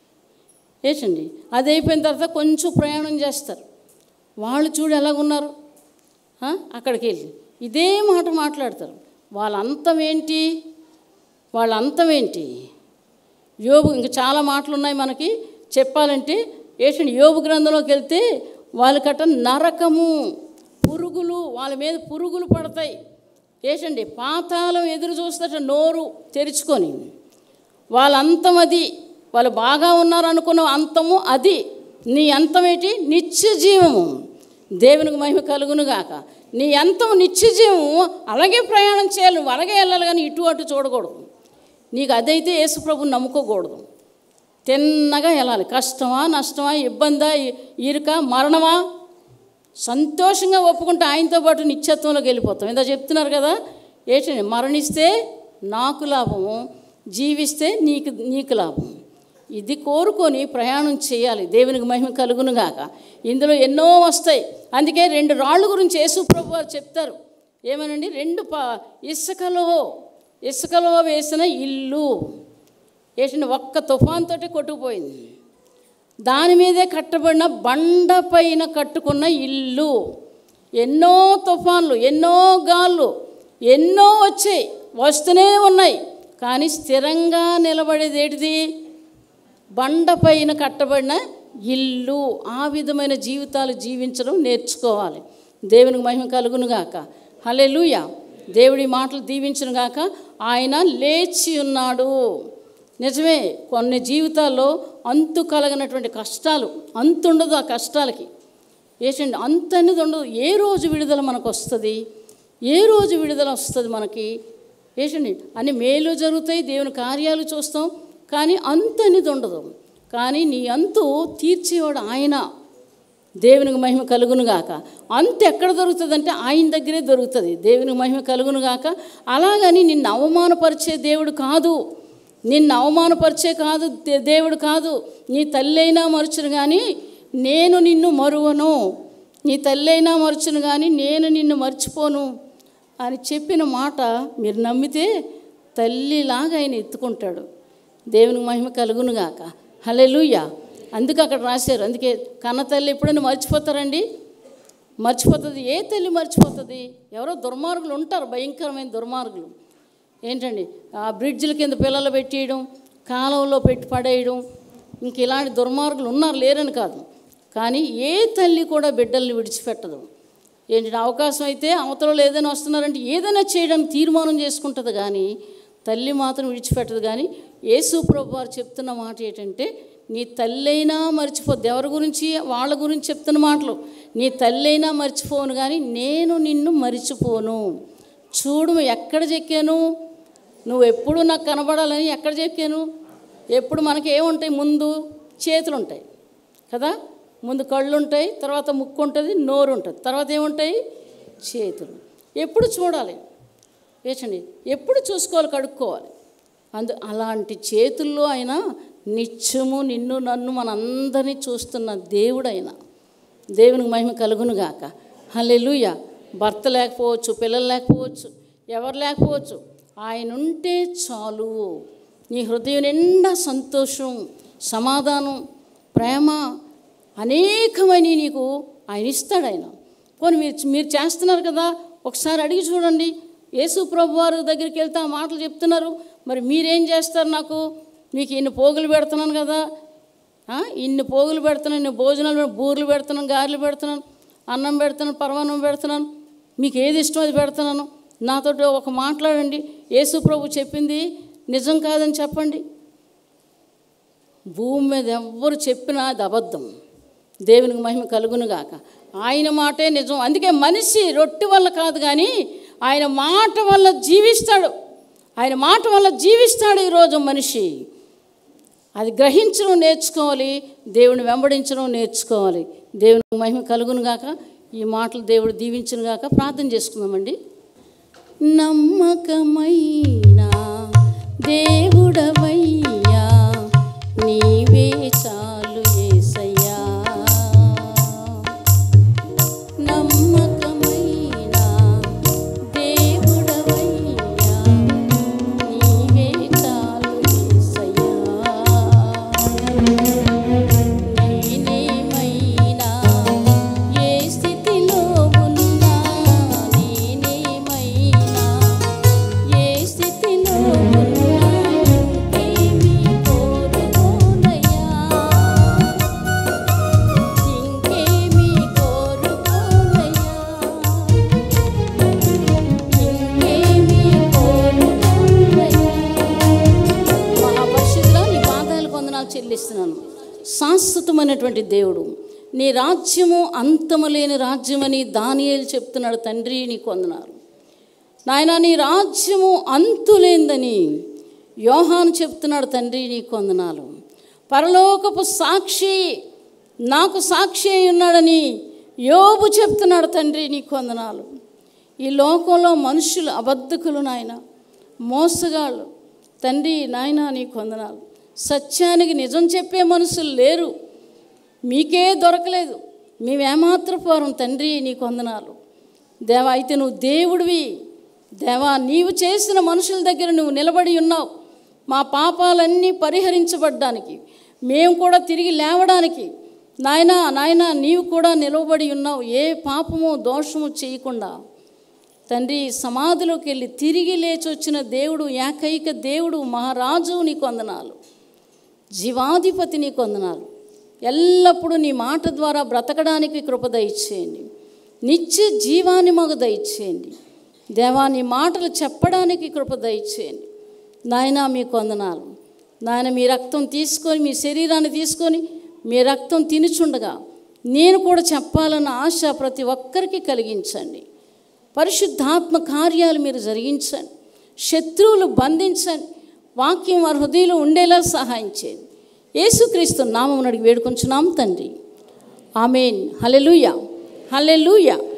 వేసండి అది అయిపోయిన తర్వాత కొంచెం ప్రయాణం చేస్తారు వాళ్ళు చూడు ఎలాగున్నారు ఆ? అక్కడికి వెళ్ళి ఇదే మాట మాట్లాడతారు వాళ్ళ అంతం ఏంటి వాళ్ళ అంతం ఏంటి యోబు ఇంకా చాలా మాటలు ఉన్నాయి మనకి చెప్పాలంటే ఏంటండి యోబు గ్రంథంలోకి వెళ్తే వాళ్ళకట నరకము పురుగులు వాళ్ళ మీద పురుగులు పడతాయి ఏంటండి పాతాళం ఎదురు చూస్తట నోరు తెరుచుకొని వాళ్ళ అంతం అది వాళ్ళు బాగా ఉన్నారు అనుకున్న అంతము అది నీ అంతం ఏంటి నిత్య జీవము దేవునికి మహిమ కలుగును గాక నీ అంతం నిత్య జీవము అలాగే ప్రయాణం చేయాలి నువ్వు అలాగే వెళ్ళాలి కానీ ఇటు అటు చూడకూడదు నీకు అదైతే యేసుప్రభుని నమ్ముకోకూడదు తిన్నగా వెళ్ళాలి కష్టమా నష్టమా ఇబ్బందా ఇ- ఇరుక మరణమా సంతోషంగా ఒప్పుకుంటే ఆయనతో పాటు నిత్యత్వంలోకి వెళ్ళిపోతాం ఇందా చెప్తున్నారు కదా ఏంటండి మరణిస్తే నాకు లాభము జీవిస్తే నీకు నీకు లాభం ఇది కోరుకొని ప్రయాణం చేయాలి దేవునికి మహిమ కలుగును గాక ఇందులో ఎన్నో వస్తాయి అందుకే రెండు రాళ్ళ గురించి యేసుప్రభు వారు చెప్తారు ఏమనండి రెండు పా ఇసుకలో ఇసుకలో వేసిన ఇల్లు వేసిన ఒక్క తుఫాన్తోటి కొట్టుకుపోయింది దాని మీదే కట్టబడిన బండ పైన కట్టుకున్న ఇల్లు ఎన్నో తుఫాన్లు ఎన్నో గాళ్ళు ఎన్నో వచ్చాయి వస్తూనే ఉన్నాయి కానీ స్థిరంగా నిలబడేది ఏంటిది బండ పైన కట్టబడిన ఇల్లు ఆ విధమైన జీవితాలు జీవించడం నేర్చుకోవాలి దేవునికి మహిమ కలుగును గాక హల్లెలూయ దేవుడి మాటలు దీవించును గాక ఆయన లేచి ఉన్నాడు నిజమే కొన్ని జీవితాల్లో అంతు కలగనటువంటి కష్టాలు అంతు ఉండదు ఆ కష్టాలకి ఏంటండి అంత అనేది ఉండదు ఏ రోజు విడుదల మనకు వస్తుంది ఏ రోజు విడుదల వస్తుంది మనకి ఏంటండి అన్ని మేలు జరుగుతాయి దేవుని కార్యాలు చూస్తాం కానీ అంత అనేది ఉండదు కానీ నీ అంతు తీర్చేవాడు ఆయన దేవునికి మహిమ కలుగును గాక అంత ఎక్కడ దొరుకుతుందంటే ఆయన దగ్గరే దొరుకుతుంది దేవునికి మహిమ కలుగును గాక అలాగని నిన్ను అవమానపరిచే దేవుడు కాదు నిన్ను అవమానపరిచే కాదు దే- దేవుడు కాదు నీ తల్లైనా మరచును కానీ నేను నిన్ను మరువను నీ తల్లైనా మరచును కానీ నేను నిన్ను మర్చిపోను అని చెప్పిన మాట మీరు నమ్మితే తల్లిలాగా ఆయన ఎత్తుకుంటాడు దేవునికి మహిమ కలుగును గాక హల్లెలూయా అందుకే అక్కడ రాశారు అందుకే కన్న తల్లి ఎప్పుడైనా మర్చిపోతారండి మర్చిపోతుంది ఏ తల్లి మర్చిపోతుంది ఎవరో దుర్మార్గులు ఉంటారు భయంకరమైన దుర్మార్గులు ఏంటండి ఆ బ్రిడ్జిల కింద పిల్లలు పెట్టేయడం కాలువలో పెట్టి పడేయడం ఇంక ఇలాంటి దుర్మార్గులు ఉన్నారు లేరని కాదు కానీ ఏ తల్లి కూడా బిడ్డల్ని విడిచిపెట్టదు ఏంటంటే అవకాశం అయితే అవతలలో ఏదైనా వస్తున్నారంటే ఏదైనా చేయడానికి తీర్మానం చేసుకుంటుంది కానీ తల్లి మాత్రం విడిచిపెట్టదు కానీ యేసు ప్రభు వారు చెప్తున్న మాట ఏంటంటే నీ తల్లైనా మర్చిపోద్ది ఎవరి గురించి వాళ్ళ గురించి చెప్తున్న మాటలు నీ తల్లైనా మర్చిపోను కానీ నేను నిన్ను మరిచిపోను చూడు ఎక్కడ చెక్కాను నువ్వు ఎప్పుడు నాకు కనబడాలని ఎక్కడ చెక్కాను ఎప్పుడు మనకి ఏముంటాయి ముందు చేతులు ఉంటాయి కదా ముందు కళ్ళు ఉంటాయి తర్వాత ముక్కు ఉంటుంది నోరు ఉంటుంది తర్వాత ఏముంటాయి చేతులు ఎప్పుడు చూడాలి వేచండి ఎప్పుడు చూసుకోవాలి కడుక్కోవాలి అందు అలాంటి చేతుల్లో ఆయన నిత్యము నిన్ను నన్ను మనందరినీ చూస్తున్న దేవుడైనా దేవునికి మహిమ కలుగును గాక హల్లెలూయ భర్త లేకపోవచ్చు పిల్లలు లేకపోవచ్చు ఎవరు లేకపోవచ్చు ఆయన ఉంటే చాలు నీ హృదయం నిండా సంతోషం సమాధానం ప్రేమ అనేకమైన నీకు ఆయన ఇస్తాడు ఆయన పోనీ మీరు మీరు చేస్తున్నారు కదా ఒకసారి అడిగి చూడండి యేసు ప్రభు వారి దగ్గరికి వెళ్తే ఆ మాటలు చెప్తున్నారు మరి మీరేం చేస్తారు నాకు మీకు ఇన్ని పోగులు పెడుతున్నాను కదా ఆ, ఇన్ని పోగులు పెడుతున్నాను ఇన్ని భోజనాలు పెడ- బూరెలు పెడుతున్నాను గారెలు పెడుతున్నాను అన్నం పెడుతున్నాను పరమాన్నం పెడుతున్నాను మీకు ఏది ఇష్టం అది పెడుతున్నాను నాతో ఒక మాట్లాడండి యేసు ప్రభు చెప్పింది నిజం కాదని చెప్పండి భూమి మీద ఎవ్వరు చెప్పినా అది అబద్ధం దేవునికి మహిమ కలుగును గాక ఆయన మాటే నిజం అందుకే మనిషి రొట్టె వల్ల కాదు కానీ ఆయన మాట వల్ల జీవిస్తాడు ఆయన మాట వల్ల జీవిస్తాడు ఈరోజు మనిషి అది గ్రహించడం నేర్చుకోవాలి దేవుని వెంబడించడం నేర్చుకోవాలి దేవునికి మహిమ కలుగును గాక ఈ మాటలు దేవుడు దీవించును గాక ప్రార్థన చేసుకుందామండి నమ్మకమైన దేవుడవయ్యా నీవే చాలు యేసయ్యా నమ్మకమైన దేవుడవయ్యా నీవే చాలు యేసయ్యా నేనేమైనా ఏ స్థితిలో ఉన్నా నేనేమైనా ఏ స్థితిలో ఉన్నా ఇంకేమీ కోరుకోనయ్యా ఇంకేమీ కోరుకోనయ్యా ఇంకేమీ కోరుకోనయ్యా మహాపరిషత్తులో నీ పాదాలకు వందనాలు చెల్లిస్తున్నాను శాశ్వతమైనటువంటి దేవుడు నీ రాజ్యము అంతము లేని రాజ్యమని దానియేలు చెప్తున్నాడు తండ్రి నీకు వందనాలు నాయన నీ రాజ్యము అంతులేందని యోహాను చెప్తున్నాడు తండ్రి నీకు వందనాలు పరలోకపు సాక్షి నాకు సాక్షి అయి ఉన్నాడని యోబు చెప్తున్నాడు తండ్రి నీకు వందనాలు ఈ లోకంలో మనుషులు అబద్ధకులు నాయన మోసగాళ్ళు తండ్రి నాయన నీకు వందనాలు సత్యానికి నిజం చెప్పే మనుషులు లేరు మీకే దొరకలేదు మేమేమాత్రపోరం తండ్రి నీకు వందనాలు దేవా అయితే నువ్వు దేవుడివి దేవా నీవు చేసిన మనుషుల దగ్గర నువ్వు నిలబడి ఉన్నావు మా పాపాలన్నీ పరిహరించబడ్డానికి మేము కూడా తిరిగి లేవడానికి నాయనా నాయనా నీవు కూడా నిలవబడి ఉన్నావు ఏ పాపము దోషము చేయకుండా తండ్రి సమాధిలోకి వెళ్ళి తిరిగి లేచి వచ్చిన దేవుడు ఏకైక దేవుడు మహారాజు నీకు వందనాలు జీవాధిపతి నీకు వందనాలు ఎల్లప్పుడూ నీ మాట ద్వారా బ్రతకడానికి కృప దయచేయండి నిత్య జీవాన్ని మాకు దయచేయండి దేవా నీ మాటలు చెప్పడానికి కృప దయచేయండి నాయన మీకు వందనాలు నాయన మీ రక్తం తీసుకొని మీ శరీరాన్ని తీసుకొని మీ రక్తం తినుచుండగా నేను కూడా చెప్పాలన్న ఆశ ప్రతి ఒక్కరికి కలిగించండి పరిశుద్ధాత్మ కార్యాలు మీరు జరిగించండి శత్రువులు బంధించండి వాక్యం వారి హృదయంలో ఉండేలా సహాయం చేయండి యేసుక్రీస్తు నామం అడిగి వేడుకొంచున్నాం తండ్రి ఆమెన్ హలెలుయ హలెలుయ